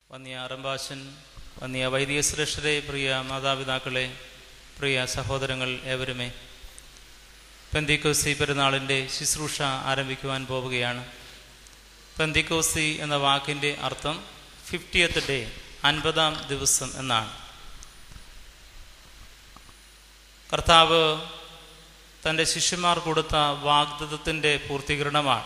വന്നിയ അറമ്പാശൻ വന്നിയ വൈദിക ശ്രേഷ്ഠരെ പ്രിയ മാതാപിതാക്കളെ പ്രിയ സഹോദരങ്ങൾ ഏവരുമേ പെന്തിക്കോസി പെരുന്നാളിൻ്റെ ശുശ്രൂഷ ആരംഭിക്കുവാൻ പോവുകയാണ് പെന്തിക്കോസി എന്ന വാക്കിൻ്റെ അർത്ഥം ഫിഫ്റ്റിയത്ത് ഡേ അൻപതാം ദിവസം എന്നാണ് കർത്താവ് തൻ്റെ ശിഷ്യന്മാർ കൊടുത്ത വാഗ്ദത്തത്തിൻ്റെ പൂർത്തീകരണമാണ്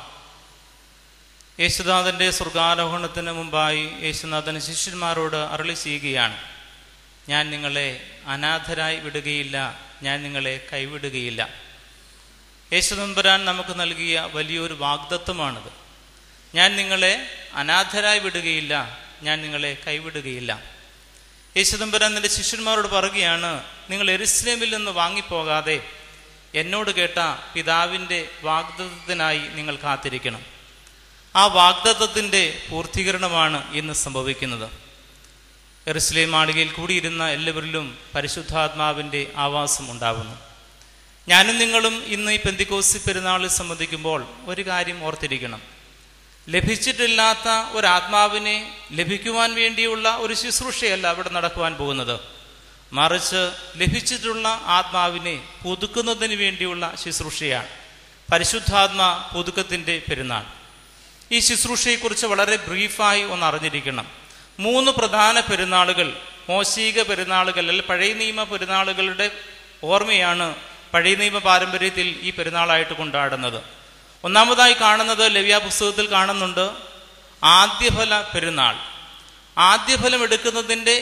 യേശുനാഥൻ്റെ സ്വർഗാരോഹണത്തിന് മുമ്പായി യേശുനാഥൻ ശിഷ്യന്മാരോട് അരളി ചെയ്യുകയാണ് ഞാൻ നിങ്ങളെ അനാഥരായി വിടുകയില്ല ഞാൻ നിങ്ങളെ കൈവിടുകയില്ല യേശുനമ്പരാൻ നമുക്ക് നൽകിയ വലിയൊരു വാഗ്ദത്വമാണിത് ഞാൻ നിങ്ങളെ അനാഥരായി വിടുകയില്ല ഞാൻ നിങ്ങളെ കൈവിടുകയില്ല യേശുദമ്പരാൻ നിന്റെ ശിഷ്യന്മാരോട് പറയുകയാണ് നിങ്ങൾ എരുസ്ലേമിൽ നിന്ന് വാങ്ങിപ്പോകാതെ എന്നോട് കേട്ട പിതാവിൻ്റെ വാഗ്ദത്തത്തിനായി നിങ്ങൾ കാത്തിരിക്കണം ആ വാഗ്ദത്തത്തിൻ്റെ പൂർത്തീകരണമാണ് ഇന്ന് സംഭവിക്കുന്നത് എറുസ്ലേം മാളികയിൽ കൂടിയിരുന്ന എല്ലാവരിലും പരിശുദ്ധാത്മാവിൻ്റെ ആവാസം ഉണ്ടാകുന്നു ഞാനും നിങ്ങളും ഇന്ന് ഈ പെന്തിക്കോസി പെരുന്നാളിൽ സംബന്ധിക്കുമ്പോൾ ഒരു കാര്യം ഓർത്തിരിക്കണം ലഭിച്ചിട്ടില്ലാത്ത ഒരാത്മാവിനെ ലഭിക്കുവാൻ വേണ്ടിയുള്ള ഒരു ശുശ്രൂഷയല്ല അവിടെ നടക്കുവാൻ പോകുന്നത് മറിച്ച് ലഭിച്ചിട്ടുള്ള ആത്മാവിനെ പുതുക്കുന്നതിന് വേണ്ടിയുള്ള ശുശ്രൂഷയാണ് പരിശുദ്ധാത്മ പുതുക്കത്തിൻ്റെ പെരുന്നാൾ ഈ ശുശ്രൂഷയെക്കുറിച്ച് വളരെ ബ്രീഫായി ഒന്ന് അറിഞ്ഞിരിക്കണം മൂന്ന് പ്രധാന പെരുന്നാളുകൾ മോശീക പെരുന്നാളുകൾ അല്ലെങ്കിൽ പഴയ നിയമ പെരുന്നാളുകളുടെ ഓർമ്മയാണ് പഴയ നിയമ പാരമ്പര്യത്തിൽ ഈ പെരുന്നാളായിട്ട് കൊണ്ടാടുന്നത് ഒന്നാമതായി കാണുന്നത് ലവ്യ പുസ്തകത്തിൽ കാണുന്നുണ്ട് ആദ്യഫല പെരുന്നാൾ ആദ്യഫലം എടുക്കുന്നതിൻ്റെ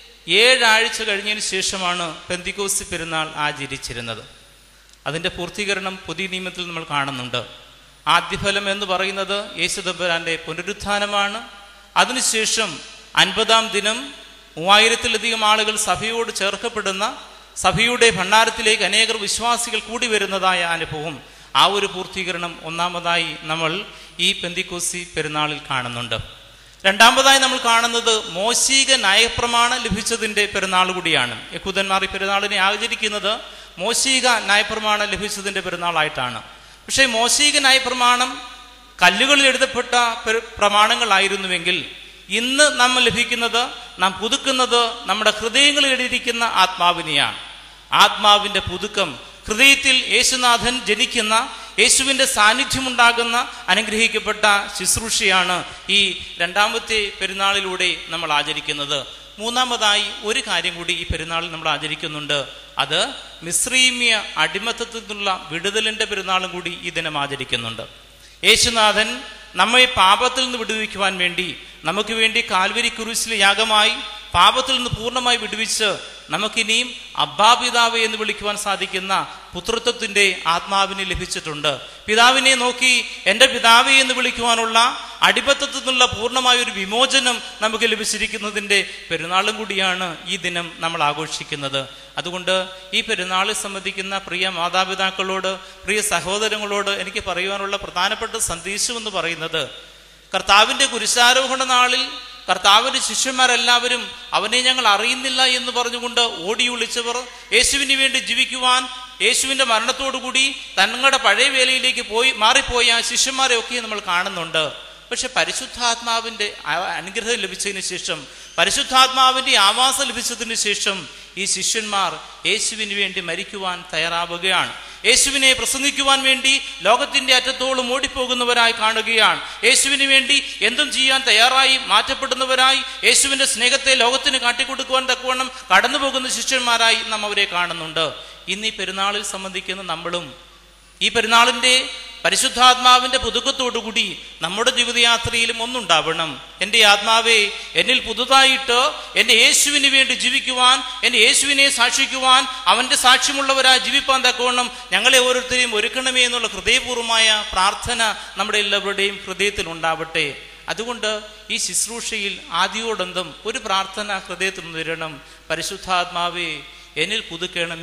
ഏഴാഴ്ച കഴിഞ്ഞതിന് ശേഷമാണ് പെന്തിക്കോസി പെരുന്നാൾ ആചരിച്ചിരുന്നത് അതിൻ്റെ പൂർത്തീകരണം പുതിയ നിയമത്തിൽ നമ്മൾ കാണുന്നുണ്ട് ആദ്യഫലം എന്ന് പറയുന്നത് യേശുദമ്പരാന്റെ പുനരുത്ഥാനമാണ് അതിനുശേഷം അൻപതാം ദിനം മൂവായിരത്തിലധികം ആളുകൾ സഭയോട് ചേർക്കപ്പെടുന്ന സഭയുടെ ഭണ്ഡാരത്തിലേക്ക് അനേകർ വിശ്വാസികൾ കൂടി വരുന്നതായ അനുഭവം ആ ഒരു പൂർത്തീകരണം ഒന്നാമതായി നമ്മൾ ഈ പെന്തിക്കോസി പെരുന്നാളിൽ കാണുന്നുണ്ട് രണ്ടാമതായി നമ്മൾ കാണുന്നത് മോശീക നയപ്രമാണം ലഭിച്ചതിൻ്റെ പെരുന്നാൾ കൂടിയാണ് യഹൂദന്മാർ ഈ പെരുന്നാളിനെ ആചരിക്കുന്നത് മോശീക നയപ്രമാണം ലഭിച്ചതിൻ്റെ പെരുന്നാളായിട്ടാണ് പക്ഷേ മോശീക നയപ്രമാണം കല്ലുകളിൽ എഴുതപ്പെട്ട പ്രമാണങ്ങളായിരുന്നുവെങ്കിൽ ഇന്ന് നമ്മൾ ലഭിക്കുന്നത് നാം പുതുക്കുന്നത് നമ്മുടെ ഹൃദയങ്ങളിൽ എഴുതിയിരിക്കുന്ന ആത്മാവിനെയാണ് ആത്മാവിൻ്റെ പുതുക്കം ഹൃദയത്തിൽ യേശുനാഥൻ ജനിക്കുന്ന യേശുവിൻ്റെ സാന്നിധ്യമുണ്ടാകുന്ന അനുഗ്രഹിക്കപ്പെട്ട ശുശ്രൂഷയാണ് ഈ രണ്ടാമത്തെ പെരുന്നാളിലൂടെ നമ്മൾ ആചരിക്കുന്നത് മൂന്നാമതായി ഒരു കാര്യം കൂടി ഈ പെരുന്നാളിൽ നമ്മൾ ആചരിക്കുന്നുണ്ട് അത് മിശ്രീമ്യ അടിമത്തത്തിൽ നിന്നുള്ള വിടുതലിൻ്റെ പെരുന്നാളും കൂടി ഈ ദിനം ആചരിക്കുന്നുണ്ട് യേശുനാഥൻ നമ്മെ പാപത്തിൽ നിന്ന് വിടുവിക്കുവാൻ വേണ്ടി നമുക്ക് വേണ്ടി കാൽവരി കുരിശിലെ യാഗമായി പാപത്തിൽ നിന്ന് പൂർണ്ണമായി വിടുവിച്ച് നമുക്കിനിയും അബ്ബാപിതാവ് എന്ന് വിളിക്കുവാൻ സാധിക്കുന്ന പുത്രത്വത്തിന്റെ ആത്മാവിനെ ലഭിച്ചിട്ടുണ്ട് പിതാവിനെ നോക്കി എൻ്റെ പിതാവെ എന്ന് വിളിക്കുവാനുള്ള അടിമത്തത്തിൽ നിന്നുള്ള പൂർണ്ണമായ ഒരു വിമോചനം നമുക്ക് ലഭിച്ചിരിക്കുന്നതിൻ്റെ പെരുന്നാളും കൂടിയാണ് ഈ ദിനം നമ്മൾ ആഘോഷിക്കുന്നത് അതുകൊണ്ട് ഈ പെരുന്നാളിൽ സംബന്ധിക്കുന്ന പ്രിയ മാതാപിതാക്കളോട് പ്രിയ സഹോദരങ്ങളോട് എനിക്ക് പറയുവാനുള്ള പ്രധാനപ്പെട്ട സന്ദേശം എന്ന് പറയുന്നത് കർത്താവിൻ്റെ കുരിശാരോഹണ നാളിൽ കർത്താവിൻ്റെ ശിഷ്യന്മാരെല്ലാവരും അവനെ ഞങ്ങൾ അറിയുന്നില്ല എന്ന് പറഞ്ഞുകൊണ്ട് ഓടി ഒളിച്ചവർ യേശുവിന് വേണ്ടി ജീവിക്കുവാൻ യേശുവിൻ്റെ മരണത്തോടുകൂടി തങ്ങളുടെ പഴയ വേലയിലേക്ക് പോയി മാറിപ്പോയ ശിഷ്യന്മാരെ ഒക്കെ നമ്മൾ കാണുന്നുണ്ട് പക്ഷെ പരിശുദ്ധാത്മാവിൻ്റെ അനുഗ്രഹം ലഭിച്ചതിന് ശേഷം പരിശുദ്ധാത്മാവിൻ്റെ ആവാസം ലഭിച്ചതിന് ശേഷം ഈ ശിഷ്യന്മാർ യേശുവിന് വേണ്ടി മരിക്കുവാൻ തയ്യാറാവുകയാണ് യേശുവിനെ പ്രസംഗിക്കുവാൻ വേണ്ടി ലോകത്തിന്റെ അറ്റത്തോളം ഓടിപ്പോകുന്നവരായി കാണുകയാണ് യേശുവിന് വേണ്ടി എന്തും ചെയ്യാൻ തയ്യാറായി മാറ്റപ്പെടുന്നവരായി യേശുവിന്റെ സ്നേഹത്തെ ലോകത്തിന് കാട്ടിക്കൊടുക്കുവാൻ തക്കവണ്ണം കടന്നു പോകുന്ന ശിഷ്യന്മാരായി നാം അവരെ കാണുന്നുണ്ട് ഇന്ന് ഈ പെരുന്നാളിൽ സംബന്ധിക്കുന്ന നമ്മളും ഈ പെരുന്നാളിന്റെ പരിശുദ്ധാത്മാവിന്റെ പുതുക്കത്തോടുകൂടി നമ്മുടെ ജീവിതയാത്രയിലും ഒന്നുണ്ടാവണം എൻ്റെ ആത്മാവെ എന്നിൽ പുതുതായിട്ട് എൻ്റെ യേശുവിന് വേണ്ടി ജീവിക്കുവാൻ എൻ്റെ യേശുവിനെ സാക്ഷിക്കുവാൻ അവൻ്റെ സാക്ഷ്യമുള്ളവരായി ജീവിപ്പാൻ തക്കവണ്ണം ഞങ്ങളെ ഓരോരുത്തരെയും ഒരുക്കണമേ എന്നുള്ള ഹൃദയപൂർവമായ പ്രാർത്ഥന നമ്മുടെ എല്ലാവരുടെയും ഹൃദയത്തിൽ ഉണ്ടാവട്ടെ അതുകൊണ്ട് ഈ ശുശ്രൂഷയിൽ ആദ്യോടന്തം ഒരു പ്രാർത്ഥന ഹൃദയത്തിൽ നിരണം പരിശുദ്ധാത്മാവേ എന്നിൽ പുതുക്കണമേ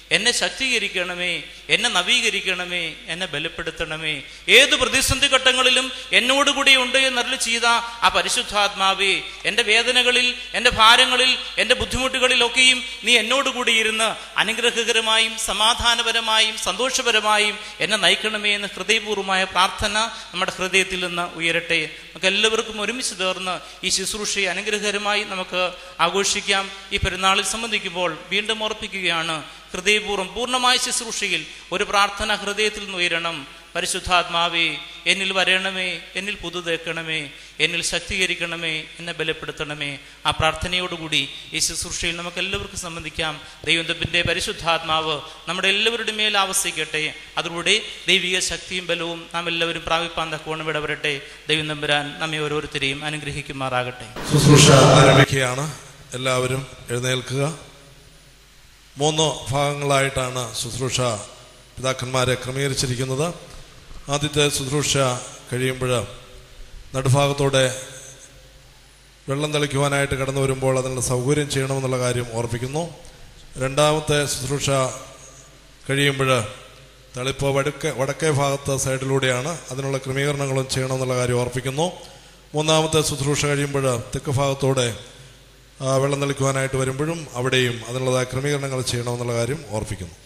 എന്നെ ശക്തീകരിക്കണമേ എന്നെ നവീകരിക്കണമേ എന്നെ ബലപ്പെടുത്തണമേ ഏത് പ്രതിസന്ധി ഘട്ടങ്ങളിലും എന്നോടുകൂടി ഉണ്ട് എന്നറിൽ ചെയ്ത ആ പരിശുദ്ധാത്മാവേ എൻ്റെ വേദനകളിൽ എൻ്റെ ഭാരങ്ങളിൽ എൻ്റെ ബുദ്ധിമുട്ടുകളിലൊക്കെയും നീ എന്നോടുകൂടി ഇരുന്ന് അനുഗ്രഹകരമായും സമാധാനപരമായും സന്തോഷപരമായും എന്നെ നയിക്കണമേ എന്ന് ഹൃദയപൂർവ്വമായ പ്രാർത്ഥന നമ്മുടെ ഹൃദയത്തിൽ നിന്ന് ഉയരട്ടെ നമുക്ക് എല്ലാവർക്കും ഒരുമിച്ച് ചേർന്ന് ഈ ശുശ്രൂഷയെ അനുഗ്രഹകരമായി നമുക്ക് ആഘോഷിക്കാം ഈ പെരുന്നാളിൽ സംബന്ധിക്കുമ്പോൾ വീണ്ടും ഓർപ്പിക്കുകയാണ് ഹൃദയപൂർവ്വം പൂർണ്ണമായ ശുശ്രൂഷയിൽ ഒരു പ്രാർത്ഥന ഹൃദയത്തിൽ നിന്ന് ഉയരണം പരിശുദ്ധാത്മാവേ എന്നിൽ വരണമേ എന്നിൽ പുതുതേക്കണമേ എന്നിൽ ശക്തീകരിക്കണമേ എന്നെ ബലപ്പെടുത്തണമേ ആ പ്രാർത്ഥനയോടുകൂടി ഈ ശുശ്രൂഷയിൽ നമുക്ക് എല്ലാവർക്കും സംബന്ധിക്കാം ദൈവത്തിൻ്റെ പരിശുദ്ധാത്മാവ് നമ്മുടെ എല്ലാവരുടെ മേൽ ആവസിക്കട്ടെ അതിലൂടെ ദൈവിക ശക്തിയും ബലവും നാം എല്ലാവരും പ്രാപിപ്പാൻ തക്കോണം ഇടവരട്ടെ ദൈവം തമ്പുരാൻ നമ്മെ ഓരോരുത്തരെയും അനുഗ്രഹിക്കുമാറാകട്ടെ ശുശ്രൂഷ ആരംഭിക്കുകയാണ് എല്ലാവരും എഴുന്നേൽക്കുക മൂന്ന് ഭാഗങ്ങളായിട്ടാണ് ശുശ്രൂഷ പിതാക്കന്മാരെ ക്രമീകരിച്ചിരിക്കുന്നത് ആദ്യത്തെ ശുശ്രൂഷ കഴിയുമ്പോൾ നടുഭാഗത്തോടെ വെള്ളം തെളിക്കുവാനായിട്ട് കടന്നു വരുമ്പോൾ അതിനുള്ള സൗകര്യം ചെയ്യണമെന്നുള്ള കാര്യം ഓർപ്പിക്കുന്നു രണ്ടാമത്തെ ശുശ്രൂഷ കഴിയുമ്പോൾ തളിപ്പ് വടക്കേ വടക്കേ ഭാഗത്തെ സൈഡിലൂടെയാണ് അതിനുള്ള ക്രമീകരണങ്ങളും ചെയ്യണമെന്നുള്ള കാര്യം ഓർപ്പിക്കുന്നു മൂന്നാമത്തെ ശുശ്രൂഷ കഴിയുമ്പോൾ തെക്ക് ഭാഗത്തോടെ ആ, വെള്ളം തെളിക്കുവാനായിട്ട് വരുമ്പോഴും അവിടെയും അതിനുള്ളതായ ക്രമീകരണങ്ങൾ ചെയ്യണമെന്നുള്ള കാര്യം ഓർപ്പിക്കുന്നു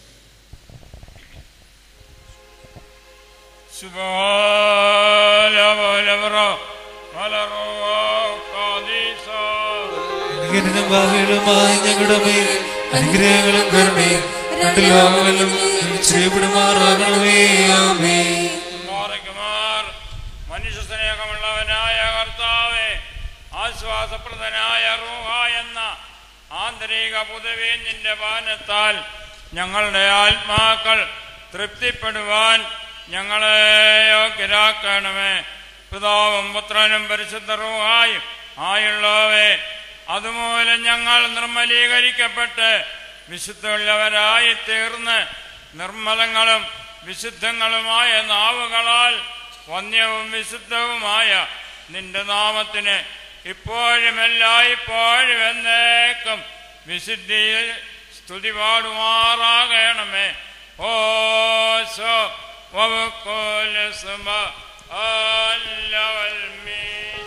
അനുഗ്രഹനും ഭാവികളുമായി ഞങ്ങളുടെ മേൽ അനുഗ്രഹങ്ങളും കരുണയും രണ്ട് ലോകങ്ങളിലും ചെയ്യപ്പെടുമാറാകണമേ ആമേ മാറിക്കുമാർ മനുഷ്യ സ്നേഹമുള്ളവനായ കർത്താവെ ആശ്വാസപ്രദനായ റൂഹ എന്ന ആന്തരിക പുതുവേ നിന്റെ പാനത്താൽ ഞങ്ങളുടെ ആത്മാക്കൾ തൃപ്തിപ്പെടുവാൻ ഞങ്ങളെ യോഗ്യരാക്കണമേ പിതാവും പുത്രനും പരിശുദ്ധ റൂഹായും ആയുള്ളവേ അതുമൂലം ഞങ്ങൾ നിർമ്മലീകരിക്കപ്പെട്ട് വിശുദ്ധമുള്ളവരായി തീർന്ന് നിർമ്മലങ്ങളും വിശുദ്ധങ്ങളുമായ നാവുകളാൽ വന്യവും വിശുദ്ധവുമായ നിന്റെ നാമത്തിന് ഇപ്പോഴും എല്ലായ്പ്പോഴും എന്നേക്കും വിശുദ്ധിയിൽ സ്തുതി പാടുമാറാകണമേ ഓ സോ വവക്കോലസുമ അല്ലവൽമീ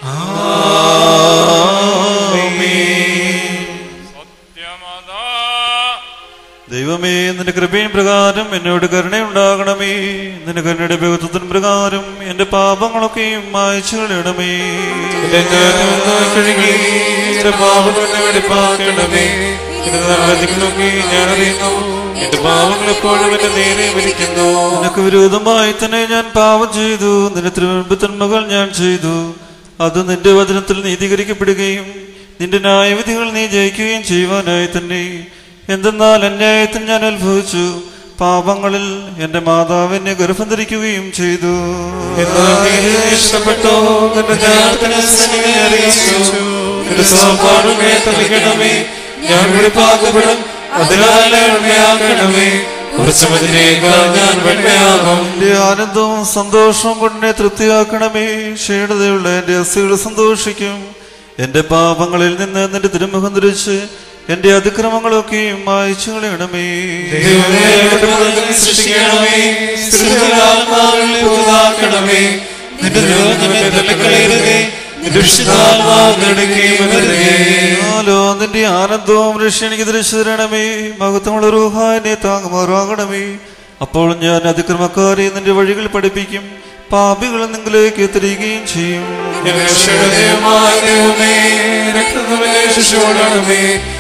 സത്യമതാ ദൈവമേ നിന്റെ കൃപയും പ്രകാരം എന്നോട് കരുണയുണ്ടാകണമേ നിന്റെ കരുണയുടെ ബഹുത്വത്തിൻ പ്രകാരം എന്റെ പാപങ്ങളൊക്കെയും മായച്ചു കളയണമേ എന്റെ അജ്ഞാനമെന്ന് കഴുകി എന്റെ പാപങ്ങളെ വെടിപ്പാക്കണമേ എന്റെ നല്ലതികളൊക്കെ ഞാൻ അറിയുന്നു എന്റെ പാപങ്ങൾ എപ്പോഴും എന്റെ നേരെ വിളിക്കുന്നു നിനക്ക് വിരോധമായി തന്നെ ഞാൻ പാപം ചെയ്തു നിന്റെ തിരുവൻപ് തന്മകൾ ഞാൻ ചെയ്തു അത് നിന്റെ വചനത്തിൽ നീതീകരിക്കപ്പെടുകയും നിന്റെ ന്യായവിധികൾ നീ ജയിക്കുകയും ചെയ്യുവാനായി തന്നെ എന്തെന്നാൽ അന്യായത്തിന് ഞാൻ അനുഭവിച്ചു പാപങ്ങളിൽ എന്റെ മാതാവ് എന്നെ ഗർഭം ധരിക്കുകയും ചെയ്തു ഇഷ്ടപ്പെട്ടോ നിന്റെ ജ്ഞാനത്തിന് സ്നേഹം അറിയിച്ചു നിന്റെ സ്വാഭാവികമേ തളിക്കണമേ ഞാൻ വെളിപ്പാക്കപ്പെടും അതിനാൽ വെണ്മയാക്കണമേ കുറച്ചു മതിനേക്കാൾ ഞാൻ വെണ്മയാകും എന്റെ ആനന്ദവും സന്തോഷവും കൊണ്ട് എന്നെ തൃപ്തിയാക്കണമേ ക്ഷീണതയുള്ള എന്റെ അസ്ഥികൾ സന്തോഷിക്കും എന്റെ പാപങ്ങളിൽ നിന്ന് നിന്റെ തിരുമുഖം ധരിച്ച് എന്റെ അതിക്രമങ്ങളൊക്കെയും മായച്ചു കളയണമേ സൃഷ്ടിക്കണമേ സ്ഥിരആത്മാവിൽ പുതുതാക്കണമേ നിന്റെ ദൈവമേ തള്ളിക്കളയരുതേ നിന്റെ വിശുദ്ധാത്മാവിനടുക്കേ ആലോ നിന്റെ ആനന്ദവും രക്ഷ എനിക്ക് തിരിച്ചു തരണമേ മഹത്വമുള്ള റൂഹ എന്നെ താങ്ങുമാറാകണമേ അപ്പോൾ ഞാൻ അതിക്രമക്കാരെ നിന്റെ വഴികൾ പഠിപ്പിക്കും പാപികൾ നിങ്ങളിലേക്ക് തിരികുകയും ചെയ്യും രക്ഷകദേവമായ ദൈവമേ രക്തത്തിലെ ശിശുവോടണമേ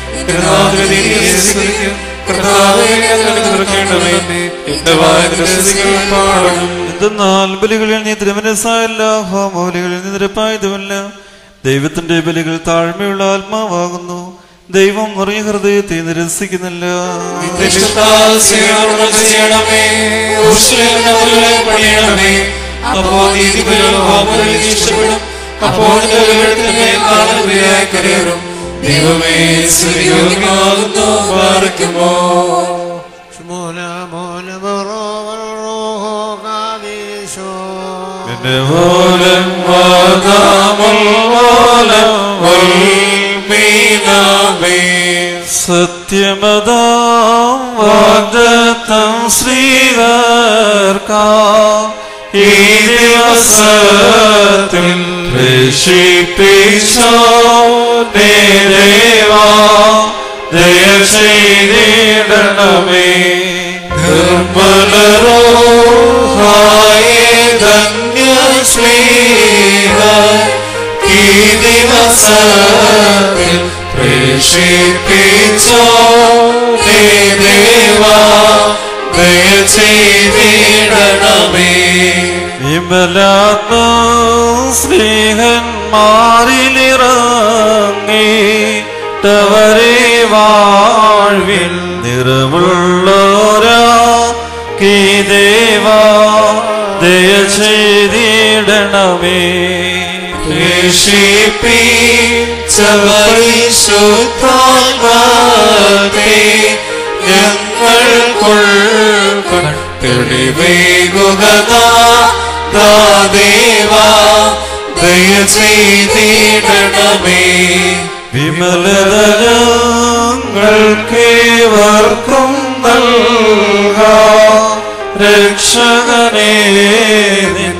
കർത്താവേ ഞങ്ങൾക്ക് തുറക്കണമേ എന്റെ വായന പാടും എന്തെന്നാൽ ബലികളിൽ നീ തിരുമനസ്സായല്ല ഹോമബലികളിൽ നീ നിരപ്പായതുമല്ല ദൈവത്തിന്റെ ബലികൾ താഴ്മയുള്ള ആത്മാവാകുന്നു ദൈവം നിറയ ഹൃദയത്തെ നിരസിക്കുന്നില്ല ചെയ്യണമേ ഉഷ്ണങ്ങളെ പണിയണമേ അപ്പോൾ നീതിപരോ ഹോമങ്ങളിൽ ഇഷ്ടപ്പെടും അപ്പോൾ നിന്റെ കാണുകയായി കരയറും ദൈവമേ സ്തുതിയോഗ്യമാകുന്നു പാർക്കുമോ എന്റെ മൂലം വാദാമുൽ മൂലം മീനാമേ സത്യമതാം വാഗ്ദത്തം ശ്രീകർക്കാം ഈ ദിവസത്തിൽ പ്രേഷിപ്പിച്ചോ ദേവാ ദയ ചെയ്തിടണമേ നിർമ്മലരോഹായേ ധന്യ സ്നേഹ ഈ ദിവസത്തിൽ പ്രേഷിപ്പിച്ചോ ദേവാ ദയ ചെയ്തിടണമേ വിമലാത്മ സ്നേഹന്മാരിലിറങ്ങിട്ടവരെ വാഴ്വിൽ നിറവുള്ളോരാ കീ ദേവാ ദയ ചെയ്തിടണമേ േശിപ്പിച്ചവൈശുദ്ധാത്മാവേ ഞങ്ങൾക്കുൾ തെളിവേകുകദേവാ ദയ ചെയ്തിടണമേ വിമലതലങ്ങൾക്കേവർക്കും നൽകാ രക്ഷകനേ നിൻ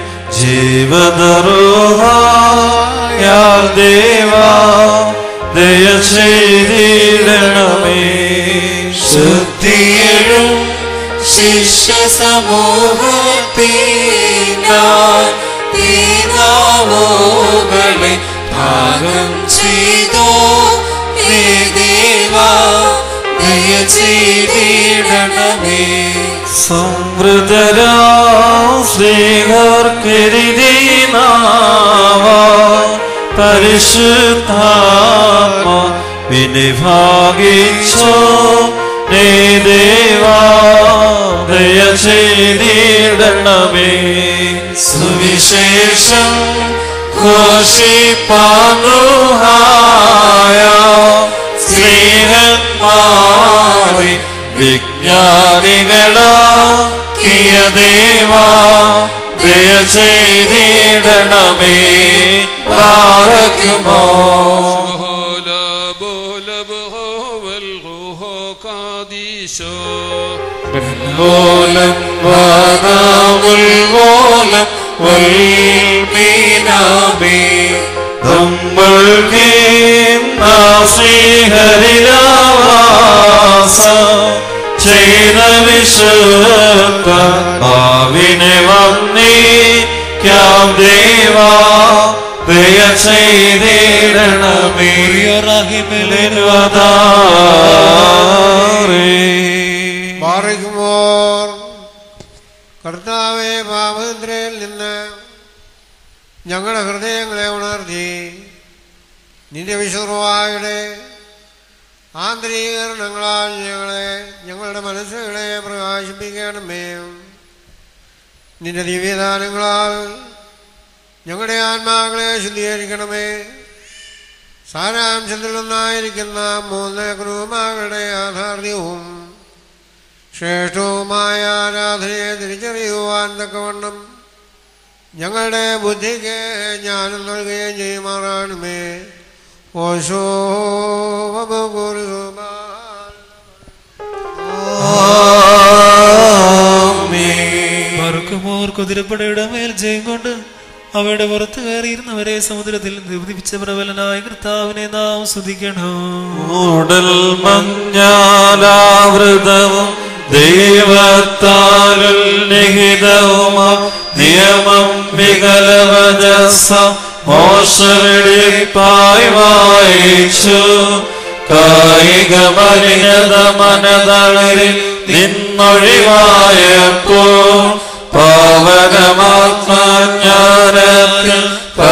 ജീവദറുഹായാ ദേവാ ദയ ചെയ്തിടണമേ ശുദ്ധിയഴും ശിഷ്യ സമൂഹത്തിനാൻ പിതാവോകളെ ഭാഗം ചെയ്തോ ഹേ ദേവാ ദയ ചെയ്തിടണമേ സംവൃതരാ ശ്രീകർക്കെരിതീനാവ പരിശുദ്ധാത്മ വിനിഭാഗിച്ചോ നേ ദേവാ ദയ ചെയ്തിടണമേ സുവിശേഷം ഘോഷിപ്പാനുഹായ സ്ത്രീഹന്മാരെ വിജ്ഞാനികളാ കിയ ദേവാ ദയ ചെയ്തിടണമേ പാറയ്ക്കുമോ മൂലം വാനാമുൽമൂലം വൽമീനാമേ നമ്മൾക്ക് ശ്രീഹരിലാവാസ ചെയ്ത വിശുദ്ധ ഭാവിനെ വന്നേക്കാം ദേവാ ദയ ചെയ്തിടണമേ മാറിക്കുമോർ കർത്താവെ പാപദ്രയിൽ നിന്ന് ഞങ്ങളുടെ ഹൃദയങ്ങളെ ഉണർത്തി നിന്റെ വിശുദ്ധവായുടെ ആന്തരീകരണങ്ങളാൽ ഞങ്ങളെ ഞങ്ങളുടെ മനസ്സുകളെ പ്രകാശിപ്പിക്കണമേ നിന്റെ ദിവ്യദാനങ്ങളാൽ ഞങ്ങളുടെ ആത്മാക്കളെ ശുദ്ധീകരിക്കണമേ സാരാംശത്തിൽ നിന്നായിരിക്കുന്ന മൂന്ന് കുറുമാകളുടെ യാഥാർത്ഥ്യവും ശ്രേഷ്ഠവുമായ ആരാധനയെ തിരിച്ചറിയുവാൻ തക്കവണ്ണം ഞങ്ങളുടെ ബുദ്ധിക്ക് ജ്ഞാനം നൽകുകയും ചെയ്യുമാറാണമേ ഓശോ മറുക്കുമോർ കുതിരപ്പടയുടെ മേൽ ജയം കൊണ്ട് അവയുടെ പുറത്ത് കയറിയിരുന്നവരെ സമുദ്രത്തിൽ നിർദിപ്പിച്ച പ്രബലനായ കർത്താവിനെ നാം സ്തുതിക്കണം മൂടൽ മഞ്ഞാലാവൃതവും ദൈവത്താലുൽ നിഹിതവുമാം നിയമം വികലവജസ മോശവെടിപ്പായി വായിച്ചു കായിക പരിണത മനതളിരിൽ നിന്നൊഴിവായപ്പോ പാവനമാത്മജ്ഞാനത്തിൽ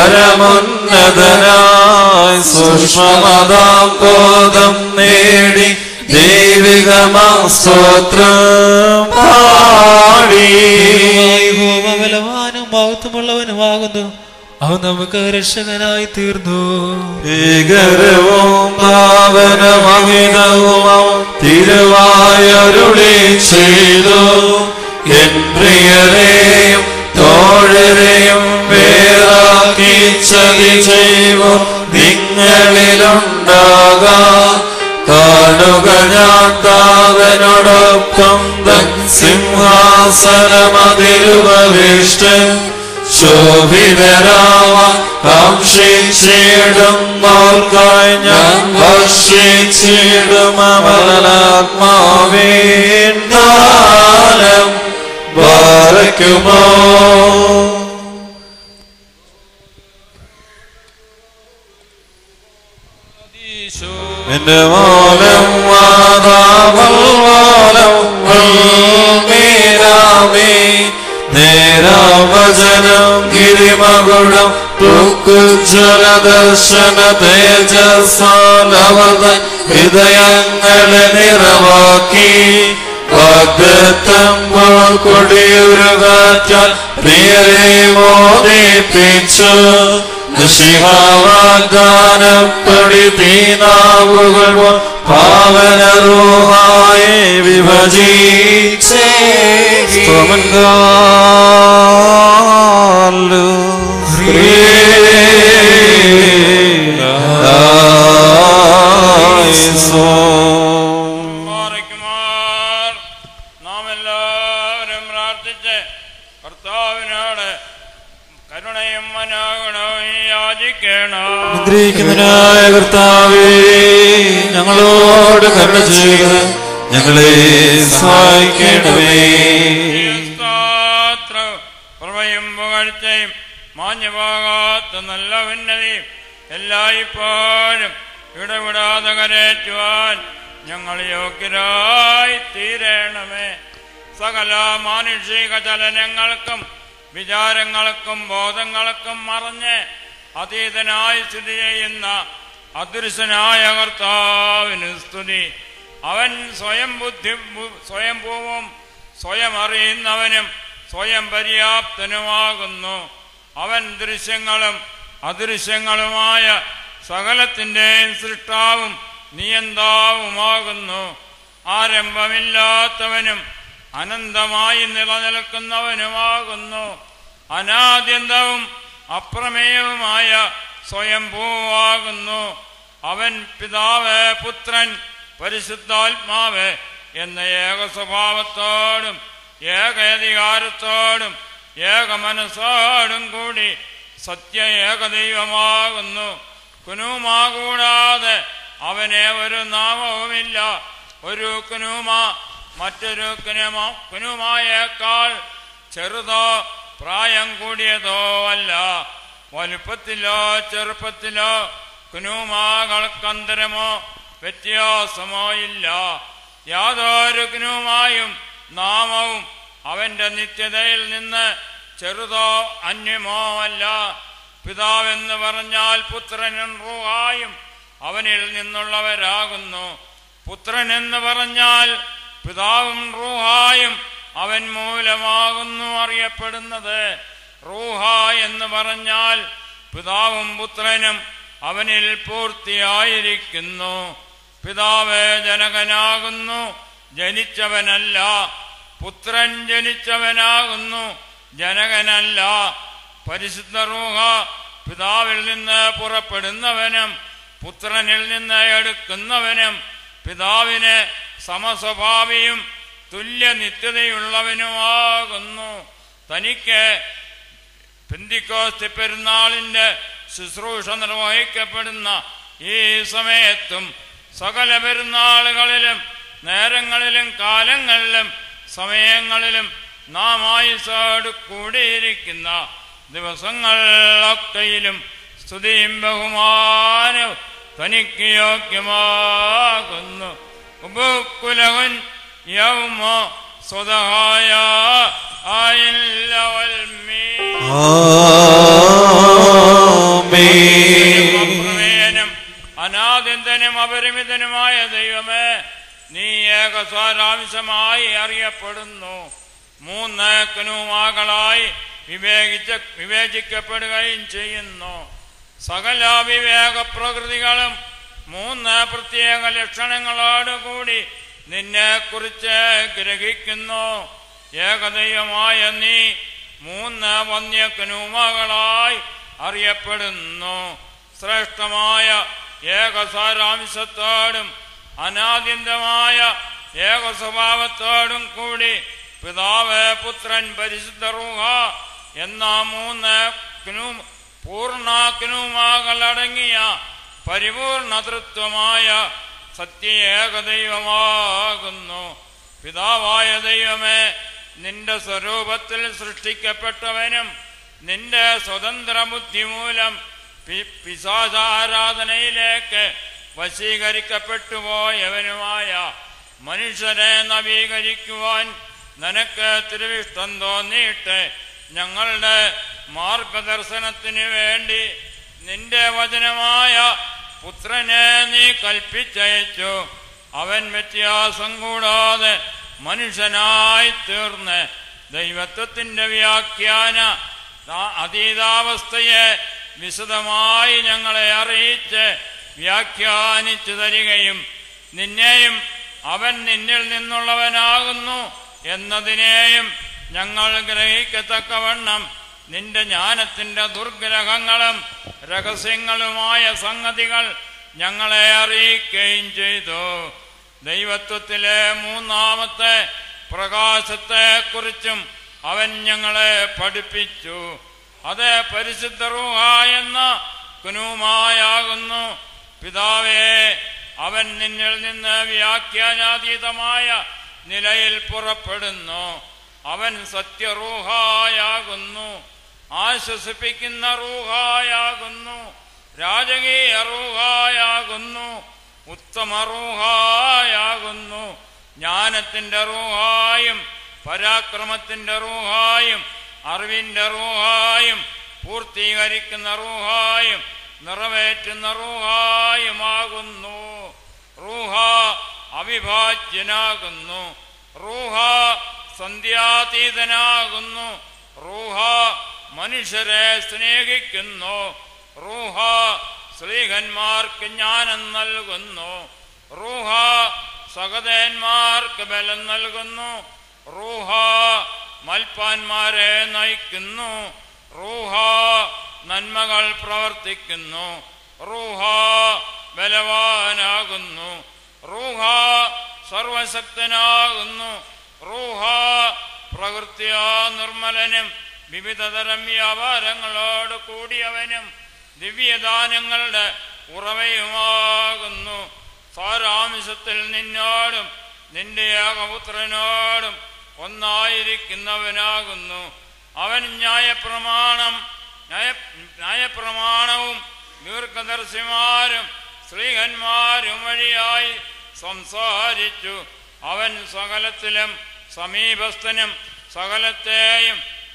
പരമുന്നതനായി സൂക്ഷ്മമതാം ബോധം നേടി ദൈവികമാം സ്തോത്രം പാടി യഹോവ ബലവാനും മഹത്വമുള്ളവനുമാകുന്നു അവൻ നമുക്ക് രക്ഷകനായി തീർന്നു ഭീകരവും പാവനമഹിതവും തിരുവായരുളി ചെയ്തു എൻ പ്രിയരെയും തോഴരെയും വേറാക്കി ചതി ചെയ്വോ നിങ്ങളിലുണ്ടാകാം കാണുക അവനോടൊപ്പം തൻ സിംഹാസനമതിരുപവിഷ്ടൻ ശോഭിതരാമ കാക്ഷിച്ചിടുന്നോർക്കായി ഞാൻ ഭക്ഷിച്ചിടും അമലാത്മാവേന്ദാനം ബാരക്കുമോ എന്റെ മോലം മാതാവൽ മോലം മീരാമേ നേരാവചനം ഗിരിമകുടം തുക്കുജ്വല ദർശന തേജസ്സാലവതൻ ഹൃദയങ്ങളെ നിറവാക്കി വാഗ്ദത്തമ്പോൾ കൊടിയുരുകാറ്റാൽ പ്രിയരെ മോദിപ്പിച്ചു നിഷിഹാവാഗ്ദാനപ്പടി തീനാവുകൾ പാവനരൂഹായെ വിഭജിച്ചേ മാറിക്കുമാർ നാം എല്ലാവരും പ്രാർത്ഥിച്ച് കർത്താവിനോട് കരുണയും മനോഗുണവും യാചിക്കണം അനുഗ്രഹിക്കുന്നതിനായ കർത്താവേ ഞങ്ങളോട് കരുണ ചെയ്ത് ഞങ്ങളെ സഹായിക്കണമേ സ്തോത്രം, കൃപയും പുകഴ്ചയും മാഞ്ഞുപോകാത്ത നല്ല ഉന്നതിയും എല്ലായ്പ്പോഴും ഇടപെടാതെ കരേറ്റുവാൻ ഞങ്ങൾ യോഗ്യരായി തീരണമേ സകല മാനുഷിക ചലനങ്ങൾക്കും വിചാരങ്ങൾക്കും ബോധങ്ങൾക്കും മറഞ്ഞ് അതീതനായി സ്ഥിതി ചെയ്യുന്ന അദൃശ്യനായ കർത്താവിന് സ്തുതി അവൻ സ്വയം ബുദ്ധി ബു- സ്വയംഭൂവും സ്വയം അറിയുന്നവനും സ്വയം പര്യാപ്തനുമാകുന്നു അവൻ ദൃശ്യങ്ങളും അദൃശ്യങ്ങളുമായ സകലത്തിൻ്റെയും സൃഷ്ടാവും നിയന്താവുമാകുന്നു ആരംഭമില്ലാത്തവനും അനന്തമായി നിലനിൽക്കുന്നവനുമാകുന്നു അനാദ്യന്തവും അപ്രമേയവുമായ സ്വയംഭൂവാകുന്നു അവൻ പിതാവ് പുത്രൻ പരിശുദ്ധാത്മാവ് എന്ന ഏക സ്വഭാവത്തോടും ഏക അധികാരത്തോടും ഏക മനസ്സോടും കൂടി സത്യ ഏകദൈവമാകുന്നു കുനുമാകൂടാതെ അവനെ ഒരു നാമവുമില്ല ഒരു കുനുമ മറ്റൊരു കുനുമ കുനുമായേക്കാൾ ചെറുതോ പ്രായം കൂടിയതോ അല്ല വലുപ്പത്തിലോ ചെറുപ്പത്തിലോ കുനുമാകൾക്കന്തരമോ വ്യത്യാസമോ ഇല്ല യാതൊരു കുനുമായും നാമവും അവന്റെ നിത്യതയിൽ നിന്ന് ചെറുതോ അന്യമോ അല്ല പിതാവെന്ന് പറഞ്ഞാൽ പുത്രനും റൂഹായും അവനിൽ നിന്നുള്ളവരാകുന്നു പുത്രൻ എന്ന് പറഞ്ഞാൽ പിതാവും റൂഹായും അവൻ മൂലമാകുന്നു അറിയപ്പെടുന്നത് റൂഹ എന്ന് പറഞ്ഞാൽ പിതാവും പുത്രനും അവനിൽ പൂർത്തിയായിരിക്കുന്നു പിതാവ് ജനകനാകുന്നു ജനിച്ചവനല്ല പുത്രൻ ജനിച്ചവനാകുന്നു ജനകനല്ല പരിശുദ്ധ റൂഹ പിതാവിൽ നിന്ന് പുറപ്പെടുന്നവനും പുത്രനിൽ നിന്ന് എടുക്കുന്നവനും പിതാവിന് സമസ്വഭാവിയും തുല്യ നിത്യതയുള്ളവനുമാകുന്നു തനിക്ക് പെന്തിക്കോസ്തി പെരുന്നാളിന്റെ ശുശ്രൂഷ നിർവഹിക്കപ്പെടുന്ന ഈ സമയത്തും സകല പെരുന്നാളുകളിലും നേരങ്ങളിലും കാലങ്ങളിലും സമയങ്ങളിലും നാം ആയുസോട് കൂടിയിരിക്കുന്ന ദിവസങ്ങളിലൊക്കെയിലും സ്തുതിയും ബഹുമാനവും തനിക്ക് യോഗ്യമാകുന്നു ഉപകുലവൻ യൗമോ സ്വതഹായ ആയില്ലവൽമീ പ്രമേയനും അനാദിന്തനും അപരിമിതനുമായ ദൈവമേ നീ ഏകസ്വരാംശമായി അറിയപ്പെടുന്നു മൂന്ന് കനുമാകളായി വിവേകിച്ച വിവേചിക്കപ്പെടുകയും ചെയ്യുന്നു സകല വിവേക പ്രകൃതികളും മൂന്ന് പ്രത്യേക ലക്ഷണങ്ങളോടുകൂടി നിന്നെ കുറിച്ച് ഗ്രഹിക്കുന്നു ഏകദൈവമായ നീ മൂന്ന് വന്യക്കനുമകളായി അറിയപ്പെടുന്നു ശ്രേഷ്ഠമായ ഏകസാരാംശത്തോടും അനാദ്യന്തമായ ഏക സ്വഭാവത്തോടും കൂടി പിതാവ് പുത്രൻ പരിശുദ്ധ റൂഹ എന്ന മൂന്ന് ക്നൂ- പൂർണ്ണ ക്നൂമാകളടങ്ങിയ പരിപൂർണതൃത്വമായ സത്യ ഏകദൈവമാകുന്നു പിതാവായ ദൈവമേ നിന്റെ സ്വരൂപത്തിൽ സൃഷ്ടിക്കപ്പെട്ടവനും നിന്റെ സ്വതന്ത്ര ബുദ്ധി മൂലം പി- പിശാചാരാധനയിലേക്ക് വശീകരിക്കപ്പെട്ടു പോയവനുമായ മനുഷ്യരെ നവീകരിക്കുവാൻ നിനക്ക് തിരുവിഷ്ടം തോന്നിയിട്ട് ഞങ്ങളുടെ മാർഗദർശനത്തിന് വേണ്ടി നിന്റെ വചനമായ പുത്രനെ നീ കൽപ്പിച്ചയച്ചു അവൻ വ്യത്യാസം കൂടാതെ മനുഷ്യനായി തീർന്ന് ദൈവത്വത്തിന്റെ വ്യാഖ്യാന ആ- അതീതാവസ്ഥയെ വിശദമായി ഞങ്ങളെ അറിയിച്ച് വ്യാഖ്യാനിച്ചു തരികയും നിന്നെയും അവൻ നിന്നിൽ നിന്നുള്ളവനാകുന്നു എന്നതിനെയും ഞങ്ങൾ ഗ്രഹിക്കത്തക്കവണ്ണം നിന്റെ ജ്ഞാനത്തിന്റെ ദുർഗ്രഹങ്ങളും രഹസ്യങ്ങളുമായ സംഗതികൾ ഞങ്ങളെ അറിയിക്കുകയും ചെയ്തു ദൈവത്വത്തിലെ മൂന്നാമത്തെ പ്രകാശത്തെക്കുറിച്ചും അവൻ ഞങ്ങളെ പഠിപ്പിച്ചു അത് പരിശുദ്ധ റൂഹ എന്ന കുനുമായാകുന്നു പിതാവേ അവൻ നിന്നിൽ നിന്ന് വ്യാഖ്യാനാതീതമായ നിലയിൽ പുറപ്പെടുന്നു അവൻ സത്യറൂഹായാകുന്നു ആശ്വസിപ്പിക്കുന്ന റൂഹായാകുന്നു രാജകീയ റൂഹായാകുന്നു ഉത്തമ റൂഹായാകുന്നു ജ്ഞാനത്തിന്റെ റൂഹായും പരാക്രമത്തിന്റെ റൂഹായും അറിവിന്റെ റൂഹായും പൂർത്തീകരിക്കുന്ന റൂഹായും നിറവേറ്റുന്ന റൂഹായുമാകുന്നു റൂഹ അവിഭാജ്യനാകുന്നു റൂഹ സന്ധ്യാതീതനാകുന്നു റൂഹ മനുഷ്യരെ സ്നേഹിക്കുന്നു റൂഹ സ്ത്രീഹന്മാർക്ക് ജ്ഞാനം നൽകുന്നു റൂഹ സഹതന്മാർക്ക് ബലം നൽകുന്നു റൂഹ മൽപ്പാന്മാരെ നയിക്കുന്നു റൂഹ നന്മകൾ പ്രവർത്തിക്കുന്നു റൂഹ ബലവാനാകുന്നു റൂഹ സർവശക്തനാകുന്നു റൂഹ പ്രകൃതിയാ നിർമ്മലനും വിവിധതരം വ്യാപാരങ്ങളോട് കൂടിയവനും ദിവ്യദാനങ്ങളുടെ ഉറവയുമാകുന്നു സാരാംശത്തിൽ നിന്നോടും നിന്റെ ഏകപുത്രനോടും ഒന്നായിരിക്കുന്നവനാകുന്നു അവൻ ന്യായപ്രമാണം ന്യായ ന്യായപ്രമാണവും ദീർഘദർശിമാരും സ്ത്രീഹന്മാരും വഴിയായി സംസാരിച്ചു അവൻ സകലത്തിലും സമീപസ്ഥനും സകലത്തെയും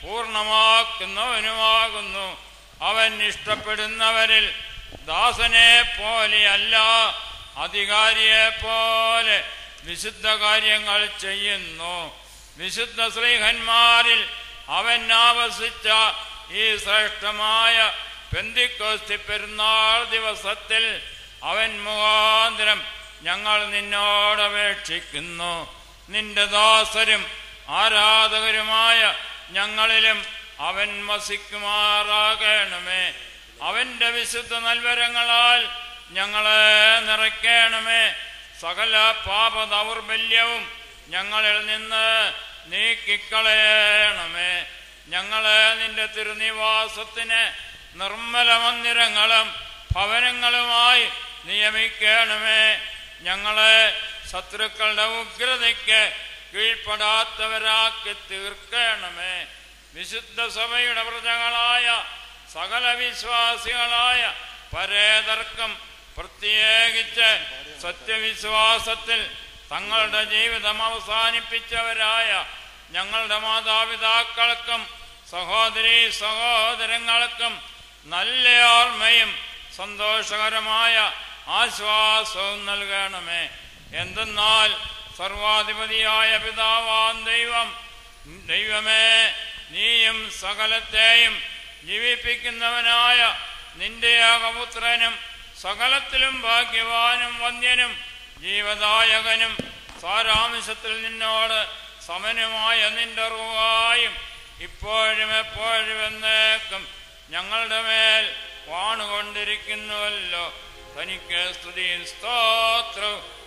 പൂർണ്ണമാക്കുന്നവനുമാകുന്നു അവൻ ഇഷ്ടപ്പെടുന്നവരിൽ ദാസനെ പോലെയല്ല അധികാരിയെ പോലെ വിശുദ്ധ കാര്യങ്ങൾ ചെയ്യുന്നു വിശുദ്ധ ശ്രീഹന്മാരിൽ അവൻ ആവസിച്ച ഈ ശ്രേഷ്ഠമായ പെന്തിക്കോസ്തി പെരുന്നാൾ ദിവസത്തിൽ അവൻ മുഖാന്തരം ഞങ്ങൾ നിന്നോട് അപേക്ഷിക്കുന്നു നിന്റെ ദാസരും ആരാധകരുമായ ഞങ്ങളിലും അവൻ വസിക്കുമാറാകണമേ അവന്റെ വിശുദ്ധ നൽവരങ്ങളാൽ ഞങ്ങളെ നിറയ്ക്കണമേ സകല പാപ ദൗർബല്യവും ഞങ്ങളിൽ നിന്ന് നീക്കിക്കളയണമേ ഞങ്ങളെ നിന്റെ തിരുനിവാസത്തിന് നിർമ്മല മന്ദിരങ്ങളും ഭവനങ്ങളുമായി നിയമിക്കണമേ ഞങ്ങളെ ശത്രുക്കളുടെ ഉഗ്രതയ്ക്ക് കീഴ്പ്പെടാത്തവരാക്കി തീർക്കണമേ വിശുദ്ധ സഭയുടെ പ്രജകളായ സകല വിശ്വാസികളായ പരേതർക്കം പ്രത്യേകിച്ച് സത്യവിശ്വാസത്തിൽ തങ്ങളുടെ ജീവിതം അവസാനിപ്പിച്ചവരായ ഞങ്ങളുടെ മാതാപിതാക്കൾക്കും സഹോദരി സഹോദരങ്ങൾക്കും നല്ല ഓർമ്മയും സന്തോഷകരമായ ആശ്വാസവും നൽകണമേ എന്തെന്നാൽ സർവാധിപതിയായ പിതാവാൻ ദൈവം ദൈവമേ നീയും സകലത്തെയും ജീവിപ്പിക്കുന്നവനായ നിന്റെ ഏകപുത്രനും സകലത്തിലും ഭാഗ്യവാനും വന്യനും ജീവദായകനും സാരാംശത്തിൽ നിന്നോട് സമനുമായ നിന്റെ റൂവായും ഇപ്പോഴും എപ്പോഴും എന്നേക്കും ഞങ്ങളുടെ മേൽ വാണുകൊണ്ടിരിക്കുന്നുവല്ലോ തനിക്ക് സ്തുതിയും സ്തോത്രവും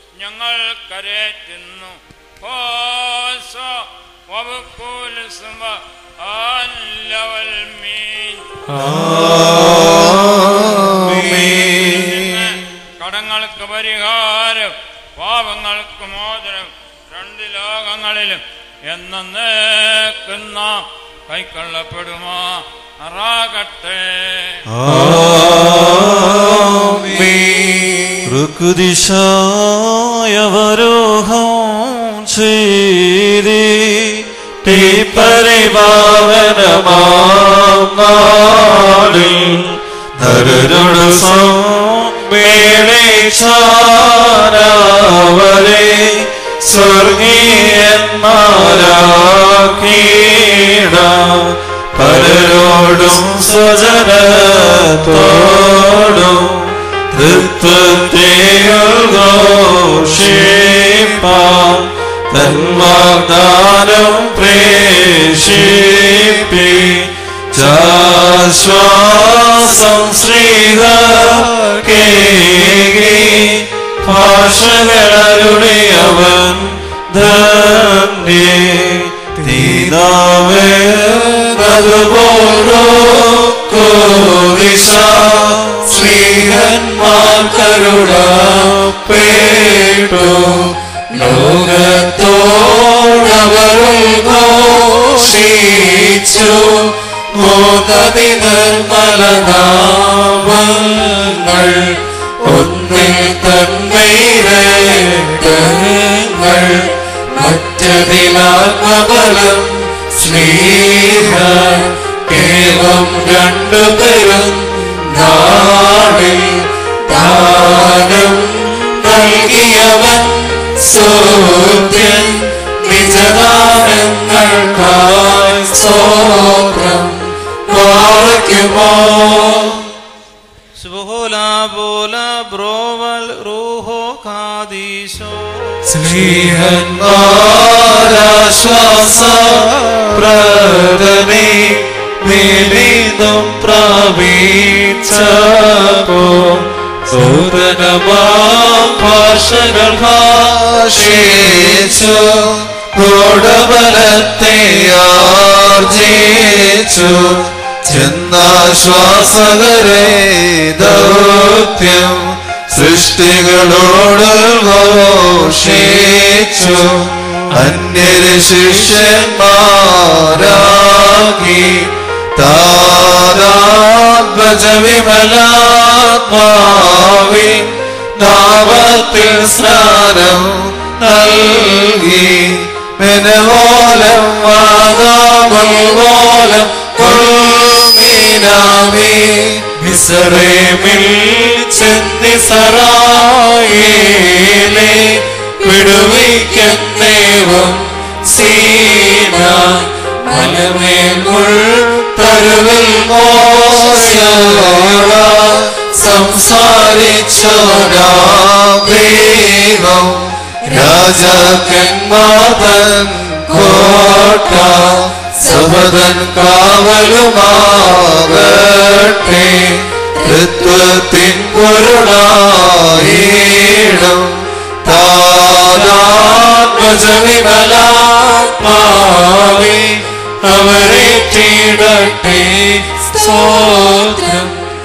ഞങ്ങൾ കരേറ്റുന്നു ഹോസോ വബുക്കൂൽ സുബ അല്ലവൽ മീൻ പിന്നെ കടങ്ങൾക്ക് പരിഹാരം പാപങ്ങൾക്ക് മോചനം രണ്ട് ലോകങ്ങളിലും എന്നേക്കുന്ന കൈക്കൊള്ളപ്പെടുമോ അറാകട്ടെ ഋക്കുദിശായവരോഹം ചെയ്തി പരിപാവനമാടിൽ നരരുടെ സമ്മേളിച്ചാനവരെ സ്വർഗീയന്മാരാക്കീട പലരോടും സ്വജനത്തോടും തൃത്വത്തെ ഘോഷിപ്പാൻ തന്മാദാനം പ്രേഷിപ്പി ശ്വാസം ശ്രീക ഭാഷകളുടെ അവൻ ധന്യേ തീനാവേ അതുപോലോ കോദിശ ശ്രീഹന്മാർ കരുട പേട്ടു ലോകത്തോടവരും ഘോഷിച്ചു മോദതി നിർമ്മലനാമങ്ങൾ ഒന്നിൽ തന്മൈരങ്ങൾ മറ്റതിലാത്മബലം സ്നേഹ ഏവം രണ്ടുപേരും നാടിൽ ദാനം നൽകിയവൻ സൂര്യൻ നിജദാനങ്ങൾക്കായി സ്തോത്രം പാർക്കുമോ ശുഭോല പോല ബ്രോവൽ റൂഹോ ഖാദീശോ സ്നേഹന്മാരാശ്വാസ പ്രദനെ മേലിന്നും പ്രാപിച്ചപ്പോ സൂതനമാം ഭാഷകൾ ഭാഷിച്ചു ഗോഡബലത്തെ ആർജിച്ചു ചെന്നാശ്വാസകരെ ദൗത്യം സൃഷ്ടികളോട് ഘോഷിച്ചു അന്യര് ശിഷ്യന്മാരാക്കി താരാത്മജ വിമലാത്മാവി നാമത്തിൽ സ്നാനം നൽകി മെനവോലം വാദാമുൽവോലം മീനാമി മിസറേമിൽ ചെന്നിസറായേലെ വിടുവിക്കുന്നേവം സീന മലമേൽ തരുവിൽ മോശ സംസാരിച്ചോരാം രാജാക്കന്മാതൻ കോട്ട സബദൻ കാവലുമാകട്ടെ തൃത്വത്തിൻ പൊരുളായിടും താരാത്മജവിമലാത്മാവി അവരെ തീടട്ടെ സ്തോത്രം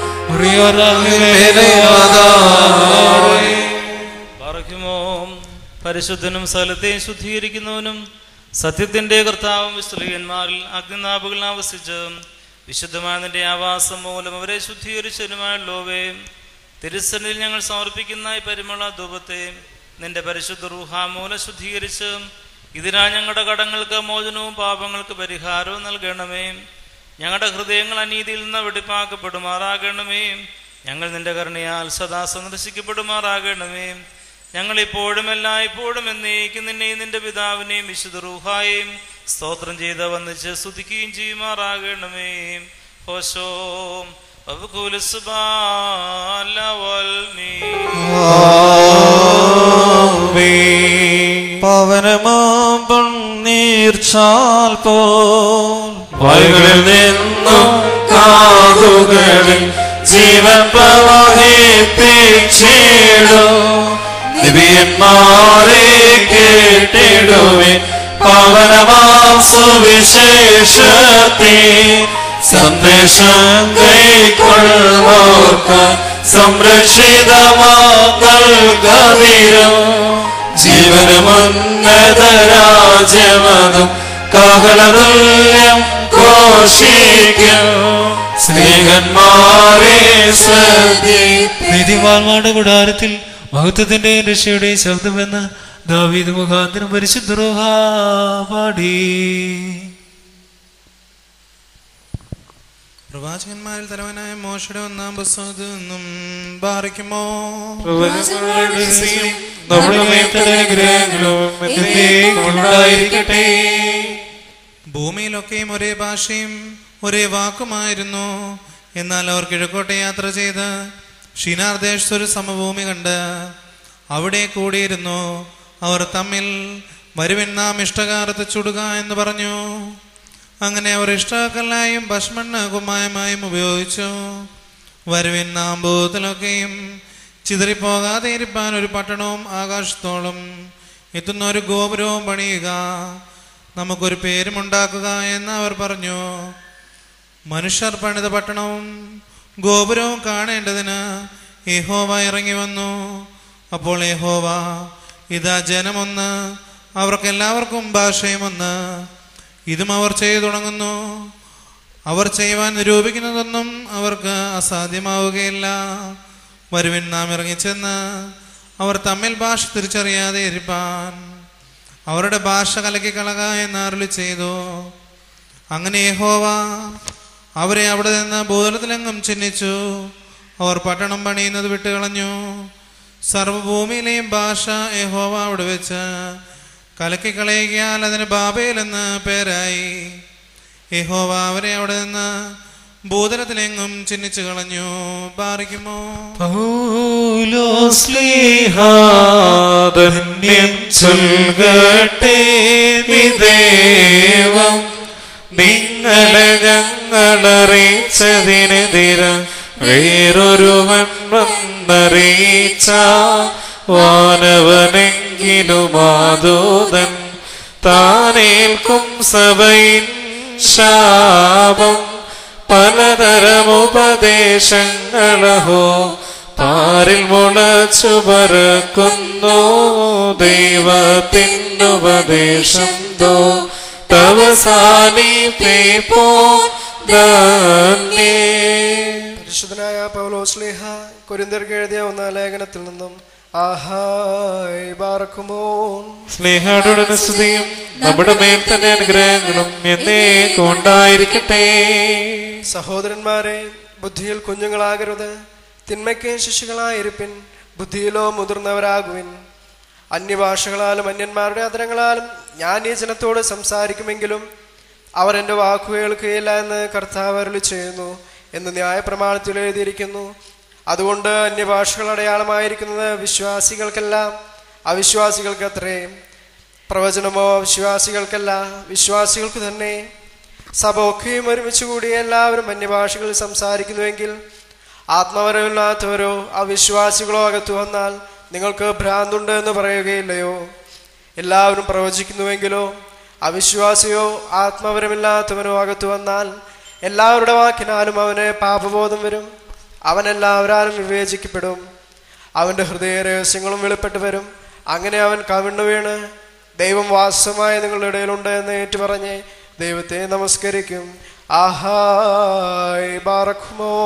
പറക്കുമോ പരിശുദ്ധനും സ്ഥലത്തെയും ശുദ്ധീകരിക്കുന്നവനും സത്യത്തിന്റെ കർത്താവും സ്ത്രീയന്മാരിൽ അഗ്നിനാഭുകൾ ആവസിച്ച് വിശുദ്ധമായ നിന്റെ ആവാസം മൂലം അവരെ ശുദ്ധീകരിച്ചതിനുമായുള്ളവേ തിരുസന്നിധിയിൽ ഞങ്ങൾ സമർപ്പിക്കുന്ന ഈ പരിമള ധൂപത്തെ നിന്റെ പരിശുദ്ധ റൂഹ മൂലം ശുദ്ധീകരിച്ച് ഇതിനാൽ ഞങ്ങളുടെ കടങ്ങൾക്ക് മോചനവും പാപങ്ങൾക്ക് പരിഹാരവും നൽകണമേ ഞങ്ങളുടെ ഹൃദയങ്ങൾ അനീതിയിൽ നിന്ന് വെടിപ്പാക്കപ്പെടുമാറാകണമേ ഞങ്ങൾ നിന്റെ കരുണയാൽ സദാ സന്ദർശിക്കപ്പെടുമാറാകണമേ ഞങ്ങൾ ഇപ്പോഴും എല്ലായ്പ്പോഴും എന്നേക്കും നിന്നെയും നിന്റെ പിതാവിനെയും വിശുദ്ധ റൂഹായെയും സ്തോത്രം ചെയ്ത് വന്നിച്ച് സ്തുതിക്കുകയും ചെയ്യുമാറാകണമേ ഹോശോ പവനമാമ്പൺ നീർച്ചാൽ പോൽ വഴികളിൽ നിന്നും കാതുകളിൽ ജീവൻ പ്രവഹിപ്പിച്ചിടും ദിവ്യ സ്നേഹന്മാരെ കേട്ടിടുവേ പവനമാം സുവിശേഷത്തെ സന്ദേശം കൈക്കൊള്ളോർക്ക് സംരക്ഷിതമാകൽകവിരും ജീവനമുന്നതരാജ്യമതും കാഹളതുല്യം ഘോഷിക്കും സ്നേഹന്മാരെ ശ്രദ്ധി നീതിമാന്മാരുടെ കൂടാരത്തിൽ മഹത്വത്തിന്റെയും രക്ഷയുടെയും ശബ്ദമെന്ന് ദാവീദ് മുഖാന്തരം പരിശുദ്ധ റൂഹ പാടി പ്രവാചകന്മാരിൽ തലവനായ മോശയുടെ ഒന്നാം പുസ്തകത്തിൽ നിന്നും ബാറിക്കുമോ നമ്മുടെ മേത്തടെ ഗ്രഹങ്ങളും എന്നേക്കും ഉണ്ടായിരിക്കട്ടെ ഭൂമിയിലൊക്കെയും ഒരേ ഭാഷയും ഒരേ വാക്കുമായിരുന്നു എന്നാൽ അവർ കിഴക്കോട്ടെ യാത്ര ചെയ്ത് ഷിനാർ ദേശത്ത് ഒരു സമഭൂമി കണ്ട് അവിടെ കൂടിയിരുന്നു അവർ തമ്മിൽ വരുവിൻ നാം ഇഷ്ടകാലത്ത് ചുടുക എന്ന് പറഞ്ഞു അങ്ങനെ അവർ ഇഷ്ടക്കല്ലായും ഭസ്മണ്ണ കുമ്മായമായും ഉപയോഗിച്ചു വരുവിൻ നാം ഭൂതലൊക്കെയും ചിതറിപ്പോകാതെ ഇരിപ്പാൻ ഒരു പട്ടണവും ആകാശത്തോളം എത്തുന്ന ഒരു ഗോപുരവും പണിയുക നമുക്കൊരു പേരുമുണ്ടാക്കുക എന്ന് അവർ പറഞ്ഞു മനുഷ്യർ പണിത പട്ടണവും ഗോപുരവും കാണേണ്ടതിന് യഹോവ ഇറങ്ങി വന്നു അപ്പോൾ യഹോവ ഇതാ ജനമൊന്ന് അവർക്കെല്ലാവർക്കും ഭാഷയും ഒന്ന് ഇതും അവർ ചെയ്തു തുടങ്ങുന്നു അവർ ചെയ്യുവാൻ നിരൂപിക്കുന്നതൊന്നും അവർക്ക് അസാധ്യമാവുകയില്ല വരുവിൻ നാം ഇറങ്ങിച്ചെന്ന് അവർ തമ്മിൽ ഭാഷ തിരിച്ചറിയാതെ ഇരിപ്പാൻ അവരുടെ ഭാഷ കലക്കിക്കളക എന്ന് അരുളി ചെയ്തു അങ്ങനെ യഹോവ അവരെ അവിടെ നിന്ന് ഭൂതലത്തിലെങ്ങും ചിഹ്നിച്ചു അവർ പട്ടണം പണിയുന്നത് വിട്ടുകളഞ്ഞു സർവഭൂമിയിലെയും ഭാഷ യഹോവ അവിടെ വെച്ച് കലക്കിക്കളയുകയാൽ അതിന് ബാബേൽ എന്ന് പേരായി യഹോവ അവരെ അവിടെ നിന്ന് ഭൂതലത്തിലെങ്ങും ചിഹ്നിച്ചു കളഞ്ഞു പാറിക്കുമോ ധന്യം ചൊൽകട്ടെ വിദേവം നിങ്ങളെ ഞങ്ങളറിയിച്ചതിനെതിര വേറൊരുവൻ വന്നറിയിച്ച വാനവനെങ്കിലും ആദൂതൻ താനേൽക്കും സഭയിൻ ശാപം പലതരം ഉപദേശങ്ങളഹോ പാരിൽ മുളച്ചു പറക്കുന്നു ദൈവത്തിനുപദേശം തോ തവസാനിപ്പോ ധന്യേ പരിശുദ്ധനായ പൗലോസ്ലിഹ കൊരിന്തർക്ക് എഴുതിയ ഒന്നാം ലേഖനത്തിൽ നിന്നും ആഹായ് ബാറക്കുമോ സ്നേഹയുടെ സ്തുതിയും നമ്മുടെ മേൽ തന്നെ അനുഗ്രഹങ്ങളും എന്നേക്കും ഉണ്ടായിരിക്കട്ടെ സഹോദരന്മാരെ ബുദ്ധിയിൽ കുഞ്ഞുങ്ങളാകരുത് തിന്മയ്ക്ക് ശിശുക്കളായിരിപ്പിൻ ബുദ്ധിയിലോ മുതിർന്നവരാകുവിൻ അന്യഭാഷകളാലും അന്യന്മാരുടെ അതരങ്ങളാലും ഞാൻ ഈ ജനത്തോട് സംസാരിക്കുമെങ്കിലും അവർ എൻ്റെ വാക്കു കേൾക്കുകയില്ല എന്ന് കർത്താവ് അരുളി ചെയ്യുന്നു എന്ന് ന്യായപ്രമാണത്തിൽ എഴുതിയിരിക്കുന്നു അതുകൊണ്ട് അന്യഭാഷകൾ അടയാളമായിരിക്കുന്നത് വിശ്വാസികൾക്കെല്ലാം അവിശ്വാസികൾക്ക് അത്രേ പ്രവചനമോ വിശ്വാസികൾക്കല്ല വിശ്വാസികൾക്ക് തന്നെ സഭ ഒക്കെയും ഒരുമിച്ച് കൂടി എല്ലാവരും അന്യഭാഷകളിൽ സംസാരിക്കുന്നുവെങ്കിൽ ആത്മവരമില്ലാത്തവരോ അവിശ്വാസികളോ അകത്തു വന്നാൽ നിങ്ങൾക്ക് ഭ്രാന്തുണ്ട് എന്ന് പറയുകയില്ലയോ എല്ലാവരും പ്രവചിക്കുന്നുവെങ്കിലോ അവിശ്വാസിയോ ആത്മവരമില്ലാത്തവനോ അകത്തു വന്നാൽ എല്ലാവരുടെ വാക്കിനാലും അവന് പാപബോധം വരും അവൻ എല്ലാവരാലും വിവേചിക്കപ്പെടും അവന്റെ ഹൃദയ രഹസ്യങ്ങളും വെളിപ്പെട്ട് വരും അങ്ങനെ അവൻ കവിണ്ണു വീണ് ദൈവം വാസമായ നിങ്ങളുടെ ഇടയിലുണ്ട് എന്ന് ഏറ്റുപറഞ്ഞ് ദൈവത്തെ നമസ്കരിക്കും ആഹായ് ബാറഖ്മോ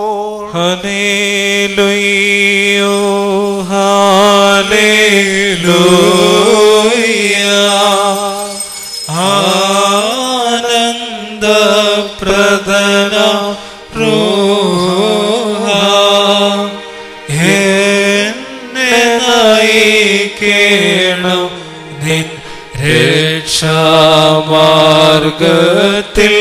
ഹല്ലേലൂയോ ഹല്ലേലൂയ ആനന്ദപ്രദന റൂഹ എന്നെ നയിക്കണം നിൻ രക്ഷാമാർഗത്തിൽ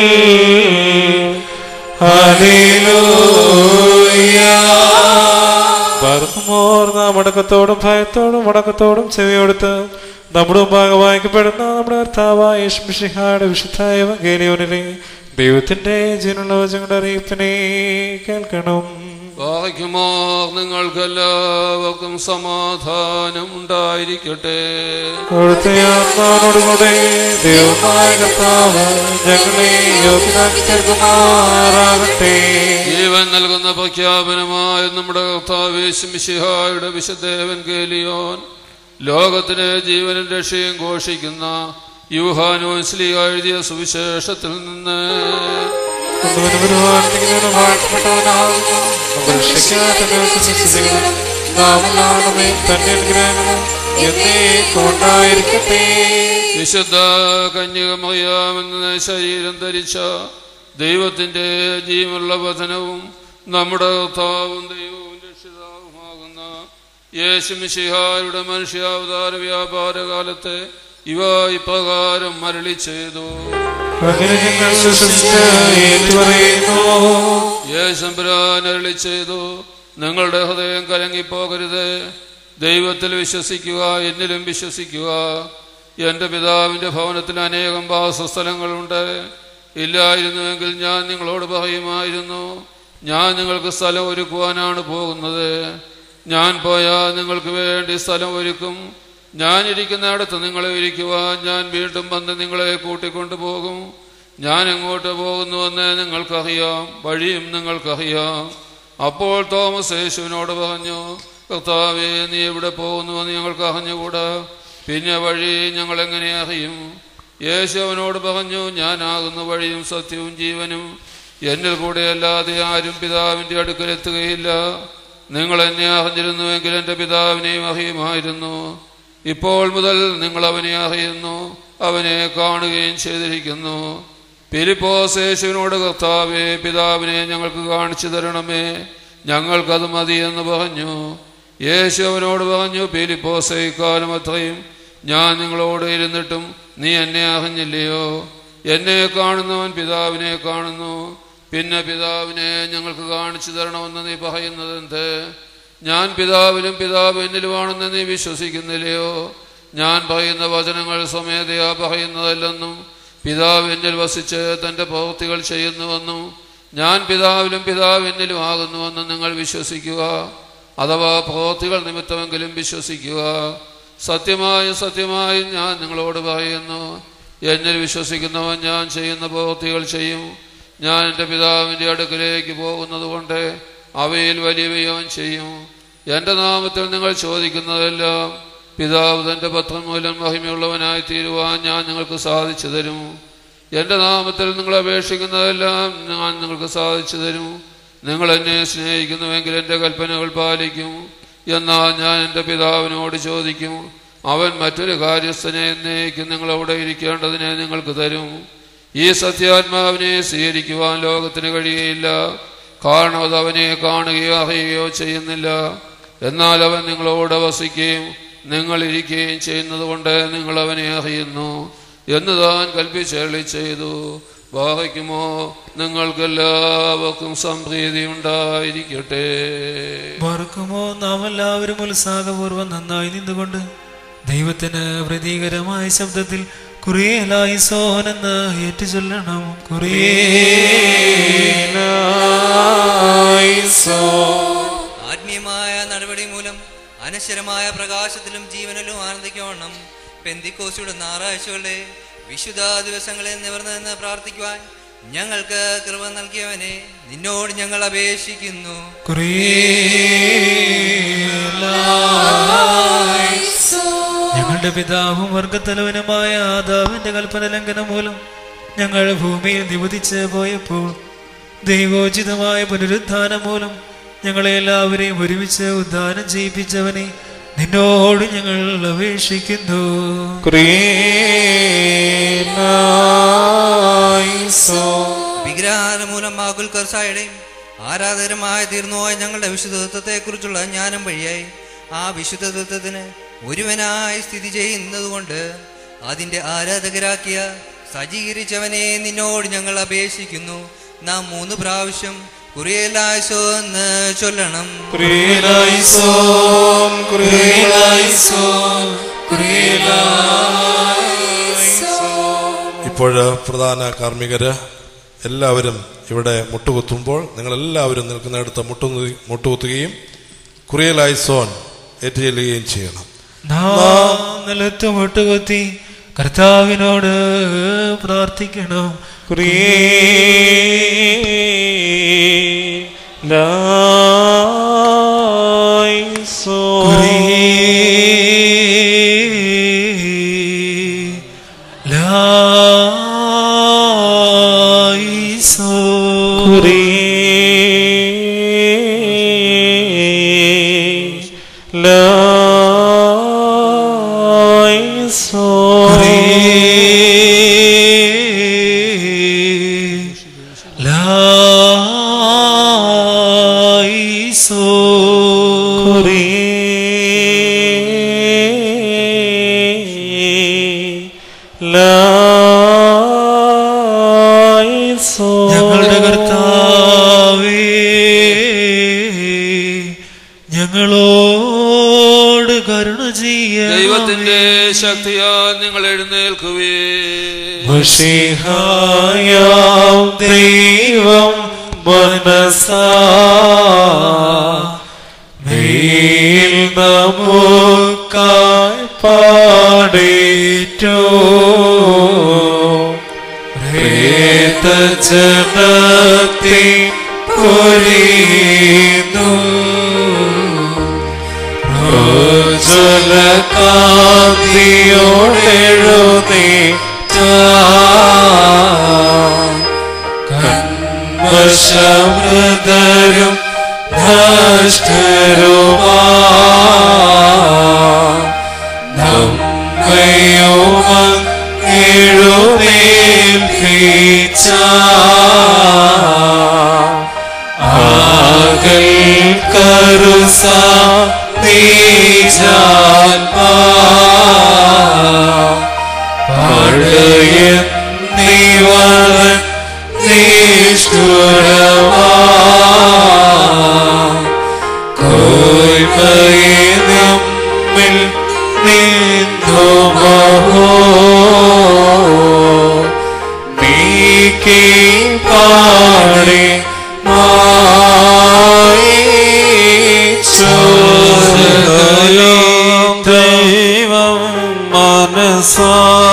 പറക്കുമോർ നാം അടക്കത്തോടും ഭയത്തോടും അടക്കത്തോടും ചെവിയോടുത്ത് നമ്മുടെ മുമ്പാകെ വായിക്കപ്പെടുന്ന നമ്മുടെ കർത്താവായ യേശുമിഷിഹായുടെ വിശുദ്ധായ ഗേലിയോനിലെ ദൈവത്തിന്റെ ജീവനുള്ള വചങ്ങളുടെ അറിയിപ്പിനെ കേൾക്കണം വായിക്കുമോ നിങ്ങൾക്കെല്ലാവർക്കും സമാധാനം ഉണ്ടായിരിക്കട്ടെ അവിടുത്തെ ആത്മാനോടുകൂടെ ദൈവമായ കർത്താവ് ഞങ്ങളെ യോഗ്യനാക്കി തീർക്കുമാറാകട്ടെ ജീവൻ നൽകുന്ന പ്രഖ്യാപനമായ നമ്മുടെ കർത്താവേശുമിശിഹായുടെ വിശുദ്ധേവൻ കേലിയോൻ ലോകത്തിന് ജീവനും രക്ഷയും ഘോഷിക്കുന്ന യൂഹാനോൻ സ്ലീഹ എഴുതിയ സുവിശേഷത്തിൽ നിന്ന് കൊണ്ടായിരിക്കട്ടെ വിശുദ്ധ കന്യകമറിയാമെന്ന ശരീരം ധരിച്ച ദൈവത്തിന്റെ ജീവനുള്ള വചനവും നമ്മുടെ കർത്താവും ദൈവവും രക്ഷിതാവുമാകുന്ന യേശുമിശിഹായുടെ മനുഷ്യാവതാര വ്യാപാര കാലത്തെ ഇവ ഇപ്രകാരം മരളി ചെയ്തു അങ്ങനെ ഞങ്ങൾ വിശ്വസിച്ച് ഏറ്റുപറയുന്നു യേശുപുരാൻ അരളി ചെയ്തു നിങ്ങളുടെ ഹൃദയം കലങ്ങിപ്പോകരുത് ദൈവത്തിൽ വിശ്വസിക്കുക എന്നിലും വിശ്വസിക്കുക എൻ്റെ പിതാവിൻ്റെ ഭവനത്തിൽ അനേകം വാസസ്ഥലങ്ങളുണ്ട് ഇല്ലായിരുന്നുവെങ്കിൽ ഞാൻ നിങ്ങളോട് പറയുമായിരുന്നു ഞാൻ നിങ്ങൾക്ക് സ്ഥലം ഒരുക്കുവാനാണ് പോകുന്നത് ഞാൻ പോയാൽ നിങ്ങൾക്ക് വേണ്ടി സ്ഥലം ഒരുക്കും ഞാൻ ഇരിക്കുന്നിടത്ത് നിങ്ങളെ ഇരിക്കുവാൻ ഞാൻ വീണ്ടും വന്ന് നിങ്ങളെ കൂട്ടിക്കൊണ്ടു പോകും ഞാൻ എങ്ങോട്ട് പോകുന്നുവെന്ന് നിങ്ങൾക്കറിയാം വഴിയും നിങ്ങൾക്കറിയാം അപ്പോൾ തോമസ് യേശുവിനോട് പറഞ്ഞു കർത്താവേ നീ എവിടെ പോകുന്നുവെന്ന് ഞങ്ങൾക്ക് അറിഞ്ഞുകൂടാ പിന്നെ വഴി ഞങ്ങൾ എങ്ങനെ അറിയും യേശു അവനോട് പറഞ്ഞു ഞാനാകുന്ന വഴിയും സത്യവും ജീവനും എന്നിൽ കൂടെ അല്ലാതെ ആരും പിതാവിൻ്റെ അടുക്കൽ എത്തുകയില്ല നിങ്ങൾ എന്നെ അറിഞ്ഞിരുന്നുവെങ്കിൽ എൻ്റെ പിതാവിനെയും അറിയുമായിരുന്നു ഇപ്പോൾ മുതൽ നിങ്ങൾ അവനെ അറിയുന്നു അവനെ കാണുകയും ചെയ്തിരിക്കുന്നു ഫിലിപ്പോസ് യേശുവിനോട് കർത്താവേ പിതാവിനെ ഞങ്ങൾക്ക് കാണിച്ചു തരണമേ ഞങ്ങൾക്കത് മതി എന്ന് പറഞ്ഞു യേശു അവനോട് പറഞ്ഞു ഫിലിപ്പോസ് ഇക്കാലം അത്രയും ഞാൻ നിങ്ങളോട് ഇരുന്നിട്ടും നീ എന്നെ അറിഞ്ഞില്ലയോ എന്നെ കാണുന്നവൻ പിതാവിനെ കാണുന്നു പിന്നെ പിതാവിനെ ഞങ്ങൾക്ക് കാണിച്ചു തരണമെന്ന് നീ പറയുന്നത് എന്ത് ഞാൻ പിതാവിലും പിതാവ് എന്നിലുമാണെന്ന് നീ വിശ്വസിക്കുന്നില്ലയോ ഞാൻ പറയുന്ന വചനങ്ങൾ സ്വമേധയാ പറയുന്നതല്ലെന്നും പിതാവ് എന്നിൽ വസിച്ച് തൻ്റെ പ്രവൃത്തികൾ ചെയ്യുന്നുവെന്നും ഞാൻ പിതാവിലും പിതാവ് എന്നിലും ആകുന്നുവെന്നും നിങ്ങൾ വിശ്വസിക്കുക അഥവാ പ്രവൃത്തികൾ നിമിത്തമെങ്കിലും വിശ്വസിക്കുക സത്യമായും സത്യമായും ഞാൻ നിങ്ങളോട് പറയുന്നു എന്നിൽ വിശ്വസിക്കുന്നവൻ ഞാൻ ചെയ്യുന്ന പ്രവൃത്തികൾ ചെയ്യും ഞാൻ എൻ്റെ പിതാവിൻ്റെ അടുക്കലേക്ക് പോകുന്നത് കൊണ്ട് അവയിൽ വലിയവയും ചെയ്യും എൻ്റെ നാമത്തിൽ നിങ്ങൾ ചോദിക്കുന്നതെല്ലാം പിതാവ് തൻ്റെ പത്രം മൂലം മഹിമയുള്ളവനായി തീരുവാൻ ഞാൻ നിങ്ങൾക്ക് സാധിച്ചു തരും എൻ്റെ നാമത്തിൽ നിങ്ങൾ അപേക്ഷിക്കുന്നതെല്ലാം ഞാൻ നിങ്ങൾക്ക് സാധിച്ചു തരും നിങ്ങൾ എന്നെ സ്നേഹിക്കുന്നുവെങ്കിൽ എൻ്റെ കൽപ്പനകൾ പാലിക്കും എന്നാൽ ഞാൻ എൻ്റെ പിതാവിനോട് ചോദിക്കും അവൻ മറ്റൊരു കാര്യസ്ഥനെ എന്നേക്കും നിങ്ങൾ അവിടെ ഇരിക്കേണ്ടതിനെ നിങ്ങൾക്ക് തരും ഈ സത്യാത്മാവിനെ സ്വീകരിക്കുവാൻ ലോകത്തിന് കഴിയുകയില്ല കാരണം അത് അവനെ കാണുകയോ അറിയുകയോ ചെയ്യുന്നില്ല എന്നാൽ അവൻ നിങ്ങളോട് വസിക്കുകയും നിങ്ങൾ ഇരിക്കുകയും ചെയ്യുന്നത് കൊണ്ട് നിങ്ങൾ അവനെ അറിയുന്നു എന്ന് താൻ കൽപ്പിച്ചേളി ചെയ്തു വായിക്കുമോ നിങ്ങൾക്കെല്ലാവർക്കും സംപ്രീതി ഉണ്ടായിരിക്കട്ടെ മറക്കുമോ നാം എല്ലാവരും ഉത്സാഹപൂർവ്വം നന്നായി നിന്നുകൊണ്ട് ദൈവത്തിന് പ്രതീകരമായ ശബ്ദത്തിൽ കുറിയേലായിസോനെന്ന് ഏറ്റു ചൊല്ലണം ആത്മീയമായ നടപടി മൂലം അനശ്വരമായ പ്രകാശത്തിലും ജീവനിലും ആനന്ദിക്കവണ്ണം പെന്തിക്കോസിയുടെ ഞായറാഴ്ചകളുടെ വിശുദ്ധ ദിവസങ്ങളിൽ നിവർന്നു നിന്ന് പ്രാർത്ഥിക്കുവാൻ ഞങ്ങൾക്ക് കൃപ നൽകിയവനെ നിന്നോട് ഞങ്ങൾ അപേക്ഷിക്കുന്നു ഞങ്ങളുടെ പിതാവും വർഗത്തലവനുമായ ആദാവിന്റെ കൽപ്പന ലംഘനം മൂലം ഞങ്ങൾ ഭൂമിയിൽ നിവദിച്ച് പോയപ്പോൾ ദൈവോചിതമായ പുനരുദ്ധാനം മൂലം ഞങ്ങളെ എല്ലാവരെയും ഒരുമിച്ച് ഉദ്ധാനം ചെയ്യിപ്പിച്ചവനെ നിന്നോട് ഞങ്ങൾ അപേക്ഷിക്കുന്നു വിഗ്രഹാരം മൂലം മാകുൽ കർസായുടെയും ആരാധകരമായ തീർന്നുപോയ ഞങ്ങളുടെ വിശുദ്ധത്വത്തെ കുറിച്ചുള്ള ജ്ഞാനം വഴിയായി ആ വിശുദ്ധത്വത്തിന് ഒരുവനായി സ്ഥിതി ചെയ്യുന്നതുകൊണ്ട് അതിന്റെ ആരാധകരാക്കിയ സജ്ജീകരിച്ചവനെ നിന്നോട് ഞങ്ങൾ അപേക്ഷിക്കുന്നു നാം മൂന്ന് പ്രാവശ്യം കുറിയലായസോ എന്ന് ചൊല്ലണം കുറിയലായിസോൻ, കുറിയലായിസോൻ, ഇപ്പോൾ പ്രധാന കാർമ്മികര് എല്ലാവരും ഇവിടെ മുട്ടുകുത്തുമ്പോൾ നിങ്ങളെല്ലാവരും നിൽക്കുന്നിടത്ത് മുട്ടു മുട്ടുകുത്തുകയും കുറിയലായി സോൻ ഏറ്റുചൊല്ലുകയും ചെയ്യണം നാം നിലത്ത് മുട്ടുകുത്തി കർത്താവിനോട് പ്രാർത്ഥിക്കണം ഞങ്ങളുടെ കർത്താവേ ഞങ്ങളോട് കരുണ ചെയ്യ ദൈവത്തിന്റെ ശക്തിയാൽ നിങ്ങൾ എഴുന്നേൽക്കുവേ മഷിഹായാം ദൈവം മനസാ മേൽ നമുക്കായി പാടിറ്റോ പ്രേതജനത്തെ പൊരിയുന്നു കൺവശമൃതരും നഷ്ടരുമാ നമ്മയുമ എഴുന്നേൽപ്പിച്ച ആകൽ കരുസ നീജാത്മാ പഴയെന്നിവർ നിഷ്ഠുരമാ കോയ്മയെ നമ്മിൽ നിന്നുമഹോ നീക്കി പാടി ദൈവം മനസാ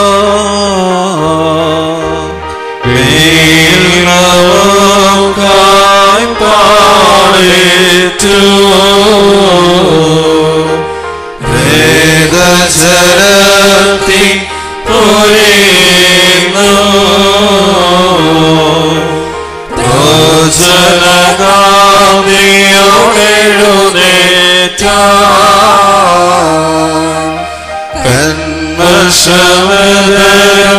വീണവുകായി പാടിറ്റു വേദജലത്തി പൊരിയുന്നു ഭോജനകാന്തിയോടെഴുന്നേറ്റ കന്മശമതരം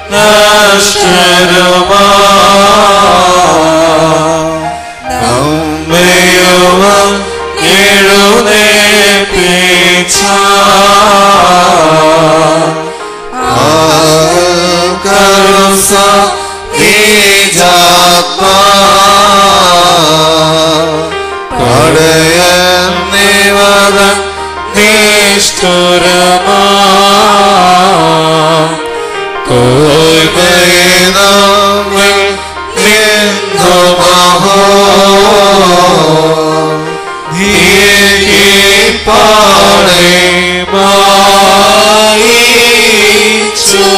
നഷ്ടരുമാ നമ്മയുമ എഴുന്നേപ്പിച്ച കരുസ നീജാത്മാ പടയന്നിവതൻ നിഷ്ഠുരമാ കോയ്മയെ നമ്മിൽ നിന്നുമഹോ നീക്കി പാടേ മായിച്ചു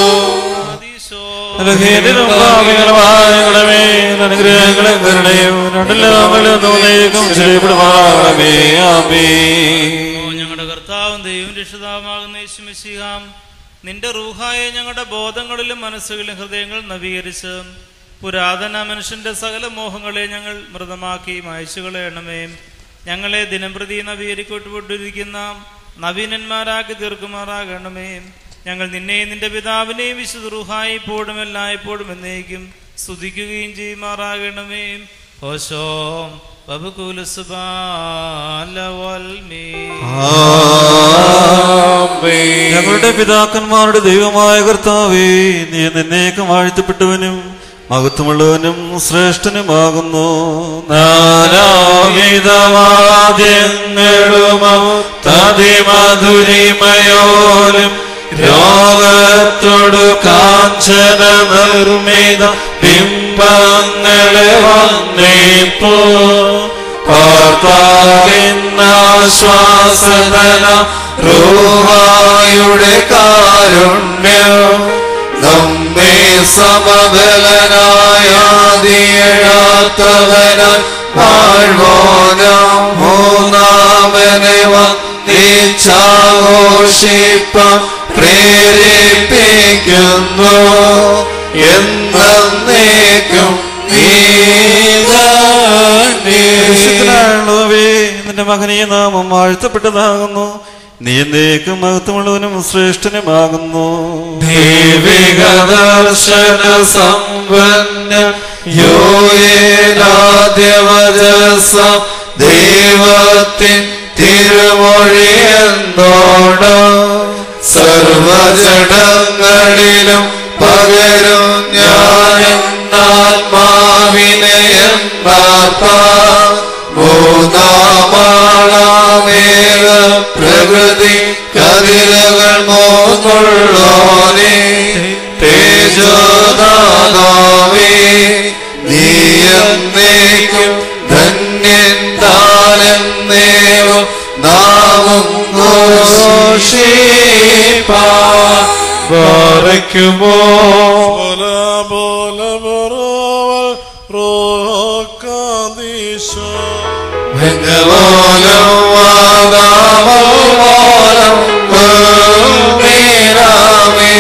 അനുഗ്രഹങ്ങളെ കരുണയും രണ്ടിലും ചെയ്യപ്പെടുമാണമേ ആമേ ഞങ്ങളുടെ കർത്താവും ദൈവം രക്ഷിതാവുമാകുന്ന യേശുമിശിഹാം നിന്റെ റൂഹായെ ഞങ്ങളുടെ ബോധങ്ങളിലും മനസ്സുകളിലും ഹൃദയങ്ങൾ നവീകരിച്ച് പുരാതന മനുഷ്യന്റെ സകല മോഹങ്ങളെ ഞങ്ങൾ മൃതമാക്കി മായച്ചു കളയണമേ ഞങ്ങളെ ദിനംപ്രതി നവീകരിക്കൊട്ടുകൊണ്ടിരിക്കുന്ന നവീനന്മാരാക്കി തീർക്കുമാറാകണമേ ഞങ്ങൾ നിന്നെയും നിന്റെ പിതാവിനെയും വിശുദ്ധ റൂഹായി ഇപ്പോഴും എല്ലായ്പ്പോഴും എന്നേക്കും സ്തുതിക്കുകയും ചെയ്യുമാറാകണമേ ഓശോം ഞങ്ങളുടെ പിതാക്കന്മാരുടെ ദൈവമായ കർത്താവേ നീ നിന്നേക്കും വാഴ്ത്തപ്പെട്ടവനും മഹത്വമുള്ളവനും ശ്രേഷ്ഠനുമാകുന്നു നാനാവിധവാദ്യങ്ങളുമോ തതിമധുരിമയോലും രോഗ മഹത്വടു കാഞ്ചന നിർമ്മിത ബിംബങ്ങളെ വന്നേപ്പോ പാർത്താവിന്നാശ്വാസതന റൂഹായുടെ കാരുണ്യം നമ്മെ സമബലനായാതിയഴാത്തവനായി വാഴ്വോനാം മൂന്നാമനെ വന്നിച്ചാഘോഷിപ്പാൻ പ്രേരിപ്പിക്കുന്നു എന്നേക്കും പരിശുദ്ധനായുള്ളവേ നിന്റെ മകനീയ നാമം വാഴ്ത്തപ്പെട്ടതാകുന്നു നീ എന്നേക്കും മഹത്വമുള്ളവനും ശ്രേഷ്ഠനുമാകുന്നു ദൈവിക ദർശന സമ്പന്ന യോയേനാദ്യവജസ ദൈവത്തിൻ തിരുമൊഴി എന്നോണം സർവജടങ്ങളിലും പകരും ഞാൻ എന്നാത്മാവിനെ എന്നാത്ത മൂന്നാമാളാമേക പ്രകൃതി കതിരകൾ മോന്നുള്ളോനെ തേജോദാതാവേ നീ എന്നേക്കും ധന്യൻ താനെന്നേവും നാമം ഘോഷിപ്പാൻ ബാറയ്ക്കുമോ ഭംഗമോലം വാദാമോലം മീരാമേ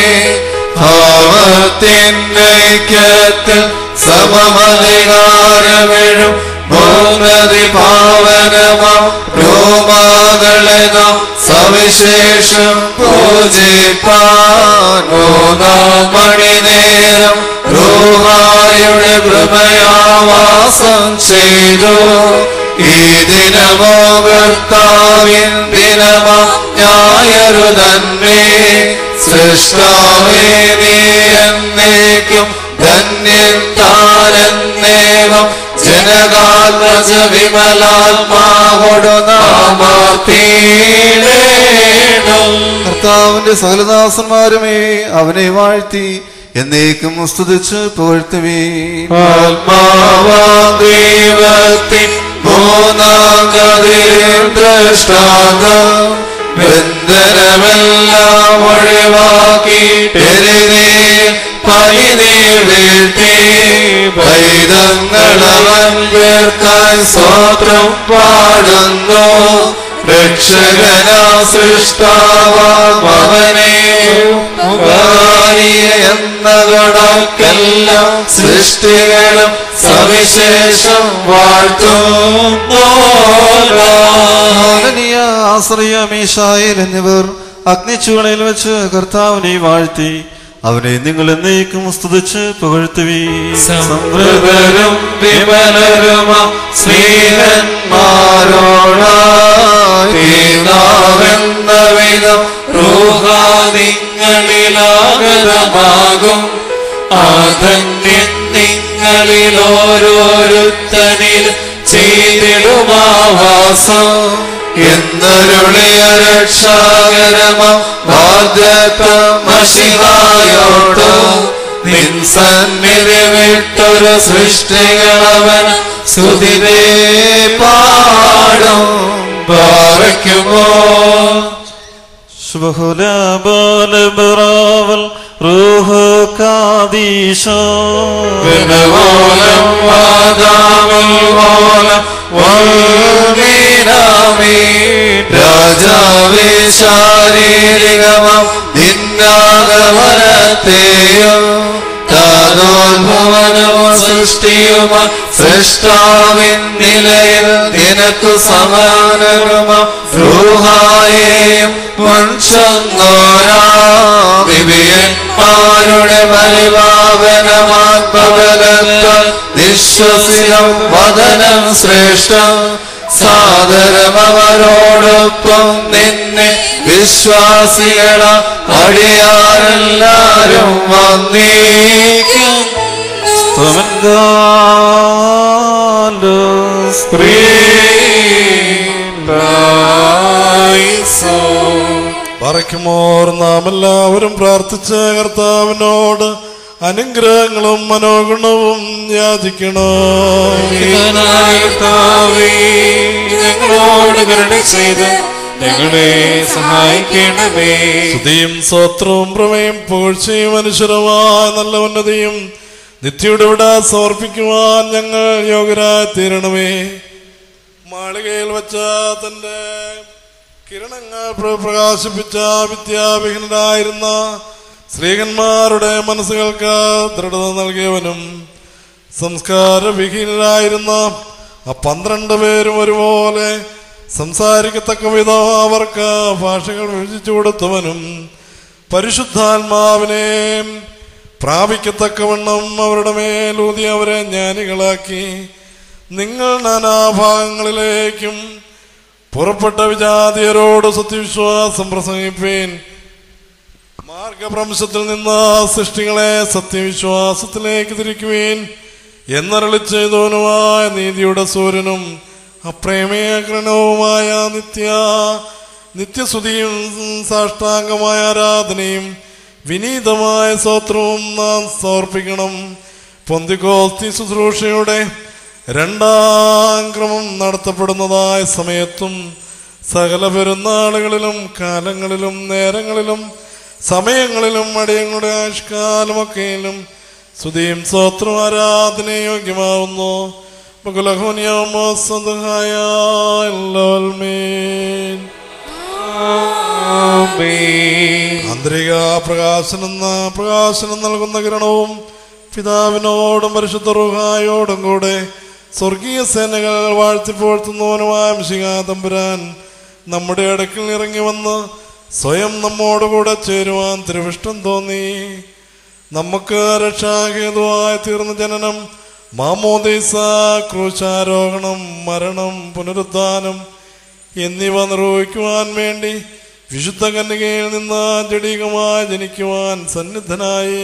ഭാവത്തിനൈക്യത്തിൽ സമമധികാരമെഴും മൂന്നതി പാവനമാം രോമാകളെ നാം സവിശേഷം പൂജിപ്പാൻ മൂന്നാം മണി നേരം റൂഹായുടെ കൃപയാവാസം ചെയ്തു ഈ ദിനമോ കർത്താവിൻ ദിനമാ ഞായറു തന്നെ സൃഷ്ടാവേ നീ എന്നേക്കും ധന്യൻ താനെന്നേവം ജനകാത്മജ വിമലാത്മാവോടു നാമീടേണം കർത്താവിന്റെ സകലദാസന്മാരുമേ അവനെ വാഴ്ത്തി എന്നേക്കും സ്തുതിച്ച് പുകഴ്ത്തുവേ ആത്മാവാദൈവത്തിൻ മൂന്നാം കതിരിൽ ദൃഷ്ടാന്തം ബന്ധനമെല്ലാം ഒഴിവാക്കിയിട്ടെരുതേ പൈനീർ വീഴ്ത്തി പൈതങ്ങളവൻ പേർക്കായി സ്വത്രം പാടുന്നു രക്ഷകനാ സൃഷ്ടാവാം അവനെ മുഖാരിയ എന്ന കണക്കെല്ലാം സൃഷ്ടികളും സവിശേഷം വാഴ്ത്തുന്നു ആശ്രയ മീശായേൽ എന്നിവർ അഗ്നിച്ചുവളയിൽ വെച്ച് കർത്താവിനെ വാഴ്ത്തി അവനെ നിങ്ങൾ എന്നേക്കും സ്തുതിച്ച് പുകഴ്ത്തുവീ സമൃദ്ധരും വിമലരുമ സ്നേഹന്മാരോടാകുന്ന വിധം റൂഹാദിങ്ങളിലാഗതമാകും ആധന്യം നിങ്ങളിൽ ഓരോരുത്തനിൽ ചെയ്തിടുമാവാസം എന്നരുളിയ രക്ഷാകരമ ബാധ്യതമശിഹായോട്ടോ നിൻ സന്നിധി വിട്ടൊരു സൃഷ്ടികളവൻ സുതിരേ പാടും പാറയ്ക്കുമോ ശുഭഹുല ബോലബറാവൽ റൂഹ് കാദീശോ വിനവോലം വാദാമൽ മോലം വൽമീനാമി രാജാവേ ശാരീരികമം നിന്നാഗമനത്തെയും താതോത്ഭവനവും സൃഷ്ടിയുമ സൃഷ്ടാവിൻ നിലയിൽ നിനക്കു സമാനരുമ ൂഹായേയും വംശന്നോരാവിയന്മാരുടെ പരിപാവനമാത്മബലത്താൽ നിശ്വസിതം വദനം ശ്രേഷ്ഠം സാദരമവരോടൊപ്പം നിന്നെ വിശ്വാസികള അടിയാരെല്ലാരും വന്നേക്കും പറയ്ക്കുമോർ നാം എല്ലാവരും പ്രാർത്ഥിച്ച കർത്താവിനോട് അനുഗ്രഹങ്ങളും മനോഗുണവും യാചിക്കണോ ഞങ്ങളോട് കരുണ ചെയ്ത് ഞങ്ങളെ സഹായിക്കണമേ സ്തുതിയും സ്വത്രവും പ്രമേയും പുകഴ്ചയും അനുസരമായ നല്ല ഉന്നതിയും നിത്യയുടെ വിട സമർപ്പിക്കുവാൻ ഞങ്ങൾ യോഗ്യരായി തീരണമേ മാളികയിൽ വച്ച തന്റെ കിരണങ്ങൾ പ്ര- പ്രകാശിപ്പിച്ച വിദ്യാവിഹീനരായിരുന്ന സ്ത്രീകന്മാരുടെ മനസ്സുകൾക്ക് ദൃഢത നൽകിയവനും സംസ്കാരവിഹീനരായിരുന്ന ആ പന്ത്രണ്ട് പേരും ഒരുപോലെ സംസാരിക്കത്തക്ക വിധം അവർക്ക് ഭാഷകൾ വിഭജിച്ചു കൊടുത്തവനും പരിശുദ്ധാത്മാവിനെ പ്രാപിക്കത്തക്കവണ്ണം അവരുടെ മേലൂതി അവരെ ജ്ഞാനികളാക്കി നിങ്ങൾ നാനാഭാഗങ്ങളിലേക്കും പുറപ്പെട്ട വിജാതിയരോട് സത്യവിശ്വാസം പ്രസംഗിപ്പേൻ മാർഗഭ്രംശത്തിൽ നിന്ന് സൃഷ്ടികളെ സത്യവിശ്വാസത്തിലേക്ക് തിരിക്കുവേൻ എന്നരളി ചെയ്തവനുമായ നീതിയുടെ സൂര്യനും അപ്രേമേകരണവുമായ നിത്യ നിത്യസ്തുതിയും സാഷ്ടാംഗമായ ആരാധനയും വിനീതമായ സ്തോത്രവും നാം സമർപ്പിക്കണം പൊന്തികോസ്തി ശുശ്രൂഷയുടെ രണ്ടാം ക്രമം നടത്തപ്പെടുന്നതായ സമയത്തും സകല പെരുന്നാളുകളിലും കാലങ്ങളിലും നേരങ്ങളിലും സമയങ്ങളിലും അടിയങ്ങളുടെ ആഷ്കാലമൊക്കെയിലും സ്തുതിയും സ്വത്രം ആരാധന യോഗ്യമാവുന്നു മുകുലഹോനിയാമോ സ്വന്തഹായ ആന്തരിക പ്രകാശനം ന- പ്രകാശനം നൽകുന്ന കിരണവും പിതാവിനോടും പരിശുദ്ധ റുഹായോടും കൂടെ സ്വർഗീയ സേനകൾ വാഴ്ത്തിപ്പോഴ്ത്തുന്നവനുമായ മിശികാ തമ്പുരാൻ നമ്മുടെ അടുക്കിൽ ഇറങ്ങി വന്ന് സ്വയം നമ്മോടുകൂടെ ചേരുവാൻ തിരുവിഷ്ടം തോന്നി നമുക്ക് രക്ഷാഹേതുവായി തീർന്ന ജനനം മാമോദീസ ക്രൂശാരോഹണം മരണം പുനരുദ്ധാനം എന്നിവ നിർവഹിക്കുവാൻ വേണ്ടി വിശുദ്ധ കന്യകയിൽ നിന്ന് ജടീകമായി ജനിക്കുവാൻ സന്നിധനായി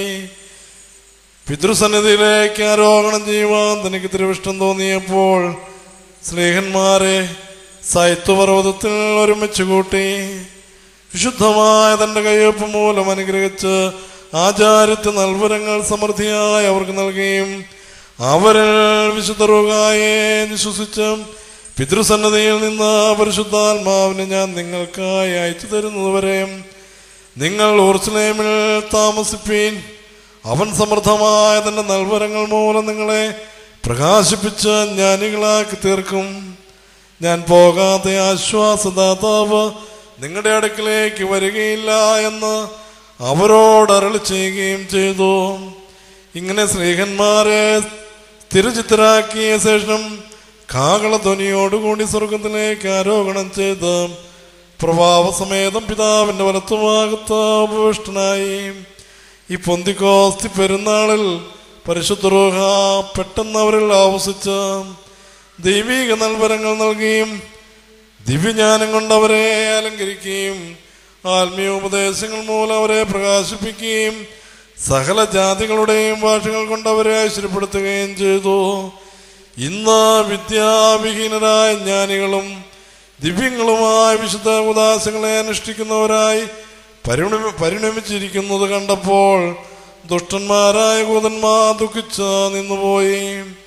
പിതൃസന്നിധിയിലേക്ക് ആരോഹണം ചെയ്യുവാൻ തനിക്ക് തിരുവിഷ്ടം തോന്നിയപ്പോൾ സ്നേഹന്മാരെ സൈത്വപർവ്വതത്തിൽ ഒരുമിച്ച് കൂട്ടി വിശുദ്ധമായ തന്റെ കയ്യൊപ്പ് മൂലം അനുഗ്രഹിച്ച് ആചാരത്തെ നൽവരങ്ങൾ സമൃദ്ധിയായി അവർക്ക് നൽകുകയും അവരിൽ വിശുദ്ധ റുകായെ വിശ്വസിച്ച് പിതൃസന്നതയിൽ നിന്ന് പരിശുദ്ധാത്മാവിനെ ഞാൻ നിങ്ങൾക്കായി അയച്ചു തരുന്നതുവരെ നിങ്ങൾ ഓർസ്ലേമിൽ താമസിപ്പീൻ അവൻ സമൃദ്ധമായ തന്റെ നൽവരങ്ങൾ മൂലം നിങ്ങളെ പ്രകാശിപ്പിച്ച് ജ്ഞാനികളാക്കി തീർക്കും ഞാൻ പോകാതെ ആശ്വാസദാതാവ് നിങ്ങളുടെ അടുക്കിലേക്ക് വരികയില്ല എന്ന് അവരോട് അരളി ചെയ്യുകയും ചെയ്തു ഇങ്ങനെ സ്നേഹന്മാരെ സ്ഥിരചിത്തരാക്കിയ ശേഷം കാകളധ്വനിയോടുകൂടി സ്വർഗത്തിലേക്ക് ആരോഹണം ചെയ്ത് പ്രഭാവസമേതം പിതാവിന്റെ വലത്തുഭാഗത്ത് ഉപവിഷ്ടനായി ഈ പൊന്തിക്കോസ്തി പെരുന്നാളിൽ പരിശുദ്ധ റൂഹ പെട്ടെന്ന് അവരിൽ ആവസിച്ച് ദൈവിക നൽവരങ്ങൾ നൽകുകയും ദിവ്യജ്ഞാനം കൊണ്ട് അവരെ അലങ്കരിക്കുകയും ആത്മീയ ഉപദേശങ്ങൾ മൂലം അവരെ പ്രകാശിപ്പിക്കുകയും സകല ജാതികളുടെയും ഭാഷകൾ കൊണ്ട് അവരെ ഐശ്വര്യപ്പെടുത്തുകയും ചെയ്തു ഇന്ന് വിദ്യാവിഹീനരായ ജ്ഞാനികളും ദിവ്യങ്ങളുമായ വിശുദ്ധ ഉദാസങ്ങളെ അനുഷ്ഠിക്കുന്നവരായി പരിണമി പരിണമിച്ചിരിക്കുന്നത് കണ്ടപ്പോൾ ദുഷ്ടന്മാരായ കൂതന്മാർ ദുഃഖിച്ച് നിന്നുപോയി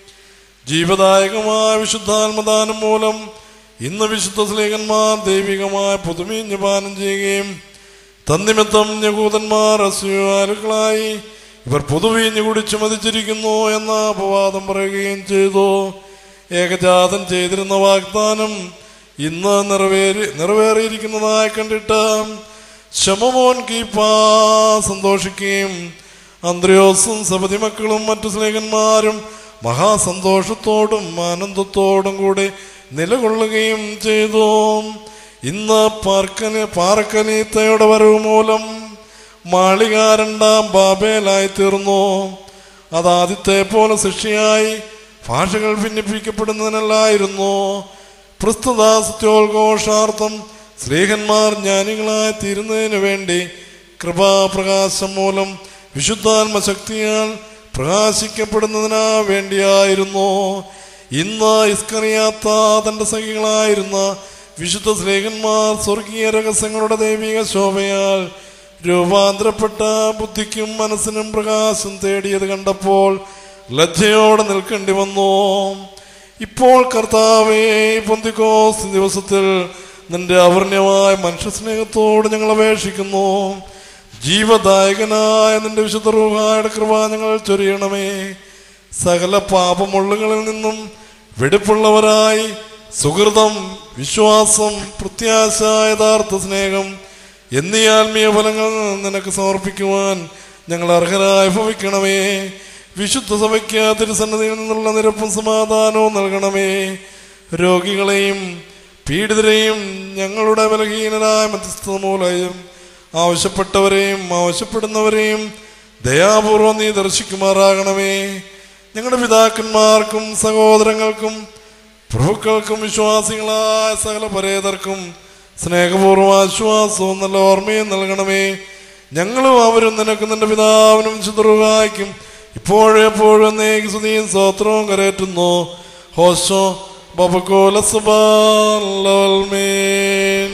ജീവദായകമായ വിശുദ്ധാത്മദാനം മൂലം ഇന്ന് വിശുദ്ധ സ്ലേഖന്മാർ ദൈവികമായ പുതുമീഞ്ഞ് പാനം ചെയ്യുകയും തന്നിമിത്തം യഹൂദന്മാർ അസൂയാലുക്കളായി ഇവർ പുതുവീഞ്ഞ് കുടിച്ചു മതിച്ചിരിക്കുന്നു എന്ന അപവാദം പറയുകയും ചെയ്തു ഏകജാതൻ ചെയ്തിരുന്ന വാഗ്ദാനം ഇന്ന് നിറവേറി നിറവേറിയിരിക്കുന്നതായി കണ്ടിട്ട് ശമമോൻ കീപ്പാ സന്തോഷിക്കുകയും അന്ത്രയോസും സപതി മക്കളും മറ്റു സ്നേഹന്മാരും മഹാസന്തോഷത്തോടും ആനന്ദത്തോടും കൂടി നിലകൊള്ളുകയും ചെയ്തു ഇന്ന് പാർക്കന് പാറക്കനീത്തയുടെ വരവ് മൂലം മാളിക രണ്ടാം ബാബേലായി തീർന്നു അത് ആദ്യത്തെ പോലെ ശിക്ഷയായി ഭാഷകൾ ഭിന്നിപ്പിക്കപ്പെടുന്നതിനല്ലായിരുന്നു പ്രസ്തുത സത്യോദ്ഘോഷാർത്ഥം സ്ത്രീഹന്മാർ ജ്ഞാനികളായി തീരുന്നതിന് വേണ്ടി കൃപാപ്രകാശം മൂലം വിശുദ്ധാത്മശക്തിയാൽ പ്രകാശിക്കപ്പെടുന്നതിനാ വേണ്ടിയായിരുന്നു ഇന്ന് ഇസ്കറിയാത്ത തന്റെ സഖികളായിരുന്ന വിശുദ്ധ സ്നേഹന്മാർ സ്വർഗീയ രഹസ്യങ്ങളുടെ ദൈവിക ശോഭയാൽ രൂപാന്തരപ്പെട്ട ബുദ്ധിക്കും മനസ്സിനും പ്രകാശം തേടിയത് കണ്ടപ്പോൾ ലജ്ജയോടെ നിൽക്കേണ്ടി വന്നു ഇപ്പോൾ കർത്താവേ പൊന്തിക്കോസ് ദിവസത്തിൽ നിന്റെ അവർണ്യമായ മനുഷ്യ സ്നേഹത്തോട് ഞങ്ങൾ അപേക്ഷിക്കുന്നു ജീവദായകനായ നിന്റെ വിശുദ്ധ റൂഹായുടെ കൃപ ഞങ്ങൾ ചൊരിയണമേ സകല പാപമുള്ളുകളിൽ നിന്നും വെടിപ്പുള്ളവരായി സുഹൃതം വിശ്വാസം പ്രത്യാശ യഥാർത്ഥ സ്നേഹം എന്നീ ആത്മീയ ഫലങ്ങൾ നിനക്ക് സമർപ്പിക്കുവാൻ ഞങ്ങൾ അർഹരായി ഭവിക്കണമേ വിശുദ്ധ സഭയ്ക്ക് തിരുസന്നതിയിൽ നിന്നുള്ള നിരപ്പും സമാധാനവും നൽകണമേ രോഗികളെയും പീഡിതരെയും ഞങ്ങളുടെ ബലഹീനരായ മധ്യസ്ഥത മൂലയും ആവശ്യപ്പെട്ടവരെയും ആവശ്യപ്പെടുന്നവരെയും ദയാപൂർവം നീ ദർശിക്കുമാറാകണമേ ഞങ്ങളുടെ പിതാക്കന്മാർക്കും സഹോദരങ്ങൾക്കും പ്രഭുക്കൾക്കും വിശ്വാസികളായ സകല പരേതർക്കും സ്നേഹപൂർവ്വം ആശ്വാസവും നല്ല ഓർമ്മയും നൽകണമേ ഞങ്ങളും അവരും നിനക്ക് നിന്റെ പിതാവിനും ചിതറുകായ്ക്കും ഇപ്പോഴും എപ്പോഴും എന്നേക്ക് സ്തുതിയും സ്തോത്രവും കരയറ്റുന്നു ഹോശോ ബബക്കോല സുബാൽമേൻ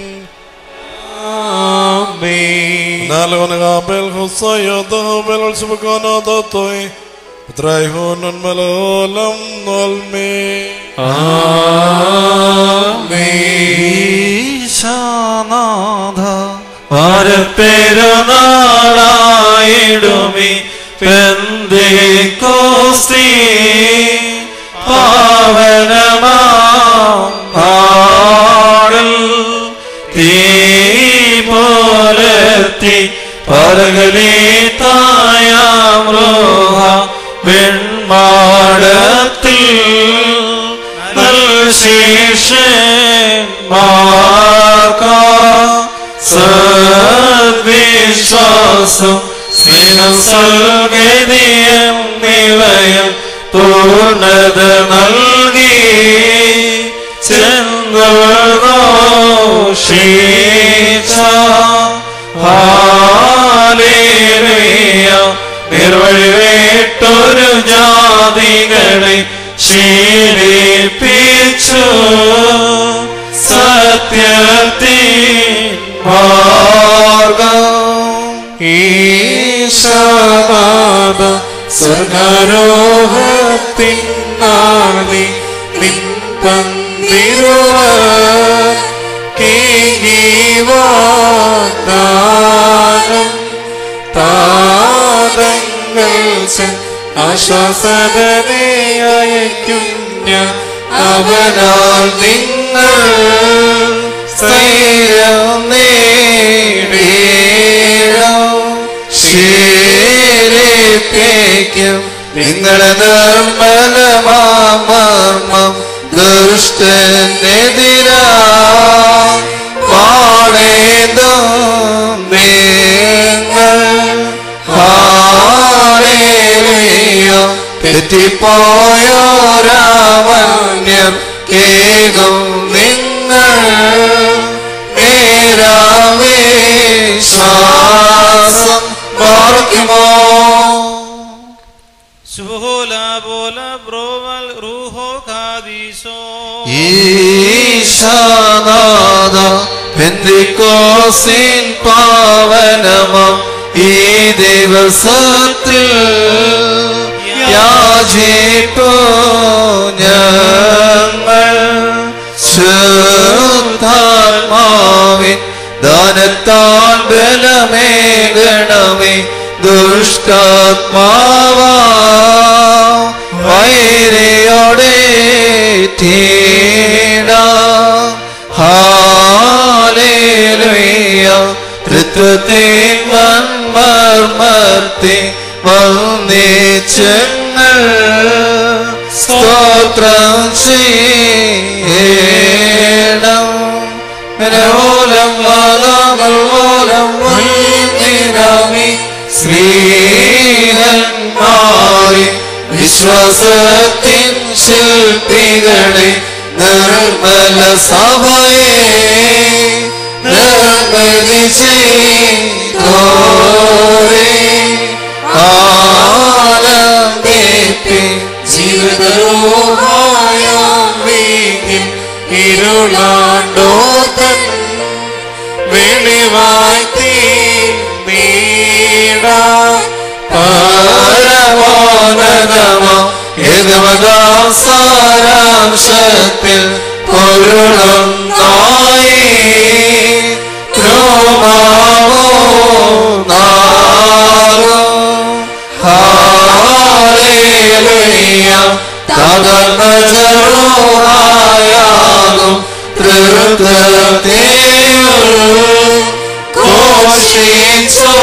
നാലോനകാബൽ ഹുസയോ ദഹബൽ സുബക്കോനോ ദത്തോയ് Traihonon malolam nolme. ഈശാനാഥ വരപ്പെരുന്നാളായിടുമി പെന്തേക്കോസ്തി പാവനമാടൽ തീ പോലെത്തി പരകലീതായാം റോഹ വെൺമാടത്തിൽ സദ്വിശ്വാസം സ്നേഹം സൽഗതിയം നിലയം പൂർണ്ണത നൽകി ചെന്നോഷീച്ച ഹാലേലുയ നിർവഴിവേട്ടൊരു ജാതികളെ ശീലിപ്പിച്ചു സത്യത്തിൻ മാർഗം ഈശാനാഥ സ്വർഗാരോഹത്തിൻ നാളി നിൻപന്തിരുവ കീവാദാനം താതങ്ങൾ ആശ്വാസതനെയക്കും ഞാൻ അവനാൽ നിങ്ങൾ സ്ഥൈര്യം നേടിയിടാം ശീലിപ്പിക്കും നിങ്ങളെ നിർമ്മലമാമർമ്മം ദുഷ്ടനെതിരാ പാടേതും നിങ്ങൾ ഹാലേലുയ തെറ്റിപ്പോയോരാവണ്യം കേകും നിങ്ങൾ നേരാവിശ്വാസം പാർക്കുമോ സുബോല ബോല ബ്രോവൽ റൂഹോ ഖാദീസോ ഈശാനാഥ പെന്തിക്കോസിൻ പാവനമം ഈ ദിവസത്തിൽ യാചിപ്പോ ഞങ്ങൾ ശുദ്ധാത്മാവിൻ ദാനത്താൽ ബലമേകണമേ ദുഷ്ടാത്മാവാ വൈരയോടെ തീട ഹാലേലുയ ഋത്വത്തെ വന്മർമ്മത്തെ വന്നിച്ചങ്ങൾ സ്തോത്രം ചെയ്യണം മൂലം വാദാമൽ മൂലം വൈദിനാമി ശ്രീഹന്മാരെ വിശ്വാസത്തിൻ ശില്പികളെ നിർമ്മല സഭയെ നിർമ്മലി ചെയ്തോരെ ആനന്ദിപ്പി ജീവിതരൂഹായ ഇരുളാണ്ടോ ഭഗവതാസാരാംശത്തിൽ പൊരുളുന്നായി ക്രോമാവോ നാരോ ഹാലേലുയ തകർന്ന ജറുഹായാകും തൃപ്തതേയുൾ ഘോഷിച്ചോ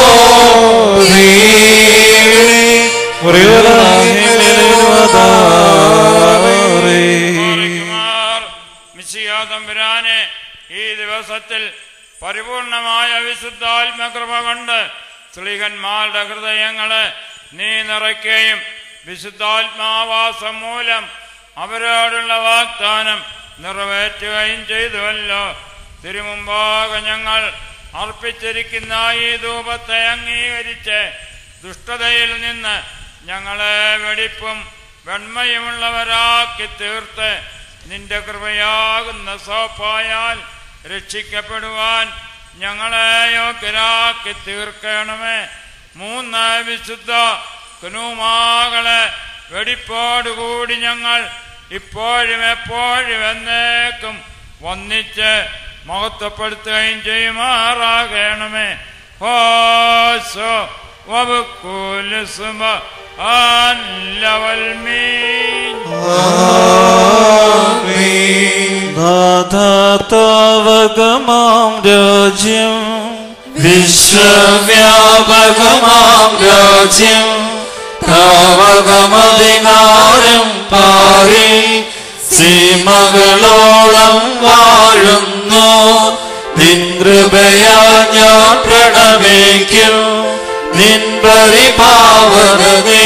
മിശിഹാ തമ്പുരാനെ ഈ ദിവസത്തിൽ പരിപൂർണമായ വിശുദ്ധാത്മകൃപ കൊണ്ട് സ്ത്രീകന്മാരുടെ ഹൃദയങ്ങളെ നീ നിറയ്ക്കുകയും വിശുദ്ധാത്മാവാസം മൂലം അവരോടുള്ള വാഗ്ദാനം നിറവേറ്റുകയും ചെയ്തുവല്ലോ തിരുമുമ്പാകെ ഞങ്ങൾ അർപ്പിച്ചിരിക്കുന്ന ഈ ധൂപത്തെ അംഗീകരിച്ച് ദുഷ്ടതയിൽ നിന്ന് ഞങ്ങളെ വെടിപ്പും വെണ്മയുമുള്ളവരാക്കി തീർത്ത് നിന്റെ കൃപയാകുന്ന സോപ്പായാൽ രക്ഷിക്കപ്പെടുവാൻ ഞങ്ങളെ യോഗ്യരാക്കി തീർക്കണമേ മൂന്ന് വിശുദ്ധ കുനുമാകളെ വെടിപ്പോടുകൂടി ഞങ്ങൾ ഇപ്പോഴും എപ്പോഴും എന്നേക്കും വന്നിച്ച് മഹത്വപ്പെടുത്തുകയും ചെയ്യുമാറാകണമേ ഹോസോ വബുക്കുലുസുമ അല്ലവൽമീൻ നാഥാതാവകമാം രാജ്യം വിശ്വവ്യാപകമാം രാജ്യം താവകമധികാരം പാറി സീമകളോളം വാഴുന്നു നിൻ കൃപയാ ഞാൻ പ്രണമിക്കും നിൻ പരിഭാവന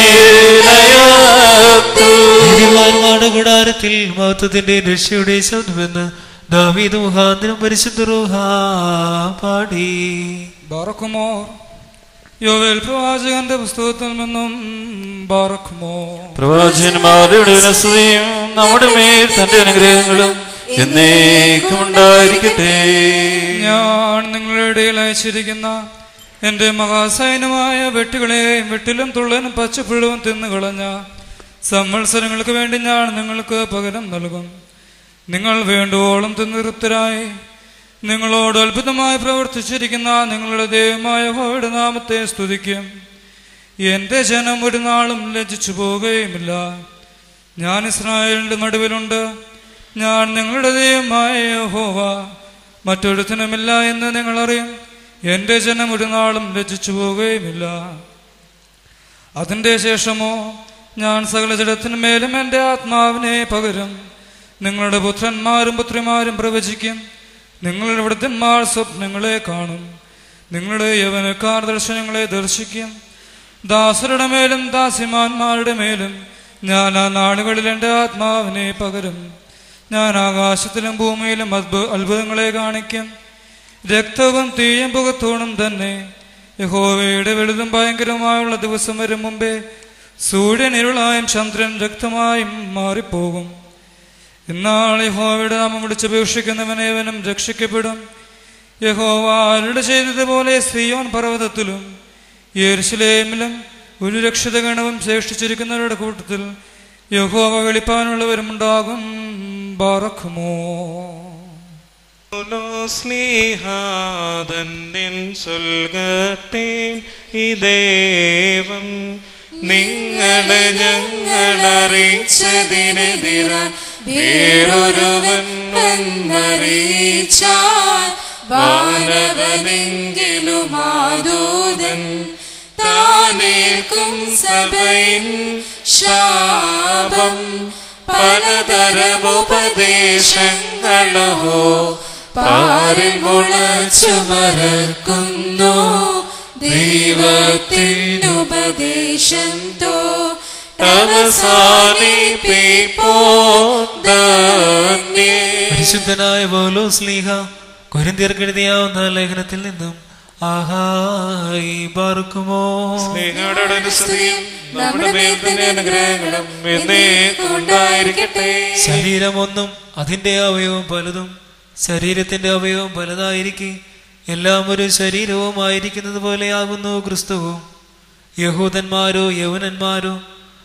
നീലയത്തു നീതിമാന്മാരുടെ കൂടാരത്തിൽ മഹത്വത്തിന്റെ രക്ഷയുടെ ശബ്ദമെന്ന് ദാവീദ് മുഖാന്തരം പരിശുദ്ധ റൂഹ പാടി ബാറക്കുമോ യോവേൽ പ്രവാചകന്റെ പുസ്തകത്തിൽ നിന്നും ബാറക്കുമോ പ്രവാചകന്മാരുടെ സ്തുതിയും നമ്മുടെ മേൽ തന്റെ അനുഗ്രഹങ്ങളും എന്നേക്കും ഉണ്ടായിരിക്കട്ടെ ഞാൻ നിങ്ങളുടെ ഇടയിൽ അയച്ചിരിക്കുന്ന എന്റെ മഹാസൈന്യമായ വെട്ടുകളെയും വെട്ടിലും തുള്ളനും പച്ചപ്പുഴവും തിന്നുകളഞ്ഞ സംവത്സരങ്ങൾക്ക് വേണ്ടി ഞാൻ നിങ്ങൾക്ക് പകരം നൽകും നിങ്ങൾ വേണ്ടുവോളം തിന്ന് തൃപ്തരായി നിങ്ങളോട് അത്ഭുതമായി പ്രവർത്തിച്ചിരിക്കുന്ന നിങ്ങളുടെ ദൈവമായ ഹോയുടെ നാമത്തെ സ്തുതിക്കും എന്റെ ജനം ഒരു നാളും ലജ്ജിച്ചു പോവുകയുമില്ല ഞാൻ ഇസ്രായേലിന്റെ നടുവിലുണ്ട് ഞാൻ നിങ്ങളുടെ ദൈവമായ ഹോവ മറ്റൊരുത്തനുമില്ല എന്ന് നിങ്ങൾ അറിയും എന്റെ ജനം ഒരു നാളും ലജ്ജിച്ചു പോവുകയുമില്ല അതിന്റെ ശേഷമോ ഞാൻ സകല ജഡത്തിനു മേലും എൻ്റെ ആത്മാവിനെ പകരും നിങ്ങളുടെ പുത്രന്മാരും പുത്രിമാരും പ്രവചിക്കും നിങ്ങളുടെ വൃദ്ധന്മാർ സ്വപ്നങ്ങളെ കാണും നിങ്ങളുടെ യവനക്കാർ ദർശനങ്ങളെ ദർശിക്കും ദാസരുടെ മേലും ദാസിമാന്മാരുടെ മേലും ഞാൻ ആ നാടുകളിൽ എൻ്റെ ആത്മാവിനെ പകരും ഞാൻ ആകാശത്തിലും ഭൂമിയിലും അത്ഭു അത്ഭുതങ്ങളെ കാണിക്കും രക്തവും തീയും പുകത്തോണും തന്നെ യഹോവയുടെ വലുതും ഭയങ്കരവുമായുള്ള ദിവസം വരും മുമ്പേ സൂര്യൻ ഇരുളായും ചന്ദ്രൻ രക്തമായും മാറിപ്പോകും ഇന്നാൾ യഹോവയുടെ നാമം വിളിച്ചപേക്ഷിക്കുന്നവനേവനും രക്ഷിക്കപ്പെടും യഹോവ അരുടെ ചെയ്തതുപോലെ സിയോൻ പർവ്വതത്തിലും യെരുശലേമിലും ഒരു രക്ഷിത ഗണവും ശേഷിച്ചിരിക്കുന്നവരുടെ കൂട്ടത്തിൽ യഹോവ വെളിപ്പാനുള്ളവരും ഉണ്ടാകും ബാറക്കുമോ സ്നേഹാതന്നിൻ ചൊൽകട്ടെ ഇദേവം നിങ്ങളെ ഞങ്ങളറിയിച്ചതിനെതിര വേറൊരുവൻ വന്നറിയിച്ചാൽ വാനവനെങ്കിലും ആദൂതൻ താനേൽക്കും സഭയിൻ ശാപം പലതരമുപദേശങ്ങളോ പാരിൽ മുളച്ചു മറക്കുന്നു ദൈവത്തിനുപദേശം തോ പരിശുദ്ധനായ പൗലോ സ്ലീഹ കൊരിന്തിയർക്കെഴുതിയാവുന്ന ലേഖനത്തിൽ നിന്നും ആഹായി പാർക്കുമോ സ്നേഹയോടെ സ്തുതിയും നമ്മുടെ മേൽ തന്നെ അനുഗ്രഹങ്ങളും എന്നേക്കും ഉണ്ടായിരിക്കട്ടെ ശരീരം ഒന്നും അതിന്റെ അവയവം പലതും ശരീരത്തിന്റെ അവയവം പലതായിരിക്കെ എല്ലാം ഒരു ശരീരവും ആയിരിക്കുന്നത് പോലെയാകുന്നു ക്രിസ്തുവും യഹൂദന്മാരോ യൗനന്മാരോ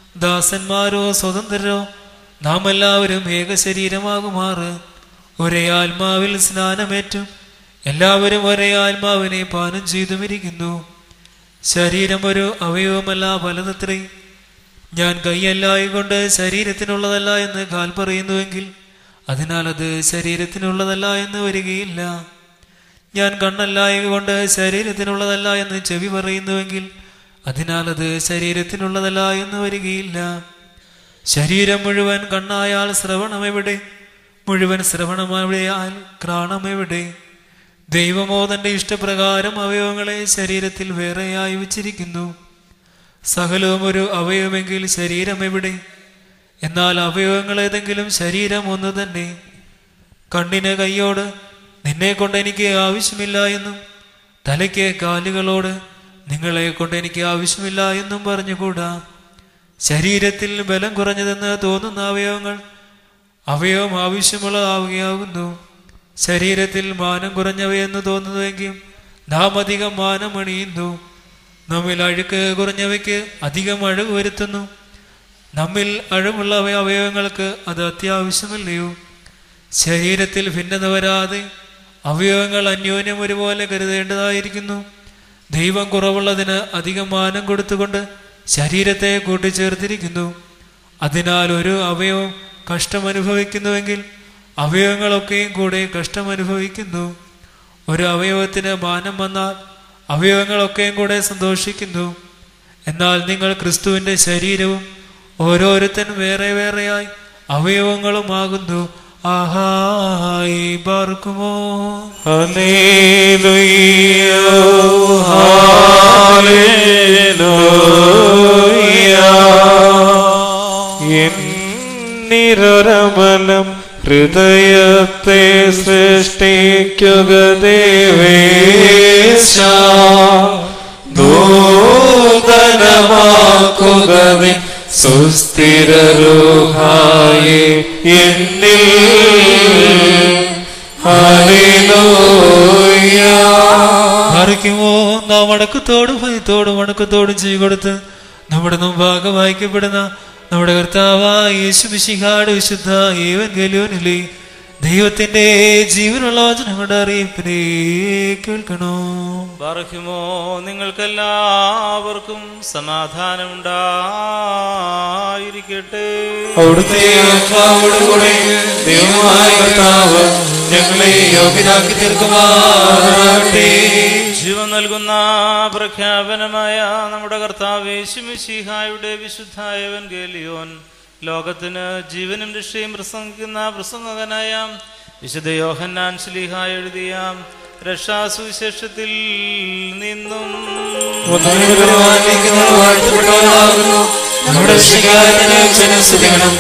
ദാസന്മാരോ സ്വതന്ത്രരോ നാം എല്ലാവരും ഏക ശരീരമാകുമാറ് ഒരേ ആത്മാവിൽ സ്നാനമേറ്റും എല്ലാവരും ഒരേ ആത്മാവിനെ പാനം ചെയ്തുമിരിക്കുന്നു ശരീരം ഒരു അവയവമല്ല പലതത്രേ ഞാൻ കൈയല്ലായിക്കൊണ്ട് ശരീരത്തിനുള്ളതല്ല എന്ന് കാൽ പറയുന്നുവെങ്കിൽ അതിനാൽ അത് ശരീരത്തിനുള്ളതല്ല എന്ന് വരികയില്ല ഞാൻ കണ്ണല്ലായകൊണ്ട് ശരീരത്തിനുള്ളതല്ല എന്ന് ചെവി പറയുന്നുവെങ്കിൽ അതിനാൽ അത് ശരീരത്തിനുള്ളതല്ല എന്ന് വരികയില്ല ശരീരം മുഴുവൻ കണ്ണായാൽ ശ്രവണം എവിടെ മുഴുവൻ ശ്രവണമെവിടെയാൽ ക്രാണം എവിടെ ദൈവമോ തന്റെ ഇഷ്ടപ്രകാരം അവയവങ്ങളെ ശരീരത്തിൽ വേറെയായി വച്ചിരിക്കുന്നു സകലവും ഒരു അവയവമെങ്കിൽ ശരീരം എവിടെ എന്നാൽ അവയവങ്ങൾ ഏതെങ്കിലും ശരീരം ഒന്ന് തന്നെ കണ്ണിന് കൈയോട് നിന്നെ കൊണ്ട് എനിക്ക് ആവശ്യമില്ല എന്നും തലയ്ക്ക് കാലുകളോട് നിങ്ങളെ കൊണ്ട് എനിക്ക് ആവശ്യമില്ല എന്നും പറഞ്ഞുകൂടാ ശരീരത്തിൽ ബലം കുറഞ്ഞതെന്ന് തോന്നുന്ന അവയവങ്ങൾ അവയവം ആവശ്യമുള്ളതാവുകയാകുന്നു ശരീരത്തിൽ മാനം കുറഞ്ഞവയെന്ന് തോന്നുന്നുവെങ്കിൽ നാം അധികം മാനം അണിയുന്നു നമ്മിൽ അഴുക്ക് കുറഞ്ഞവയ്ക്ക് അധികം അഴക് വരുത്തുന്നു നമ്മിൽ അഴകുള്ള അവയവങ്ങൾക്ക് അത് അത്യാവശ്യമല്ലയോ ശരീരത്തിൽ ഭിന്നത വരാതെ അവയവങ്ങൾ അന്യോന്യം ഒരുപോലെ കരുതേണ്ടതായിരിക്കുന്നു ദൈവം കുറവുള്ളതിന് അധികം മാനം കൊടുത്തുകൊണ്ട് ശരീരത്തെ കൂട്ടിച്ചേർത്തിരിക്കുന്നു അതിനാൽ ഒരു അവയവം കഷ്ടമനുഭവിക്കുന്നുവെങ്കിൽ അവയവങ്ങളൊക്കെയും കൂടെ കഷ്ടമനുഭവിക്കുന്നു ഒരു അവയവത്തിന് മാനം വന്നാൽ അവയവങ്ങളൊക്കെയും കൂടെ സന്തോഷിക്കുന്നു എന്നാൽ നിങ്ങൾ ക്രിസ്തുവിന്റെ ശരീരവും ഓരോരുത്തൻ വേറെ വേറെയായി അവയവങ്ങളുമാകുന്നു ആഹായി പാർക്കുമോ നിരമലം ഹൃദയത്തെ സൃഷ്ടിക്കുക ദേവേശ നൂതനമാക്കുക നീ സുസ്ഥിരരൂഹായി എന്നിൽ അറിക്കുമോ നാം വടക്കത്തോടും ഭയത്തോടും വണക്കത്തോടും ചെയ്തു കൊടുത്ത് നമ്മുടെ മുമ്പാകെ വായിക്കപ്പെടുന്ന നമ്മുടെ കർത്താവായ യേശു മിശിഹാട് വിശുദ്ധ ഏവൻ ഗലിയോനിലെ ദൈവത്തിന്റെ ജീവനുള്ള വചനങ്ങളുടെ അറിയിപ്പിനെ കേൾക്കണോ പറക്കുമോ നിങ്ങൾക്കെല്ലാവർക്കും സമാധാനം ഉണ്ടായിരിക്കട്ടെ അവിടുത്തെ ആത്മാവോടുകൂടെ ദൈവമായ കർത്താവ് ഞങ്ങളെ യോഗ്യരാക്കി തീർക്കുമാറാകട്ടെ ജീവൻ നൽകുന്ന പ്രഖ്യാപനമായ നമ്മുടെ കർത്താവ് യേശുമിശിഹായുടെ വിശുദ്ധായവൻ ഗേലിയോൻ ലോകത്തിന് ജീവനും രക്ഷയും പ്രസംഗിക്കുന്ന പ്രസംഗകനായ വിശുദ്ധ യോഹന്നാൻ ശ്ലീഹ എഴുതിയ രക്ഷാസുവിശേഷത്തിൽ നിന്നും നമ്മുടെ ശികാരത്തിന് ജനസ്തുതിക്കണം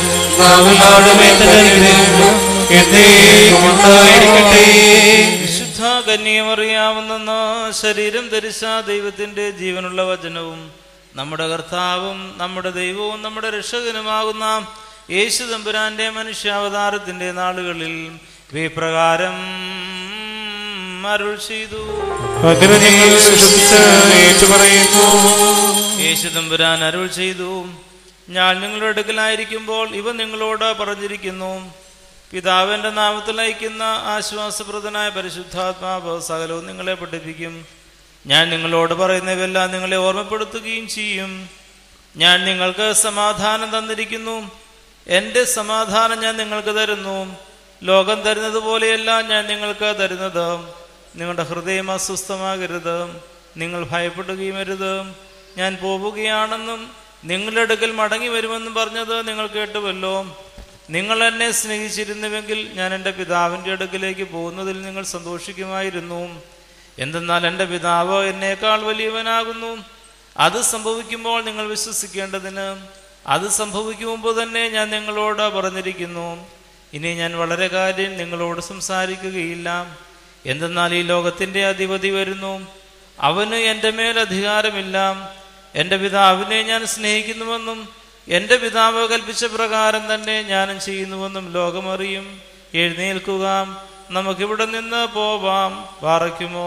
ഉണ്ടായിരിക്കട്ടെ വിശുദ്ധ കന്യമറിയാവുന്ന ശരീരം ധരിച്ച ദൈവത്തിന്റെ ജീവനുള്ള വചനവും നമ്മുടെ കർത്താവും നമ്മുടെ ദൈവവും നമ്മുടെ രക്ഷകനുമാകുന്ന യേശു തമ്പുരാന്റെ മനുഷ്യാവതാരത്തിന്റെ നാളുകളിൽ വിപ്രകാരം അരുൾ ചെയ്തു അതിന് നിങ്ങൾ ശ്രദ്ധിച്ച് ഏറ്റുപറയുന്നു യേശു തമ്പുരാൻ അരുൾ ചെയ്തു ഞാൻ നിങ്ങളുടെ അടുക്കലായിരിക്കുമ്പോൾ ഇവ നിങ്ങളോട് പറഞ്ഞിരിക്കുന്നു പിതാവിന്റെ നാമത്തിൽ അയക്കുന്ന ആശ്വാസപ്രദനായ പരിശുദ്ധാത്മാവ് സകലവും നിങ്ങളെ പഠിപ്പിക്കും ഞാൻ നിങ്ങളോട് പറയുന്നവയെല്ലാം നിങ്ങളെ ഓർമ്മപ്പെടുത്തുകയും ചെയ്യും ഞാൻ നിങ്ങൾക്ക് സമാധാനം തന്നിരിക്കുന്നു എൻ്റെ സമാധാനം ഞാൻ നിങ്ങൾക്ക് തരുന്നു ലോകം തരുന്നത് പോലെയല്ല ഞാൻ നിങ്ങൾക്ക് തരുന്നത് നിങ്ങളുടെ ഹൃദയം അസ്വസ്ഥമാകരുത് നിങ്ങൾ ഭയപ്പെടുകയും അരുത് ഞാൻ പോവുകയാണെന്നും നിങ്ങളുടെ അടുക്കൽ മടങ്ങി വരുമെന്നും പറഞ്ഞത് നിങ്ങൾ കേട്ടുവല്ലോ നിങ്ങൾ എന്നെ സ്നേഹിച്ചിരുന്നുവെങ്കിൽ ഞാൻ എൻ്റെ പിതാവിൻ്റെ അടുക്കിലേക്ക് പോകുന്നതിൽ നിങ്ങൾ സന്തോഷിക്കുമായിരുന്നു എന്തെന്നാൽ എൻ്റെ പിതാവ് എന്നേക്കാൾ വലിയവനാകുന്നു അത് സംഭവിക്കുമ്പോൾ നിങ്ങൾ വിശ്വസിക്കേണ്ടതിന് അത് സംഭവിക്കും മുമ്പ് തന്നെ ഞാൻ നിങ്ങളോട് പറഞ്ഞിരിക്കുന്നു ഇനി ഞാൻ വളരെ കാര്യം നിങ്ങളോട് സംസാരിക്കുകയില്ല എന്തെന്നാൽ ഈ ലോകത്തിൻ്റെ അധിപതി വരുന്നു അവന് എൻ്റെ മേൽ അധികാരമില്ല എൻ്റെ പിതാവിനെ ഞാൻ സ്നേഹിക്കുന്നുവെന്നും എൻ്റെ പിതാവ് കൽപ്പിച്ച പ്രകാരം തന്നെ ഞാനും ചെയ്യുന്നുവെന്നും ലോകമറിയും എഴുന്നേൽക്കുക നമുക്കിവിടെ നിന്ന് പോവാം പാറയ്ക്കുമോ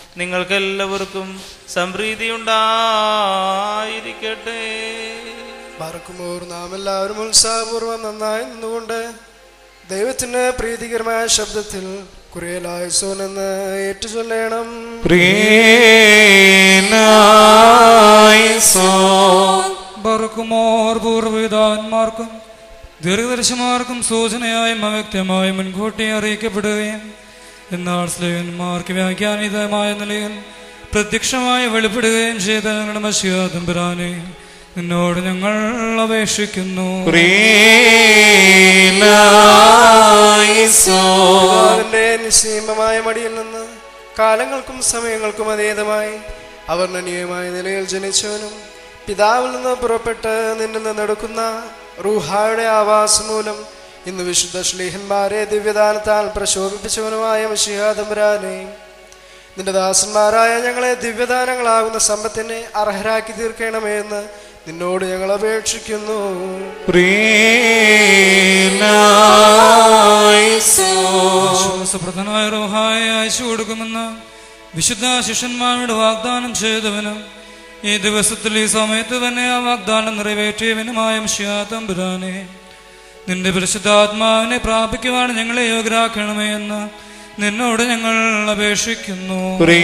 നിങ്ങൾക്കെല്ലാവർക്കും സംപ്രീതി ഉണ്ടായിരിക്കട്ടെ മറക്കുമ്പോൾ നാം എല്ലാവരും ഉത്സാഹപൂർവ്വം നന്നായി നിന്നുകൊണ്ട് ദൈവത്തിന് പ്രീതികരമായ ശബ്ദത്തിൽ കുറേലായുസോൻ എന്ന് ഏറ്റുചൊല്ലണം ബർക്കുമോർ പൂർവ്വപിതാന്മാർക്കും ദീർഘദർശിമാർക്കും സൂചനയായും അവ്യക്തമായും മുൻകൂട്ടി അറിയിക്കപ്പെടുകയും എന്നാൽ സ്ലേവന്മാർക്ക് വ്യാഖ്യാനിതമായ നിലയിൽ പ്രത്യക്ഷമായി വെളിപ്പെടുകയും ചെയ്ത ഞങ്ങളുടെ മഷിയാതമ്പുരാനെ നിന്നോട് ഞങ്ങൾ അപേക്ഷിക്കുന്നു പിതാവിന്റെ നിസ്സീമമായ മടിയിൽ നിന്ന് കാലങ്ങൾക്കും സമയങ്ങൾക്കും അതീതമായി അവർണ്ണനീയമായ നിലയിൽ ജനിച്ചവനും പിതാവിൽ നിന്ന് പുറപ്പെട്ട് നിന്നിൽ നിന്നെടുക്കുന്ന റൂഹായുടെ ആവാസം മൂലം ഇന്ന് വിശുദ്ധ ശ്ലീഹന്മാരെ ദിവ്യദാനത്താൽ പ്രശോഭിപ്പിച്ചവനുമായ മഷിഹാദംബരാനെ നിന്റെ ദാസന്മാരായ ഞങ്ങളെ ദിവ്യദാനങ്ങളാകുന്ന സമ്പത്തിനെ അർഹരാക്കി തീർക്കണമേ എന്ന് നിന്നോട് ഞങ്ങൾ അപേക്ഷിക്കുന്നു വിശ്വാസപ്രദനായ റോഹായെ അയച്ചു കൊടുക്കുമെന്ന് വിശുദ്ധ ശിഷ്യന്മാരോട് വാഗ്ദാനം ചെയ്തവനും ഈ ദിവസത്തിൽ ഈ സമയത്ത് തന്നെ ആ വാഗ്ദാനം നിറവേറ്റിയവനുമായ തമ്പുരാനെ നിന്റെ പരിശുദ്ധാത്മാവിനെ പ്രാപിക്കുവാൻ ഞങ്ങളെ യോഗ്യരാക്കണമേ എന്ന് നിന്നോട് ഞങ്ങൾ അപേക്ഷിക്കുന്നു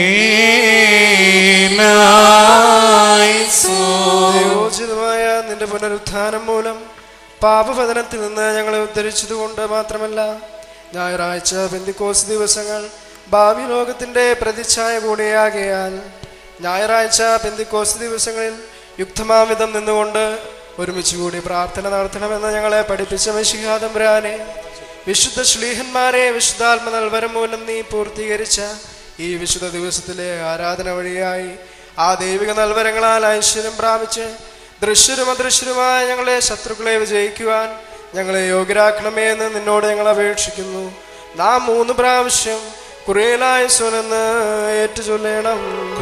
യോജിതമായ നിന്റെ പുനരുത്ഥാനം മൂലം പാപപതനത്തിൽ നിന്ന് ഞങ്ങളെ ഉദ്ധരിച്ചതുകൊണ്ട് മാത്രമല്ല ഞായറാഴ്ച ബന്ധിക്കോസ് ദിവസങ്ങൾ ഭാവി ലോകത്തിന്റെ പ്രതിച്ഛായ കൂടിയാകയാൽ ഞായറാഴ്ച ബന്ധിക്കോസ് ദിവസങ്ങളിൽ യുക്തമാവിധം നിന്നുകൊണ്ട് ഒരുമിച്ച് കൂടി പ്രാർത്ഥന നടത്തണമെന്ന് ഞങ്ങളെ പഠിപ്പിച്ച മെഷിഹാദംബ്രാനെ വിശുദ്ധ ശ്ലീഹന്മാരെ വിശുദ്ധാത്മ നൽവരം മൂലം നീ പൂർത്തീകരിച്ച ഈ വിശുദ്ധ ദിവസത്തിലെ ആരാധന വഴിയായി ആ ദൈവിക നൽവരങ്ങളാൽ ഐശ്വര്യം പ്രാപിച്ച് ദൃശ്യരും അദൃശ്യരുമായ ഞങ്ങളെ ശത്രുക്കളെ വിജയിക്കുവാൻ ഞങ്ങളെ യോഗ്യരാക്കണമേ എന്ന് നിന്നോട് ഞങ്ങൾ അപേക്ഷിക്കുന്നു നാം മൂന്ന് പ്രാവശ്യം കുറേലായുസോനെന്ന് ഏറ്റുചൊല്ലണം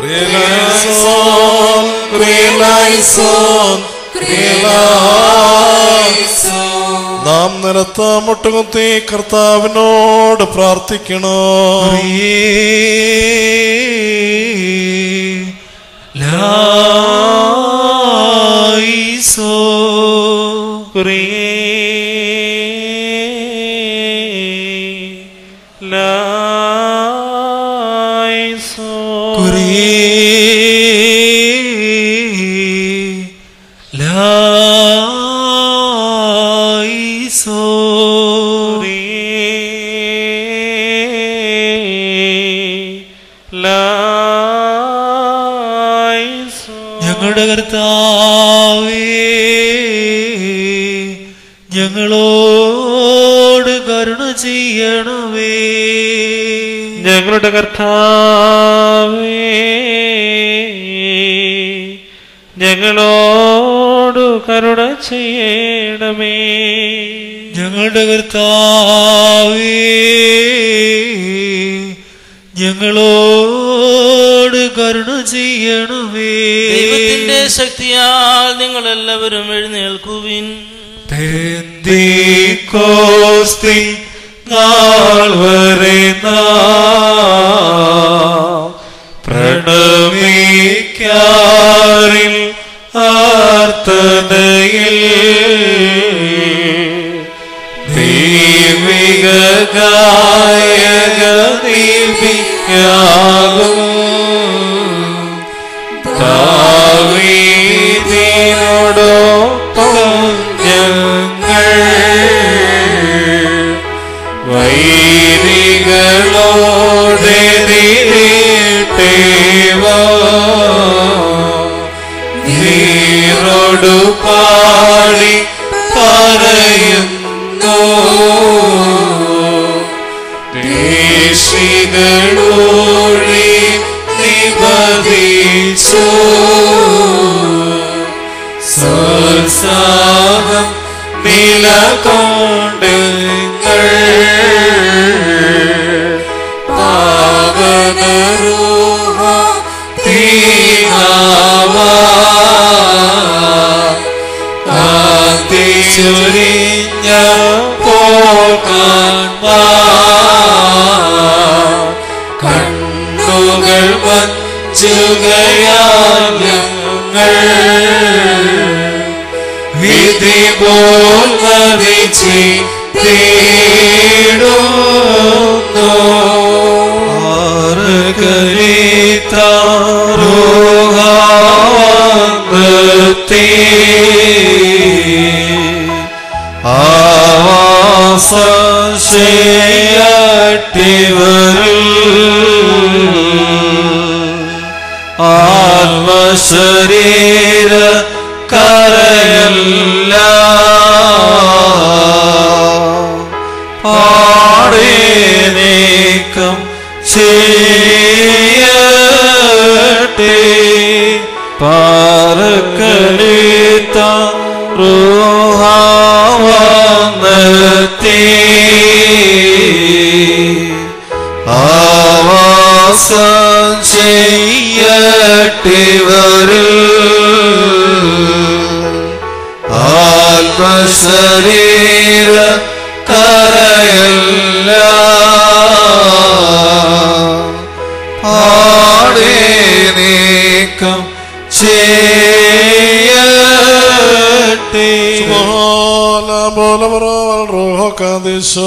നാം നിലത്ത് മുട്ടുകുത്തി കർത്താവിനോട് പ്രാർത്ഥിക്കണോ ലായിസോ ലായിസോ ലായിസോ ഞങ്ങളുടെ കർത്താവേ ഞങ്ങളോട് കരുണ ചെയ്യണമേ ഞങ്ങളുടെ കർത്താവേ ഞങ്ങളോട് കരുണ ചെയ്യണമേ ഞങ്ങളുടെ കർത്താവേ ഞങ്ങളോട് കരുണ ചെയ്യണമേ ദൈവത്തിന്റെ ശക്തിയാൽ നിങ്ങൾ എല്ലാവരും എഴുന്നേൽക്കുവിൻ പെന്തിക്കോസ്തി നാൾ വരെ നാം പ്രണമിക്കാറിൽ ആർത്തനയിൽ ദൈവിക ഗായക ദീപിക്കാകും ദാവീദിനോടൊപ്പം ഞങ്ങൾ വൈദികളോടെതിരേട്ടേവ നീറോടു പാടി പറയുന്നു ദേശികളൂഴി നിബദിച്ചു സോത്സാഹം നിലകൊണ്ടുങ്ങൾ പാവനരൂഹ തീനാവാ കാന്തി ചൊരിഞ്ഞ പോകാൻമാ കണ്ണുകൾ വഞ്ചുകയാൽ ഞങ്ങൾ വിധി പോൽ മതിച്ച് തേടുന്നു ആറുകരീത്താറുകാവത്തി ആവാസശയട്ടിവരിൽ ആത്മശരീര കരയല്ല പാടേ നീക്കം ചെയ്യട്ടെ പാറക്കളിത്ത റൂഹാവന്നെത്തി ആവാസം ചെയ്യട്ടിവരിൽ ആത്മശരീര കരയല്ല പാടേ നീക്കം ചെയ്യട്ടെ പോലെ റോഹോ കാദിശോ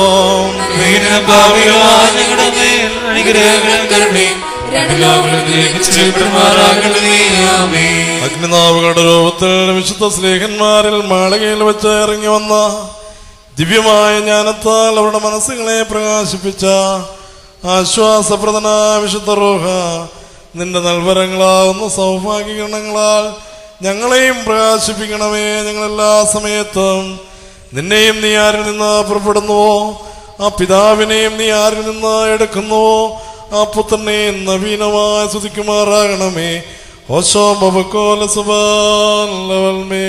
ഞങ്ങളുടെ മേൽ അനുഗ്രഹങ്ങളും കരുണയും രണ്ട് ലോകങ്ങളിലേക്ക് ചെയ്യപ്പെടുമാറാകണമേ ആമേൻ അഗ്നിനാവുകളുടെ രൂപത്തിൽ വിശുദ്ധ സ്നേഹന്മാരിൽ മാളികയിൽ വെച്ച് ഇറങ്ങി വന്ന ദിവ്യമായ ജ്ഞാനത്താൽ അവരുടെ മനസ്സുകളെ പ്രകാശിപ്പിച്ച ആശ്വാസപ്രദനായ വിശുദ്ധ റൂഹ നിന്റെ നൽവരങ്ങളാവുന്ന സൗഭാഗ്യഗണങ്ങളാൽ ഞങ്ങളെയും പ്രകാശിപ്പിക്കണമേ ഞങ്ങളെല്ലാ സമയത്തും നിന്നെയും നീ ആരിൽ നിന്ന് പുറപ്പെടുന്നുവോ ആ പിതാവിനെയും നീ ആരിൽ നിന്ന് എടുക്കുന്നുവോ ആ പുത്രനെയും നവീനമായി സ്തുതിക്കുമാറാകണമേ ഓശോ ബബക്കോല സുബാൽമേ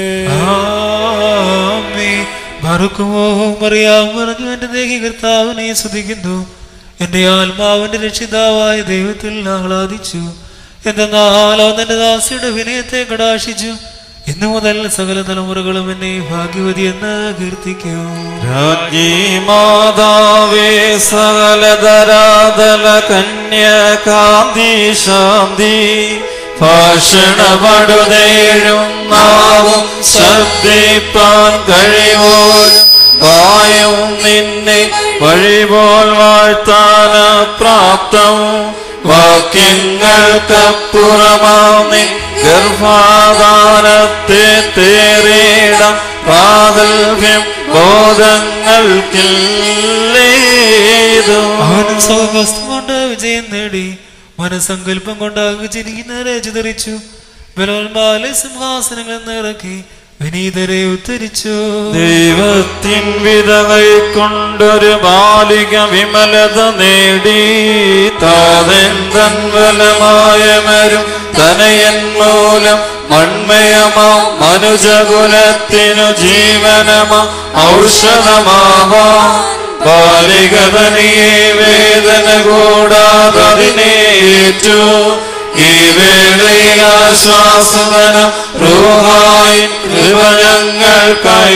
ആമേൻ. മറുക്കുമോ മറിയാം പറഞ്ഞു എന്റെ ദേഹി കർത്താവിനെ സ്തുതിക്കുന്നു എന്റെ ആത്മാവിന്റെ രക്ഷിതാവായ ദൈവത്തിൽ ആഹ്ലാദിച്ചു എന്തെന്നാലോ എന്റെ ദാസിയുടെ വിനയത്തെ കടാക്ഷിച്ചു ഇന്നു മുതൽ സകല തലമുറകളും എന്നെ ഭാഗ്യവതി എന്ന് കീർത്തിക്കും രാജ്ഞി മാതാവേ സകലതരാതല കന്യകാന്തി ശാന്തി ഭാഷണപടുതേഴും നാവും ശബ്ദിപ്പാൻ കഴിവോലും വായും നിന്നെ വഴിപോൽ വാഴ്ത്താന പ്രാപ്തം വാക്യങ്ങൾക്കപ്പുറമാം നിൻ ഗർഭാധാനത്തെ തേറിയിടം പ്രാഗൽഭ്യം ബോധങ്ങൾക്കില്ലേതു അവനും സ്വഹസ്തം കൊണ്ട് വിജയം നേടി മനസങ്കല്പം കൊണ്ട് വിചരിക്കുന്നവരെ ചിതറിച്ചു ബലോൽമാല സിംഹാസനങ്ങൾ നിറക്കി വിനീതരെ ഉദ്ധരിച്ചു ദൈവത്തിൻ വിധകൈ കൊണ്ടൊരു ബാലിക വിമലത നേടി താതെന്തൻ ബലമായ മരും തനയൻ മൂലം മൺമയമാ മനുജകുലത്തിനു ജീവനമാ ഔഷധമാവാ ബാലിക തനിയെ വേദന കൂടാതതിനെ ഏറ്റു ഈ വേളയിൽ ആശ്വാസവനം റൂഹായി കൃപ ഞങ്ങൾക്കായി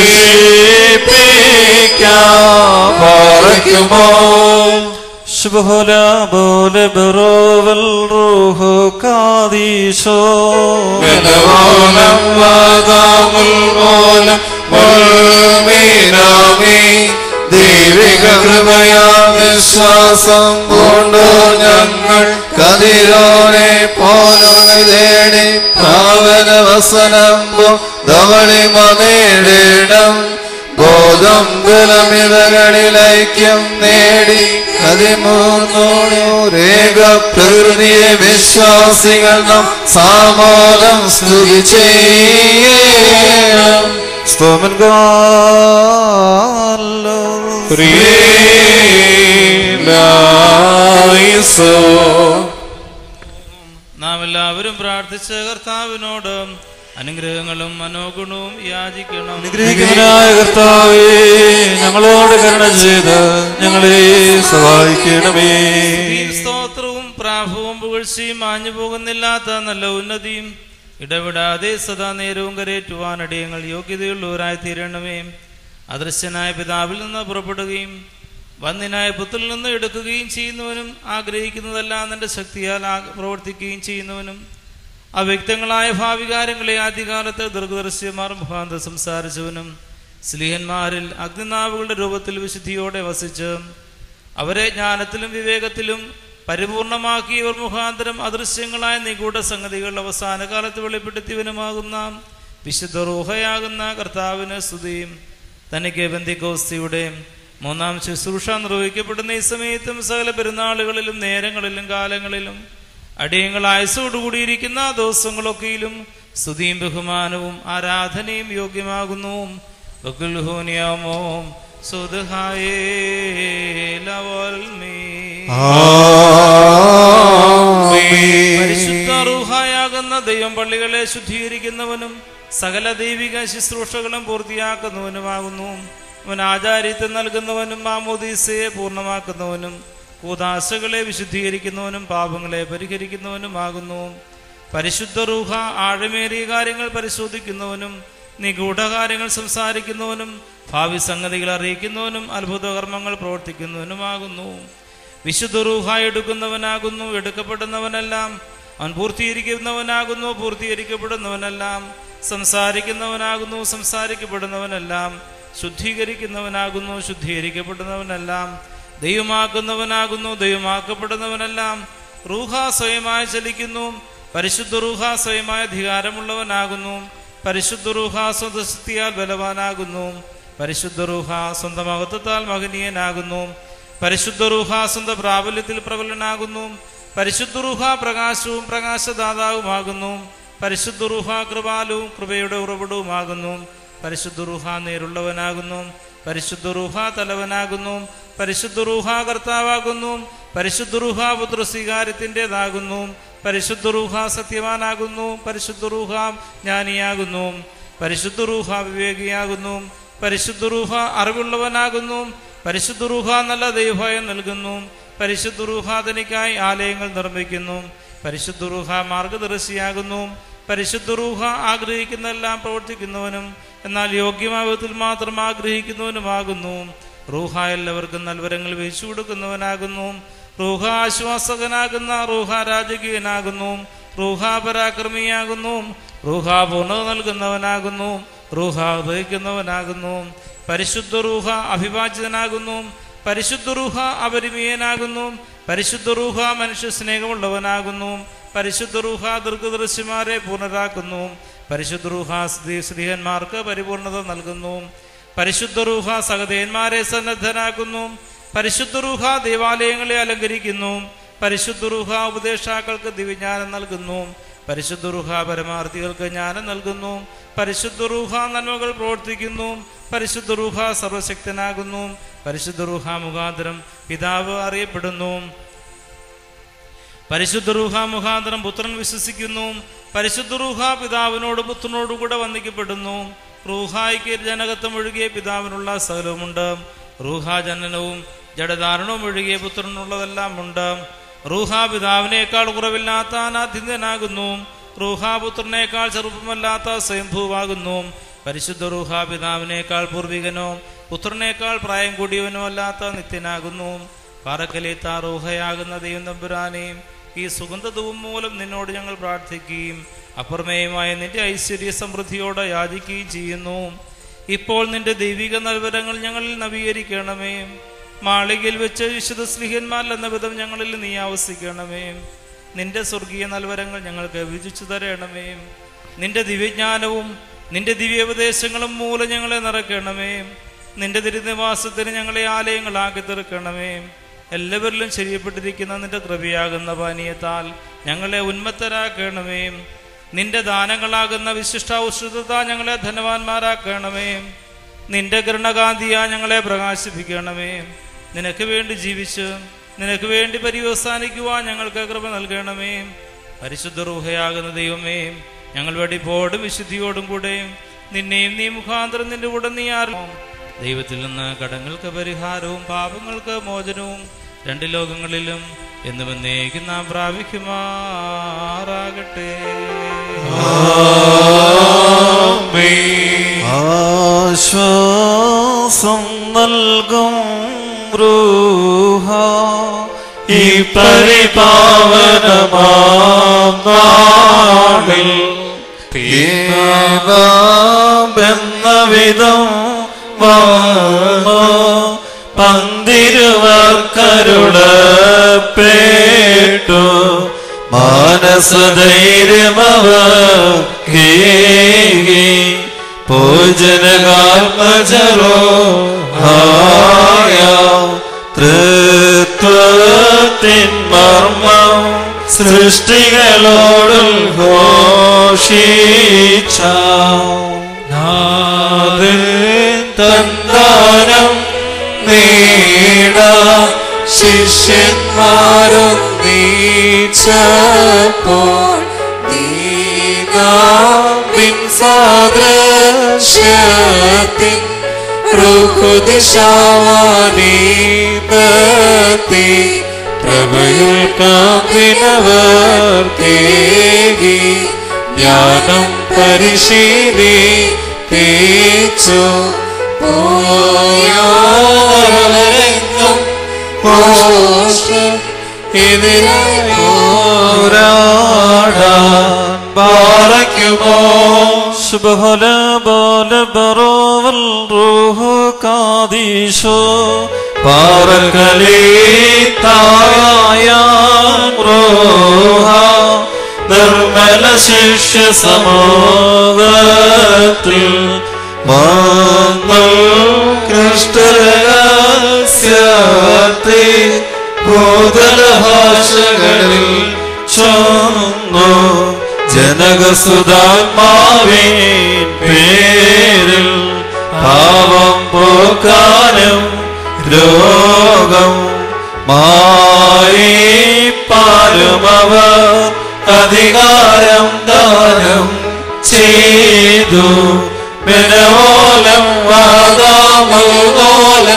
പ്രേഷിപ്പിക്കാം പാറയ്ക്കുമോ ശുഭല പോലെ ബറോവൽ റൂഹോ കാദീശോ ബലവോലം വാദാമുൽ മോലം മുൾമീനാമി ദൈവിക കൃപയാ വിശ്വാസം കൊണ്ടോ ഞങ്ങൾ കതിരോനെ പോലൊരു തേടി പാവന വസനം ധവളിമ നേടിടം ബോധം ബലമിതകളിൽ ഐക്യം നേടി പതിമൂന്നോരേക പ്രകൃതിയെ വിശ്വാസികൾ നാം സാമോദം സ്തുതി ചെയ്യണം സ്തോമൻ ഗാലോ നാം എല്ലാവരും പ്രാർത്ഥിച്ച് കർത്താവിനോട് അനുഗ്രഹങ്ങളും മനോഗുണവും യാചിക്കണം അനുഗ്രഹിക്കുന്നതിനായ കർത്താവേ ഞങ്ങളോട് കരുണ ചെയ്ത് ഞങ്ങളെ സഹായിക്കണമേ സ്തുതിയും സ്തോത്രവും പ്രാഭവും പുകഴ്ചയും മാഞ്ഞു പോകുന്നില്ലാത്ത നല്ല ഉന്നതിയും ഇടവിടാതെ സദാ നേരവും കരയേറ്റുവാൻ അടിയങ്ങൾ യോഗ്യതയുള്ളവരായി തീരണമേ അദൃശ്യനായ പിതാവിൽ നിന്ന് പുറപ്പെടുകയും വന്യനായ പുത്രനിൽ നിന്ന് എടുക്കുകയും ചെയ്യുന്നവനും ആഗ്രഹിക്കുന്നതെല്ലാം നിന്റെ ശക്തിയാൽ ആ- പ്രവർത്തിക്കുകയും ചെയ്യുന്നവനും അവ്യക്തങ്ങളായ ഭാവികാരങ്ങളെ ആദ്യകാലത്ത് ദീർഘദർശ്യമാർ മുഖാന്തരം സംസാരിച്ചവനും സ്ലീഹന്മാരിൽ അഗ്നിനാവുകളുടെ രൂപത്തിൽ വിശുദ്ധിയോടെ വസിച്ച് അവരെ ജ്ഞാനത്തിലും വിവേകത്തിലും പരിപൂർണമാക്കിയവർ മുഖാന്തരം അദൃശ്യങ്ങളായ നിഗൂഢ സംഗതികൾ അവസാന കാലത്ത് വെളിപ്പെടുത്തിയവനുമാകുന്ന വിശുദ്ധ റൂഹയാകുന്ന കർത്താവിന് സ്തുതിയും തനിക്ക് ബന്ധിക്കോസ്തിയുടെ മൂന്നാം ശുശ്രൂഷ നിർവഹിക്കപ്പെടുന്ന ഈ സമയത്തും സകല പെരുന്നാളുകളിലും നേരങ്ങളിലും കാലങ്ങളിലും അടിയങ്ങൾ ആയുസോടുകൂടിയിരിക്കുന്ന ദിവസങ്ങളൊക്കെയിലും സ്തുതിയും ബഹുമാനവും ആരാധനയും യോഗ്യമാകുന്നു ബകുൽഹൂനിയാമോ സുദ്ഹായേ ലവൽമീ പരിശുദ്ധ റൂഹായാകുന്ന ദൈവം പള്ളികളെ ശുദ്ധീകരിക്കുന്നവനും സകല ദൈവിക ശുശ്രൂഷകളും പൂർത്തിയാക്കുന്നവനുമാകുന്നു അവൻ ആചാര്യത്വം നൽകുന്നവനും മാമോദീസയെ പൂർണ്ണമാക്കുന്നവനും കൂതാശകളെ വിശുദ്ധീകരിക്കുന്നവനും പാപങ്ങളെ പരിഹരിക്കുന്നവനുമാകുന്നു പരിശുദ്ധ റൂഹ ആഴമേറിയ കാര്യങ്ങൾ പരിശോധിക്കുന്നവനും നിഗൂഢ കാര്യങ്ങൾ സംസാരിക്കുന്നവനും ഭാവി സംഗതികൾ അറിയിക്കുന്നവനും അത്ഭുത കർമ്മങ്ങൾ പ്രവർത്തിക്കുന്നവനുമാകുന്നു വിശുദ്ധ റൂഹ എടുക്കുന്നവനാകുന്നു എടുക്കപ്പെടുന്നവനെല്ലാം അവൻ പൂർത്തീകരിക്കുന്നവനാകുന്നു പൂർത്തീകരിക്കപ്പെടുന്നവനെല്ലാം സംസാരിക്കുന്നവനാകുന്നു സംസാരിക്കപ്പെടുന്നവനെല്ലാം ശുദ്ധീകരിക്കുന്നവനാകുന്നു ശുദ്ധീകരിക്കപ്പെടുന്നവനെല്ലാം ദൈവമാക്കുന്നവനാകുന്നു ദൈവമാക്കപ്പെടുന്നവനെല്ലാം റൂഹ സ്വയമായി ചലിക്കുന്നു പരിശുദ്ധ റൂഹ സ്വയമായ അധികാരമുള്ളവനാകുന്നു പരിശുദ്ധ റൂഹ സ്വതസ്ഥിയാൽ ബലവാനാകുന്നു പരിശുദ്ധ റൂഹ സ്വന്തം മഹത്വത്താൽ മഹനീയനാകുന്നു പരിശുദ്ധ റൂഹ സ്വന്തം പ്രാബല്യത്തിൽ പ്രബലനാകുന്നു പരിശുദ്ധ റൂഹ പ്രകാശവും പ്രകാശദാതാവുമാകുന്നു പരിശുദ്ധ റൂഹ കൃപാലുവും കൃപയുടെ ഉറവിടവുമാകുന്നു പരിശുദ്ധ റൂഹ നേരുള്ളവനാകുന്നു പരിശുദ്ധ റൂഹ തലവനാകുന്നു പരിശുദ്ധ റൂഹ കർത്താവാകുന്നു പരിശുദ്ധ റൂഹ പുത്ര സ്വീകാര്യത്തിൻ്റെതാകുന്നു പരിശുദ്ധ റൂഹ സത്യവാനാകുന്നു പരിശുദ്ധ റൂഹ ജ്ഞാനിയാകുന്നു പരിശുദ്ധ റൂഹ വിവേകിയാകുന്നു പരിശുദ്ധ റൂഹ അറിവുള്ളവനാകുന്നു പരിശുദ്ധ റൂഹ നല്ല ദൈവഭയം നൽകുന്നു പരിശുദ്ധ റൂഹ തനിക്കായി ആലയങ്ങൾ നിർമ്മിക്കുന്നു പരിശുദ്ധ റൂഹ മാർഗദർശിയാകുന്നു പരിശുദ്ധ റൂഹ ആഗ്രഹിക്കുന്നതെല്ലാം പ്രവർത്തിക്കുന്നവനും എന്നാൽ യോഗ്യമായ വിധത്തിൽ മാത്രം ആഗ്രഹിക്കുന്നവനുമാകുന്നു റൂഹ എല്ലാവർക്കും നൽവരങ്ങൾ വീഴ്ച കൊടുക്കുന്നവനാകുന്നു റൂഹ ആശ്വാസകനാകുന്ന റൂഹ രാജകീയനാകുന്നു റൂഹ പരാക്രമിയാകുന്നു റൂഹ പൂർണ്ണത നൽകുന്നവനാകുന്നു റൂഹ ഉപയോഗിക്കുന്നവനാകുന്നു പരിശുദ്ധ റൂഹ അഭിവാചിതനാകുന്നു പരിശുദ്ധ റൂഹ അപരിമീയനാകുന്നു പരിശുദ്ധ റൂഹ മനുഷ്യ സ്നേഹമുള്ളവനാകുന്നു പരിശുദ്ധ റൂഹ ദീർഘദർശിമാരെ പൂർണ്ണരാക്കുന്നു പരിശുദ്ധ റൂഹ സ്ത്രീ സ്ത്രീഹന്മാർക്ക് പരിപൂർണത നൽകുന്നു പരിശുദ്ധ റൂഹ സഹദേന്മാരെ സന്നദ്ധനാക്കുന്നു പരിശുദ്ധ റൂഹ ദേവാലയങ്ങളെ അലങ്കരിക്കുന്നു പരിശുദ്ധ റൂഹ ഉപദേഷ്ടാക്കൾക്ക് ദിവ്യജ്ഞാനം നൽകുന്നു പരിശുദ്ധ റൂഹ പരമാർത്ഥികൾക്ക് ജ്ഞാനം നൽകുന്നു പരിശുദ്ധ റൂഹ നന്മകൾ പ്രവർത്തിക്കുന്നു പരിശുദ്ധ റൂഹ സർവശക്തനാകുന്നു പരിശുദ്ധ റൂഹ മുഖാന്തരം പിതാവ് അറിയപ്പെടുന്നു പരിശുദ്ധ റൂഹ മുഖാന്തരം പുത്രൻ വിശ്വസിക്കുന്നു പരിശുദ്ധ റൂഹ പിതാവിനോട് പുത്രനോടും കൂടെ വന്ദിക്കപ്പെടുന്നു റൂഹായ്ക്ക് ജനകത്വം ഒഴുകിയ പിതാവിനുള്ള സകലവുമുണ്ട് റൂഹ ജനനവും ജഡധാരണവും ഒഴുകിയ പുത്രനുള്ളതെല്ലാം ഉണ്ട് റൂഹ പിതാവിനേക്കാൾ കുറവില്ലാത്ത അനാഥിന്യനാകുന്നു റൂഹ പുത്രനേക്കാൾ ചെറുപ്പമല്ലാത്ത സ്വയംഭൂവാകുന്നു പരിശുദ്ധ റൂഹ പിതാവിനേക്കാൾ പൂർവികനോ പുത്രനേക്കാൾ പ്രായം കൂടിയവനോ അല്ലാത്ത നിത്യനാകുന്നു പാറക്കലേത്ത റൂഹയാകുന്ന ദൈവം തമ്പുരാനെയും ഈ സുഗന്ധതവും മൂലം നിന്നോട് ഞങ്ങൾ പ്രാർത്ഥിക്കുകയും അപർമേയമായ നിന്റെ ഐശ്വര്യ സമൃദ്ധിയോടെ യാചിക്കുകയും ചെയ്യുന്നു ഇപ്പോൾ നിന്റെ ദൈവിക നൽവരങ്ങൾ ഞങ്ങളിൽ നവീകരിക്കണമേ മാളികയിൽ വെച്ച് വിശുദ്ധ സ്ലിഹന്മാരിൽ എന്ന വിധം ഞങ്ങളിൽ നീ ആവസിക്കണമേ നിന്റെ സ്വർഗീയ നൽവരങ്ങൾ ഞങ്ങൾക്ക് വിജിച്ചു തരണമേ നിന്റെ ദിവ്യജ്ഞാനവും നിന്റെ ദിവ്യോപദേശങ്ങളും മൂലം ഞങ്ങളെ നിറയ്ക്കണമേ നിന്റെ തിരുനിവാസത്തിന് ഞങ്ങളെ ആലയങ്ങളാക്കി തീർക്കണമേ എല്ലാവരിലും ശരിയപ്പെട്ടിരിക്കുന്ന നിന്റെ കൃപയാകുന്ന പാനീയത്താൽ ഞങ്ങളെ ഉന്മത്തരാക്കണമേ നിന്റെ ദാനങ്ങളാകുന്ന വിശിഷ്ടൌഷധത ഞങ്ങളെ ധനവാന്മാരാക്കണമേ നിന്റെ കരുണകാന്തിയാ ഞങ്ങളെ പ്രകാശിപ്പിക്കണമേ നിനക്ക് വേണ്ടി ജീവിച്ച് നിനക്ക് വേണ്ടി പര്യവസാനിക്കുവാൻ ഞങ്ങൾക്ക് കൃപ നൽകണമേ പരിശുദ്ധ റൂഹയാകുന്ന ദൈവമേ ഞങ്ങൾ വെടിപ്പോടും വിശുദ്ധിയോടും കൂടെ നിന്നെയും നീ മുഖാന്തരം നിന്റെ കൂടെ നീ ആരും ദൈവത്തിൽ നിന്ന് കടങ്ങൾക്ക് പരിഹാരവും പാപങ്ങൾക്ക് മോചനവും രണ്ട് ലോകങ്ങളിലും എന്നും എന്നേക്കും നാം പ്രാപിക്കുമാറാകട്ടെ ആശ്വാസം നൽകും റൂഹ ഈ പരിപാവനമാം നാളിൽ നാളിൽ തീമാമെന്ന വിധം വന്നു പന്തിരുവർക്കരുളപ്പെട്ടു മാനസധൈര്യമവ കേകി പൂജനകാത്മജരോ ഹായ തൃത്വത്തിൻ മർമ്മം സൃഷ്ടികളോടുൽ ഘോഷിച്ച നാഥൻ തന്താനം നേട ശിഷ്യന്മാരും നീച്ചപ്പോൾ ദീനാവിൻ സാദൃശ്യത്തിൻ ൃഹുദിശാവാനീതത്തി പ്രഭയിൽ കാപ്പിനവർ തേകി ജ്ഞാനം പരിശീലി തേച്ചു പോയോരെങ്ങും ഇതിനോരാടാൻ പാറയ്ക്കുമോ സുബഹല ബാല ബറോവൽ റൂഹു കാദീശോ പാറകളീത്തായ റോഹ നിർമ്മല ശിഷ്യ സമൂഹത്തിൽ മങ്ങൾ കൃഷ്ണരഹസ്യത്തെ ഭൂതല ഭാഷകളിൽ ചൊന്നു ജനകസുതാത്മാവിൻ പേരിൽ പാവം പോക്കാനും രോഗം മാറിപ്പാലുമവർ അധികാരം ദാനം ചെയ്തു മെനോലം വാദാമോലം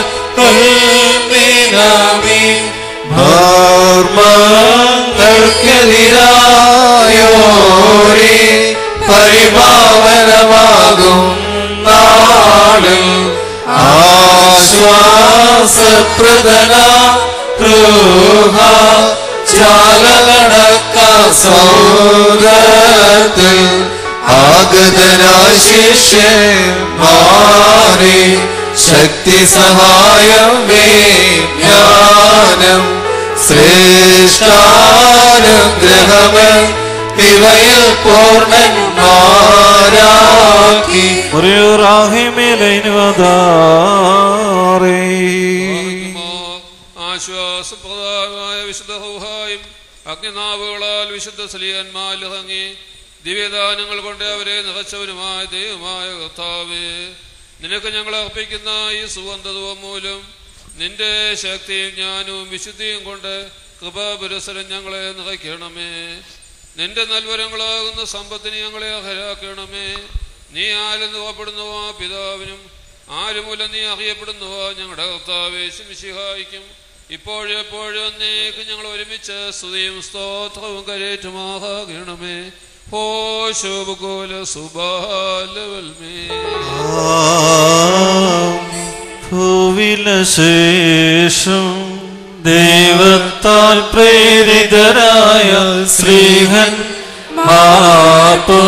മർമ്മങ്ങൾക്കെതിരായോരേ പരിഭാവനമാകും നാളിൽ ആശ്വാസപ്രദന ൃഹ ജാലകടക്ക സൗരത്തിൽ ആഗതനായ ശിഷ്യന്മാരെ ശക്തി സഹായം ജ്ഞാനം ശ്രേഷ്ഠാനുഗ്രഹമേ ഇവയിൽ പൂർണ്ണന്മാരാക്കി ആശ്വാസപ്രദമായ വിശുദ്ധ ഹൗഹായും അഗ്നിനാവുകളാൽ വിശുദ്ധ സ്ലീഹന്മാരിൽ ഇറങ്ങി ദിവ്യദാനങ്ങൾ കൊണ്ട് അവരെ നിറച്ചവനുമായ ദൈവമായ കർത്താവേ നിനക്ക് ഞങ്ങൾ അർപ്പിക്കുന്ന ഈ സുഗന്ധതവും മൂലം നിന്റെ ശക്തിയും ജ്ഞാനവും വിശുദ്ധിയും കൊണ്ട് കൃപാപുരസരം ഞങ്ങളെ നിറയ്ക്കണമേ നിന്റെ നൽവരങ്ങളാകുന്ന സമ്പത്തിന് ഞങ്ങളെ അർഹരാക്കണമേ നീ ആരെന്ന് പുറപ്പെടുന്നുവോ പിതാവിനും ആരുമൂലം നീ അറിയപ്പെടുന്നുവോ ഞങ്ങളുടെ കർത്താവേ ശിഹായിക്കും ഇപ്പോഴും എപ്പോഴും എന്നേക്കും ഞങ്ങൾ ഒരുമിച്ച് സ്തുതിയും സ്തോത്രവും കരേറ്റുമാകണമേ ഹോ ശോഭകോല സുബാലവൽമേ ഭൂവിലശേഷം ദൈവത്താൽ പ്രേരിതരായ ശ്രീഹൻ മാപ്പോ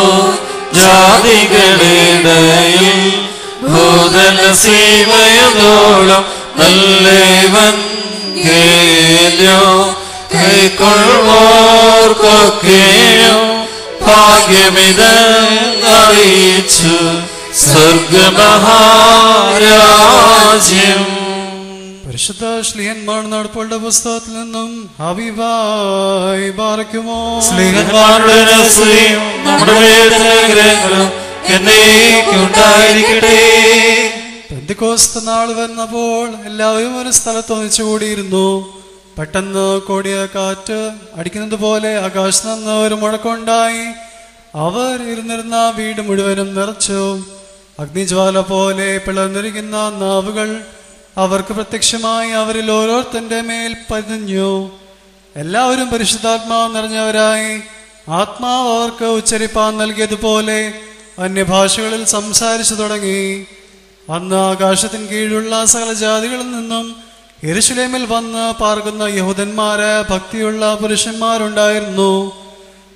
ജാതികളിടയിൽ ഭൂതല സീമയതോളം നല്ലേവൻ കേലോ കൈക്കൊള്ളുവോർക്കൊക്കെയും ഭാഗ്യമിത് അറിയിച്ചു സ്വർഗമഹാരാജ്യം പരിശുദ്ധ ശ്ലീഹന്മാർ നടപ്പുള്ള പുസ്തകത്തിൽ നിന്നും ഹബീബായി പാറയ്ക്കുമോ സ്ലീഹന്മാരുടെ രഹസ്യം നമ്മുടെ വേദനഗ്രഹങ്ങളും എന്നേക്കുണ്ടായിരിക്കട്ടെ പെന്തിക്കോസ്ത നാൾ വന്നപ്പോൾ എല്ലാവരും ഒരു സ്ഥലത്ത് ഒന്നിച്ചു കൂടിയിരുന്നു പെട്ടെന്ന് കോടിയ കാറ്റ് അടിക്കുന്നത് പോലെ ആകാശത്ത് നിന്ന് ഒരു മുഴക്കമുണ്ടായി അവർ ഇരുന്നിരുന്ന വീട് മുഴുവനും നിറച്ചു അഗ്നിജ്വാല പോലെ പിളർന്നിരിക്കുന്ന നാവുകൾ അവർക്ക് പ്രത്യക്ഷമായി അവരിൽ ഓരോരുത്തന്റെ മേൽ പതിഞ്ഞു എല്ലാവരും പരിശുദ്ധാത്മാവ് നിറഞ്ഞവരായി ആത്മാവ് അവർക്ക് ഉച്ചരിപ്പാൻ നൽകിയതുപോലെ അന്യഭാഷകളിൽ സംസാരിച്ചു തുടങ്ങി അന്ന് ആകാശത്തിന് കീഴിലുള്ള സകല ജാതികളിൽ നിന്നും യെരുശലേമിൽ വന്ന് പാർക്കുന്ന യഹൂദന്മാരായ ഭക്തിയുള്ള പുരുഷന്മാരുണ്ടായിരുന്നു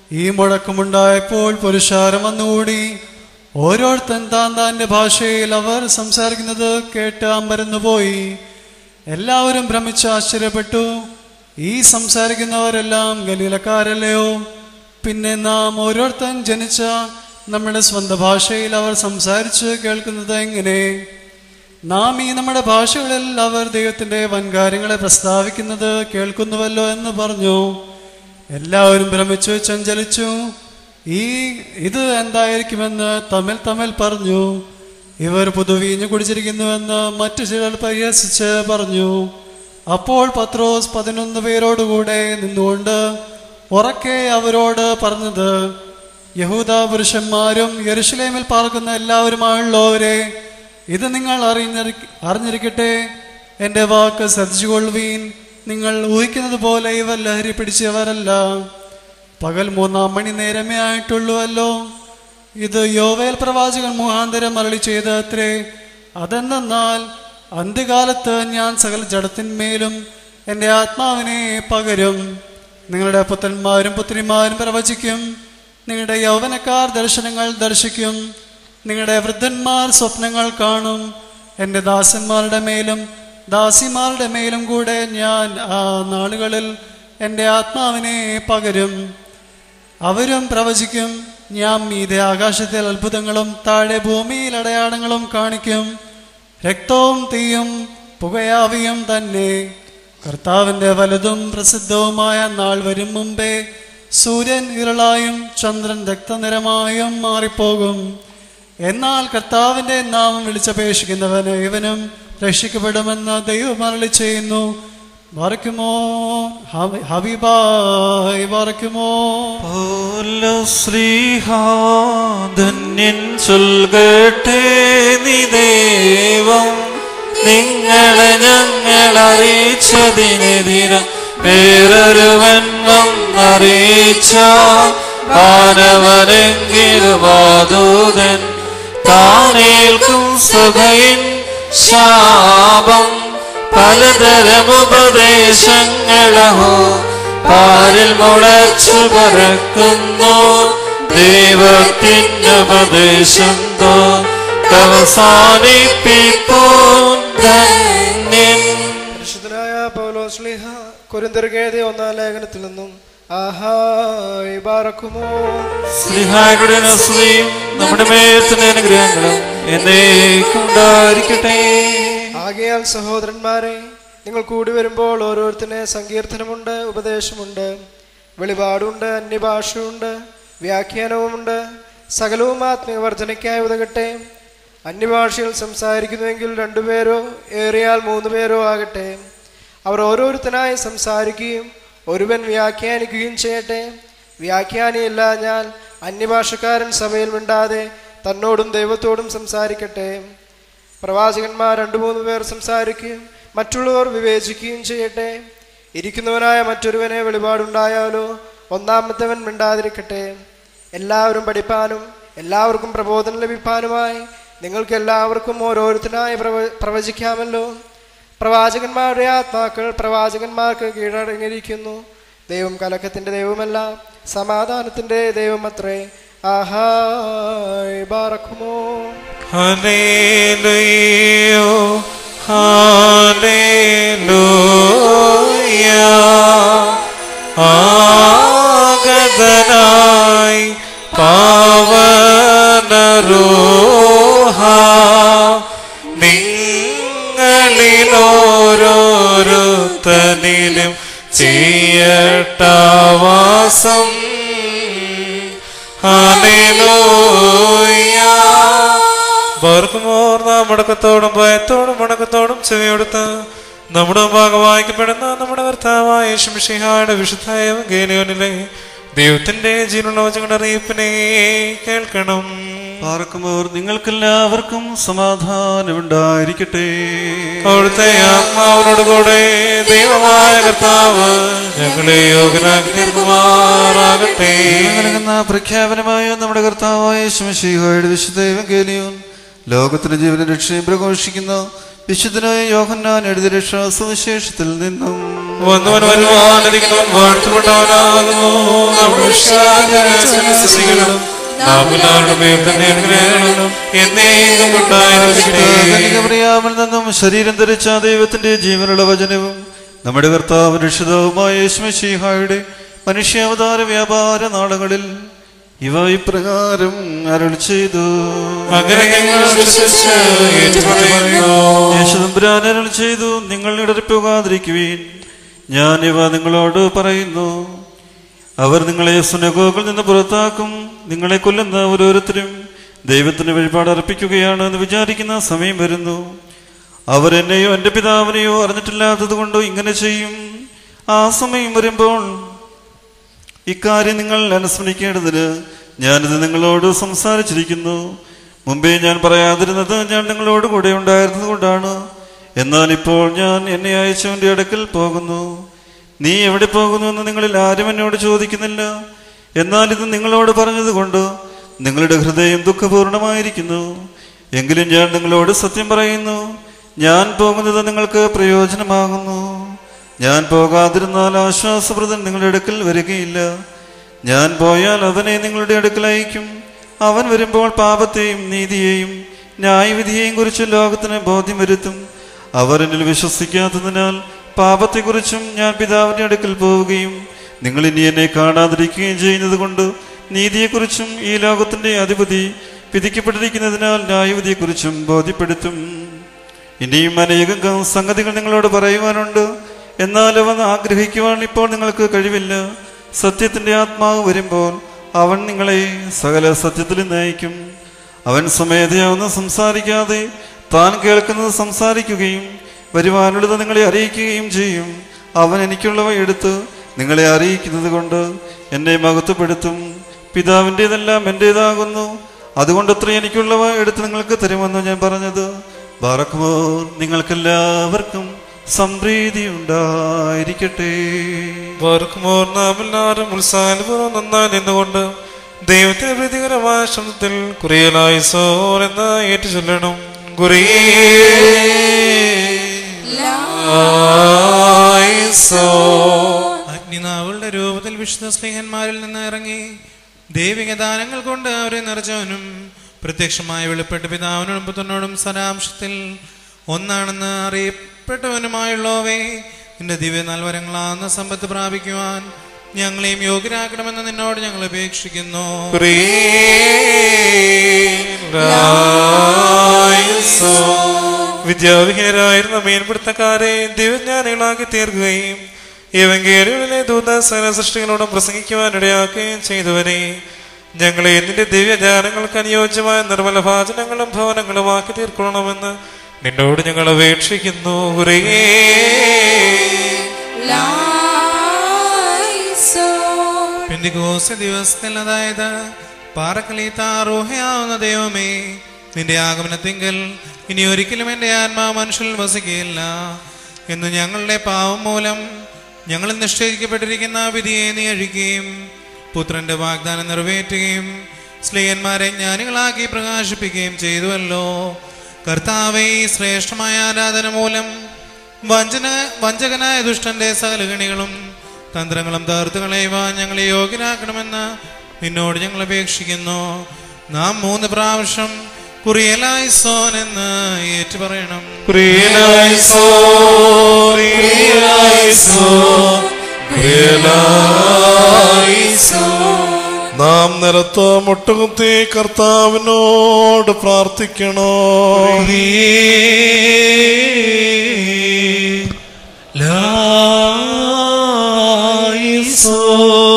ഈ മുഴക്കമുണ്ടായപ്പോൾ പുരുഷാരം വന്നുകൂടി ഓരോരുത്തൻ താൻ താൻ്റെ ഭാഷയിൽ അവർ സംസാരിക്കുന്നത് കേട്ട് അമ്പരന്നുപോയി എല്ലാവരും ഭ്രമിച്ച് ആശ്ചര്യപ്പെട്ടു ഈ സംസാരിക്കുന്നവരെല്ലാം ഗലീലക്കാരല്ലയോ പിന്നെ നാം ഓരോരുത്തൻ ജനിച്ച നമ്മുടെ സ്വന്തം ഭാഷയിൽ അവർ സംസാരിച്ച് കേൾക്കുന്നത് എങ്ങനെ നാം ഈ നമ്മുടെ ഭാഷകളിൽ അവർ ദൈവത്തിന്റെ വൻകാര്യങ്ങളെ പ്രസ്താവിക്കുന്നത് കേൾക്കുന്നുവല്ലോ എന്ന് പറഞ്ഞു എല്ലാവരും ഭ്രമിച്ചു ചഞ്ചലിച്ചു ഈ ഇത് എന്തായിരിക്കുമെന്ന് തമ്മിൽ തമ്മിൽ പറഞ്ഞു ഇവർ പുതുവീഞ്ഞു കുടിച്ചിരിക്കുന്നുവെന്ന് മറ്റു ചിലർ പരിഹസിച്ച് പറഞ്ഞു അപ്പോൾ പത്രോസ് പതിനൊന്ന് പേരോടുകൂടെ നിന്നുകൊണ്ട് ഉറക്കെ അവരോട് പറഞ്ഞത് യഹൂദ പുരുഷന്മാരും യെരുഷലേമിൽ പാർക്കുന്ന എല്ലാവരുമായുള്ളവരെ ഇത് നിങ്ങൾ അറിഞ്ഞിരി അറിഞ്ഞിരിക്കട്ടെ എൻ്റെ വാക്ക് ശ്രദ്ധിച്ചുകൊള്ളുവീൻ നിങ്ങൾ ഊഹിക്കുന്നത് പോലെ ഇവർ ലഹരി പിടിച്ചവരല്ല പകൽ മൂന്നാം മണി നേരമേ ആയിട്ടുള്ളൂവല്ലോ ഇത് യോവേൽ പ്രവാചകൻ മുഖാന്തരം അരളി ചെയ്ത അത്രേ അതെന്നാൽ അന്ത്യകാലത്ത് ഞാൻ സകല ജഡത്തിന്മേലും എൻ്റെ ആത്മാവിനെ പകരും നിങ്ങളുടെ പുത്രന്മാരും പുത്രിമാരും പ്രവചിക്കും നിങ്ങളുടെ യൗവനക്കാർ ദർശനങ്ങൾ ദർശിക്കും നിങ്ങളുടെ വൃദ്ധന്മാർ സ്വപ്നങ്ങൾ കാണും എൻ്റെ ദാസന്മാരുടെ മേലും ദാസിമാരുടെ മേലും കൂടെ ഞാൻ ആ നാളുകളിൽ എൻ്റെ ആത്മാവിനെ പകരും അവരും പ്രവചിക്കും ഞാൻ മീതെ ആകാശത്തിൽ അത്ഭുതങ്ങളും താഴെ ഭൂമിയിൽ അടയാളങ്ങളും കാണിക്കും രക്തവും തീയും പുകയാവിയും തന്നെ കർത്താവിൻ്റെ വലുതും പ്രസിദ്ധവുമായ നാൾ വരും മുമ്പേ സൂര്യൻ ഇരുളായും ചന്ദ്രൻ രക്തനിറമായും മാറിപ്പോകും എന്നാൽ കർത്താവിൻ്റെ നാമം വിളിച്ചപേക്ഷിക്കുന്നവന് ഇവനും രക്ഷിക്കപ്പെടുമെന്ന് ദൈവം അരളി ചെയ്യുന്നു വറക്കുമോ ഹബീബായി വറക്കുമോ ധന്യൻ ചൊൽകട്ടെ നീ ദൈവം നിങ്ങളെ ഞങ്ങൾ അറിയിച്ചതിനെതിരെ വേറൊരുവൻ വന്നറിയിച്ച മാനവനെങ്കിലും ആദൂതൻ താനേൽക്കും സഭയിൻ ശാപം പലതരം ഉപദേശങ്ങളഹോ പാരിൽ മുളച്ചു പറക്കുന്നു ദൈവത്തിൻ്റെ ഉപദേശം തോ അവസാനിപ്പിപ്പോൻ ധന്യൻ പരിശുദ്ധനായ പൗലോസ്ലിഹ കൊരിന്തർഗേതി ഒന്നാം ലേഖനത്തിൽ നിന്നും ആഹായ് ബാറക്കുമോ സ്ലിഹായുടെ നസ്ലിയും നമ്മുടെ മേത്തിന് അനുഗ്രഹങ്ങളും എന്നേക്കുണ്ടായിരിക്കട്ടെ ആകയാൽ സഹോദരന്മാരെ നിങ്ങൾ കൂടി വരുമ്പോൾ ഓരോരുത്തരെ സങ്കീർത്തനമുണ്ട് ഉപദേശമുണ്ട് വെളിപാടുണ്ട് അന്യഭാഷയുണ്ട് വ്യാഖ്യാനവുമുണ്ട് സകലവും ആത്മീയ വർധനയ്ക്കായി ഉതകട്ടെ അന്യഭാഷയിൽ സംസാരിക്കുന്നുവെങ്കിൽ രണ്ടുപേരോ ഏറിയാൽ മൂന്ന് പേരോ ആകട്ടെ അവർ ഓരോരുത്തനായി സംസാരിക്കുകയും ഒരുവൻ വ്യാഖ്യാനിക്കുകയും ചെയ്യട്ടെ വ്യാഖ്യാനിയില്ല ഞാൻ അന്യഭാഷക്കാരൻ സഭയിൽ മിണ്ടാതെ തന്നോടും ദൈവത്തോടും സംസാരിക്കട്ടെ പ്രവാചകന്മാർ രണ്ടു മൂന്ന് പേർ സംസാരിക്കുകയും മറ്റുള്ളവർ വിവേചിക്കുകയും ചെയ്യട്ടെ ഇരിക്കുന്നവനായ മറ്റൊരുവനെ വെളിപാടുണ്ടായാലോ ഒന്നാമത്തവൻ മിണ്ടാതിരിക്കട്ടെ എല്ലാവരും പഠിപ്പാനും എല്ലാവർക്കും പ്രബോധനം ലഭിപ്പാനുമായി നിങ്ങൾക്ക് എല്ലാവർക്കും ഓരോരുത്തരായി പ്രവ പ്രവചിക്കാമല്ലോ പ്രവാചകന്മാരുടെ ആത്മാക്കൾ പ്രവാചകന്മാർക്ക് കീഴടങ്ങിയിരിക്കുന്നു ദൈവം കലക്കത്തിന്റെ ദൈവമല്ല സമാധാനത്തിന്റെ ദൈവമത്രേ ആഹായ് ബാറക്കുമോ ഹല്ലേലൂയോ ഹല്ലേലൂയ ആഗതനായി പാവനരോഹ നിങ്ങളിലോരോരുത്തനിലും ചെയ്യട്ടവാസം ഹല്ലേലൂയ ബർക്കുമോർ നാം മടക്കത്തോടും ഭയത്തോടും മടക്കത്തോടും ചെവിയെടുത്ത് നമ്മുടെ ഭാഗം വായിക്കപ്പെടുന്ന നമ്മുടെ കർത്താവായ യേശുമിഷിഹായുടെ വിശുദ്ധ ഗേലിയോനിലെ ദൈവത്തിന്റെ ജീവനുള്ള വചങ്ങളുടെ അറിയിപ്പിനെ കേൾക്കണം പാർക്കുമ്പോൾ നിങ്ങൾക്കെല്ലാവർക്കും സമാധാനമുണ്ടായിരിക്കട്ടെ അവിടുത്തെ ആത്മാവിനോട് കൂടെ ദൈവമായ കർത്താവ് ഞങ്ങളെ യോഗ്യനാക്കി തീർക്കുമാറാകട്ടെ നൽകുന്ന പ്രഖ്യാപനമായ നമ്മുടെ കർത്താവായ ശിവശിഹയുടെ വിശുദ്ധ എവങ്കേലിയോൻ ലോകത്തിന്റെ ജീവന രക്ഷയും പ്രഘോഷിക്കുന്ന വിശുദ്ധനായ യോഹന്നാൻ എഴുതിയ രക്ഷാസുവിശേഷത്തിൽ നിന്നും വന്നവൻ വരുവാനിരിക്കുന്നവൻ വാഴ്ത്തപ്പെട്ടവനാകുന്നു നമ്മുടെ വിശ്വാസങ്ങളും നാം എല്ലാവരുടെ മേൽ തന്നെ അനുഗ്രഹങ്ങളും എന്നേക്കും ഉണ്ടായിരിക്കട്ടെ കന്യകമറിയാമിൽ നിന്നും ശരീരം ധരിച്ച ദൈവത്തിന്റെ ജീവനുള്ള വചനവും നമ്മുടെ കർത്താവ് രക്ഷിതാവുമായ യേശുമശീഹായുടെ മനുഷ്യാവതാര വ്യാപാര നാളുകളിൽ ഇവ ഇപ്രകാരം അരുൾ ചെയ്തു അങ്ങനെ ഞങ്ങൾ വിശ്വസിച്ച് ഏറ്റുപറയുന്നു. യേശുദമ്പുരാൻ അരുൾ ചെയ്തു നിങ്ങൾ ഇടറിപ്പോകാതിരിക്കുവീൻ ഞാൻ ഇവ നിങ്ങളോട് പറയുന്നു അവർ നിങ്ങളെ സുനഗോകളിൽ നിന്ന് പുറത്താക്കും നിങ്ങളെ കൊല്ലുന്ന ഓരോരുത്തരും ദൈവത്തിന് വഴിപാട് അർപ്പിക്കുകയാണ് എന്ന് വിചാരിക്കുന്ന സമയം വരുന്നു അവർ എന്നെയോ എൻ്റെ പിതാവിനെയോ അറിഞ്ഞിട്ടില്ലാത്തത് കൊണ്ട് ഇങ്ങനെ ചെയ്യും ആ സമയം വരുമ്പോൾ ഇക്കാര്യം നിങ്ങൾ അനുസ്മരിക്കേണ്ടതിന് ഞാനിത് നിങ്ങളോട് സംസാരിച്ചിരിക്കുന്നു മുമ്പേ ഞാൻ പറയാതിരുന്നത് ഞാൻ നിങ്ങളോട് കൂടെ ഉണ്ടായിരുന്നത് കൊണ്ടാണ് എന്നാൽ ഇപ്പോൾ ഞാൻ എന്നെ അയച്ചവന്റെ അടുക്കൽ പോകുന്നു നീ എവിടെ പോകുന്നു എന്ന് നിങ്ങളിൽ ആരും എന്നോട് ചോദിക്കുന്നില്ല എന്നാൽ ഇത് നിങ്ങളോട് പറഞ്ഞതുകൊണ്ട് നിങ്ങളുടെ ഹൃദയം ദുഃഖപൂർണമായിരിക്കുന്നു എങ്കിലും ഞാൻ നിങ്ങളോട് സത്യം പറയുന്നു ഞാൻ പോകുന്നത് നിങ്ങൾക്ക് പ്രയോജനമാകുന്നു ഞാൻ പോകാതിരുന്നാൽ ആശ്വാസപ്രദൻ നിങ്ങളുടെ അടുക്കൽ വരികയില്ല ഞാൻ പോയാൽ അവനെ നിങ്ങളുടെ അടുക്കൽ അയക്കും അവൻ വരുമ്പോൾ പാപത്തെയും നീതിയെയും ന്യായവിധിയെയും കുറിച്ച് ലോകത്തിന് ബോധ്യം വരുത്തും അവർ എന്നിൽ വിശ്വസിക്കാത്തതിനാൽ പാപത്തെക്കുറിച്ചും ഞാൻ പിതാവിന്റെ അടുക്കൽ പോവുകയും നിങ്ങൾ ഇനി എന്നെ കാണാതിരിക്കുകയും ചെയ്യുന്നത് കൊണ്ട് നീതിയെക്കുറിച്ചും ഈ ലോകത്തിന്റെ അധിപതി വിധിക്കപ്പെട്ടിരിക്കുന്നതിനാൽ ന്യായവിധിയെക്കുറിച്ചും ബോധ്യപ്പെടുത്തും ഇനിയും അനേകം ക- സംഗതികൾ നിങ്ങളോട് പറയുവാനുണ്ട് എന്നാൽ അവ ആഗ്രഹിക്കുവാൻ ഇപ്പോൾ നിങ്ങൾക്ക് കഴിവില്ല സത്യത്തിന്റെ ആത്മാവ് വരുമ്പോൾ അവൻ നിങ്ങളെ സകല സത്യത്തിൽ നയിക്കും അവൻ സ്വമേധയാവുന്ന സംസാരിക്കാതെ താൻ കേൾക്കുന്നത് സംസാരിക്കുകയും വരുവാനുള്ളത് നിങ്ങളെ അറിയിക്കുകയും ചെയ്യും അവൻ എനിക്കുള്ളവ എടുത്ത് നിങ്ങളെ അറിയിക്കുന്നത് കൊണ്ട് എന്നെ മഹത്വപ്പെടുത്തും പിതാവിൻ്റെതെല്ലാം എൻ്റേതാകുന്നു അതുകൊണ്ടത്ര എനിക്കുള്ളവ എടുത്ത് നിങ്ങൾക്ക് തരുമെന്ന് ഞാൻ പറഞ്ഞത് ബാറക്കുമോർ നിങ്ങൾക്കെല്ലാവർക്കും സംപ്രീതി ഉണ്ടായിരിക്കട്ടെ വർക്കുമോർ നാം എല്ലാവരും ഉത്സാഹപൂർവ്വം നന്നായി നിന്നുകൊണ്ട് ദൈവത്തിന് പ്രീതികരമായ ശബ്ദത്തിൽ കുറിയലായി സോൻ എന്ന് ഏറ്റു ചൊല്ലണം അഗ്നിനാവുകളുടെ രൂപത്തിൽ വിശുദ്ധ സ്നേഹന്മാരിൽ നിന്ന് ഇറങ്ങി ദൈവിക ദാനങ്ങൾ കൊണ്ട് അവരെ നിറച്ചവനും പ്രത്യക്ഷമായി വെളിപ്പെട്ട് പിതാവിനോടും പുത്രനോടും സരാംശത്തിൽ ഒന്നാണെന്ന് അറിയപ്പെട്ടവനുമായുള്ളവേ നിന്റെ ദിവ്യ നൽവരങ്ങളാകുന്ന സമ്പത്ത് പ്രാപിക്കുവാൻ ഞങ്ങളെയും യോഗ്യരാക്കണമെന്ന് നിന്നോട് ഞങ്ങൾ അപേക്ഷിക്കുന്നു വിദ്യാവിഹീനരായിരുന്ന മീൻപിടുത്തക്കാരെ ദിവ്യജ്ഞാനികളാക്കി തീർക്കുകയും ഏവങ്കേലുകളിലെ ദൂതസന സൃഷ്ടികളോടും പ്രസംഗിക്കുവാൻ ഇടയാക്കുകയും ചെയ്തവനെ ഞങ്ങളെ നിന്റെ ദിവ്യജ്ഞാനങ്ങൾക്ക് അനുയോജ്യമായ നിർമ്മല ഭാചനങ്ങളും ഭവനങ്ങളും ആക്കി തീർക്കണമെന്ന് നിന്നോട് ഞങ്ങൾ അപേക്ഷിക്കുന്നു ഹുറേ പെന്തികോസ ദിവസത്തിൽ അതായത് പാറക്കളീത്താറൂഹയാവുന്ന ദൈവമേ നിന്റെ ആഗമനത്തിങ്കൽ ഇനി ഒരിക്കലും എൻ്റെ ആത്മാവ് മനുഷ്യരിൽ വസിക്കുകയില്ല എന്ന് ഞങ്ങളുടെ പാവം മൂലം ഞങ്ങളിൽ നിശ്ചയിക്കപ്പെട്ടിരിക്കുന്ന വിധിയെ നീ അഴിക്കുകയും പുത്രന്റെ വാഗ്ദാനം നിറവേറ്റുകയും സ്ത്രീയന്മാരെ ജ്ഞാനികളാക്കി പ്രകാശിപ്പിക്കുകയും ചെയ്തുവല്ലോ കർത്താവെ ഈ ശ്രേഷ്ഠമായ ആരാധന മൂലം വഞ്ചന വഞ്ചകനായ ദുഷ്ടന്റെ സകല ഗണികളും തന്ത്രങ്ങളും തകർത്ത് കളയുവാൻ ഞങ്ങളെ യോഗ്യരാക്കണമെന്ന് നിന്നോട് ഞങ്ങൾ അപേക്ഷിക്കുന്നു നാം മൂന്ന് പ്രാവശ്യം കുറിയലായി സോൻ എന്ന് ഏറ്റു പറയണം നാം നിലത്ത് മുട്ടുകുത്തി കർത്താവിനോട് പ്രാർത്ഥിക്കണോ ലായിസോ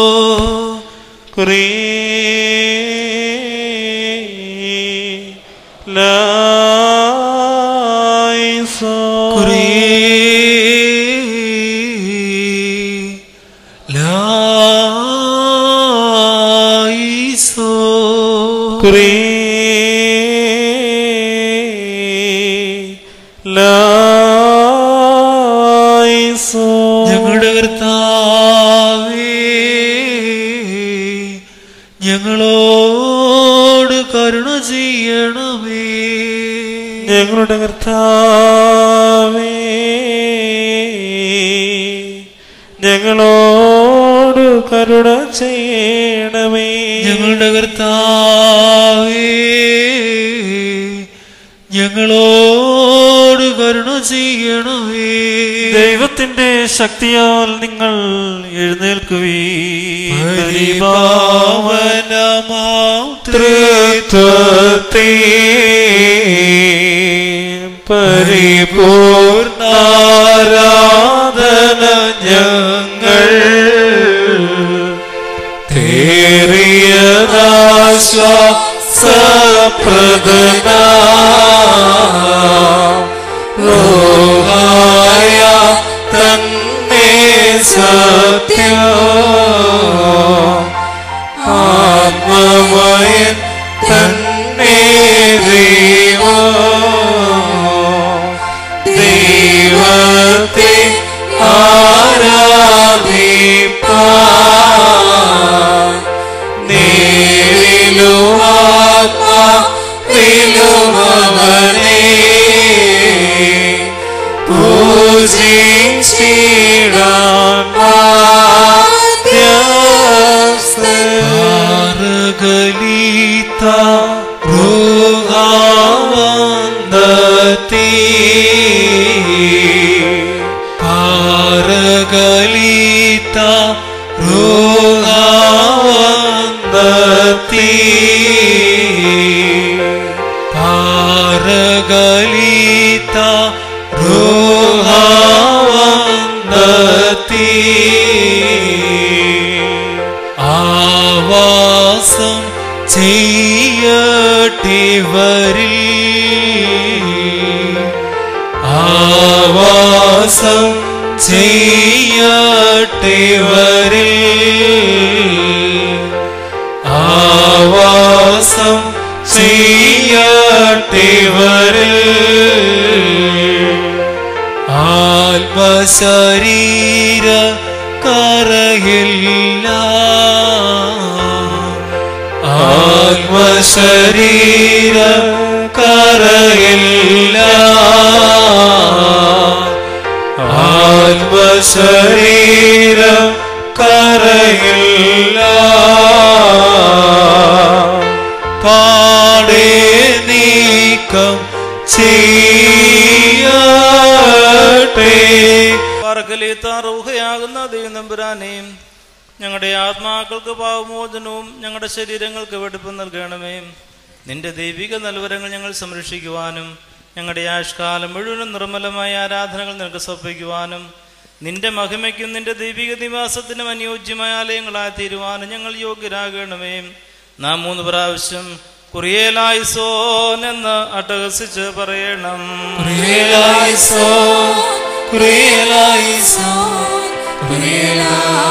കുറേ ലായിസോ ലായിസോ കുറേ ലായിസോ ഞങ്ങളുടെ കർത്താവേ ഞങ്ങളോട് കരുണ ചെയ്യണമേ ഞങ്ങളുടെ കർത്താവേ ഞങ്ങളോട് കരുണ ചെയ്യണമേ ഞങ്ങളുടെ കർത്താവേ ഞങ്ങളോട് കരുണ ചെയ്യണമേ ദൈവത്തിന്റെ ശക്തിയാൽ നിങ്ങൾ എഴുന്നേൽക്കുവീ പരിപാവനമാം തൃത്വത്തെ പരിപൂർണാരാധന ഞങ്ങൾ തേറിയതാശ്വാസപ്രദന റോഹായ തന്നെ സത്യ ആത്മമയൻ തന്നെ ദൈവ ദൈവത്തെ ആരാധിപ്പാൻ നേരിലുമാത്മാവിലുമവനെ പൂജിച്ചിടാൻ ഗലീത ൃഗാവന്ദത്തി പാരഗലീത ൃഗാവന്ദത്തി പാരഗലീത ൃഗാവന്ദത്തി ആവാസം ചെയ്യട്ടിവരിൽ ആവാസം ചെയ്യട്ടിവരിൽ ആവാസം ചെയ്യട്ടിവരിൽ ആത്മശരീര കറയില്ല ആത്മശരീര കറയില്ല ആത്മശരീര കറയില്ല പാടേ നീക്കം ചെയ്യട്ടെ റൂഹയാകുന്ന ദൈവനമ്പുരാനെയും ഞങ്ങളുടെ ആത്മാക്കൾക്ക് പാവമോചനവും ഞങ്ങളുടെ ശരീരങ്ങൾക്ക് വെടുപ്പ് നൽകണമേ നിന്റെ ദൈവിക നൽവരങ്ങൾ ഞങ്ങൾ സംരക്ഷിക്കുവാനും ഞങ്ങളുടെ ആഷ്കാലം മുഴുവനും നിർമ്മലമായ ആരാധനകൾ നിനക്ക് സമർപ്പിക്കുവാനും നിന്റെ മഹിമയ്ക്കും നിന്റെ ദൈവിക നിവാസത്തിനും അനുയോജ്യമായ ആലയങ്ങളായി തീരുവാനും ഞങ്ങൾ യോഗ്യരാകണമേ നാം മൂന്ന് പ്രാവശ്യം കുറിയേലായിസോൻ എന്ന് അട്ടഹസിച്ച് പറയണം കുറിയേലായിസോൻ, കുറിയേലായിസോൻ, കുറിയേലായിസോൻ.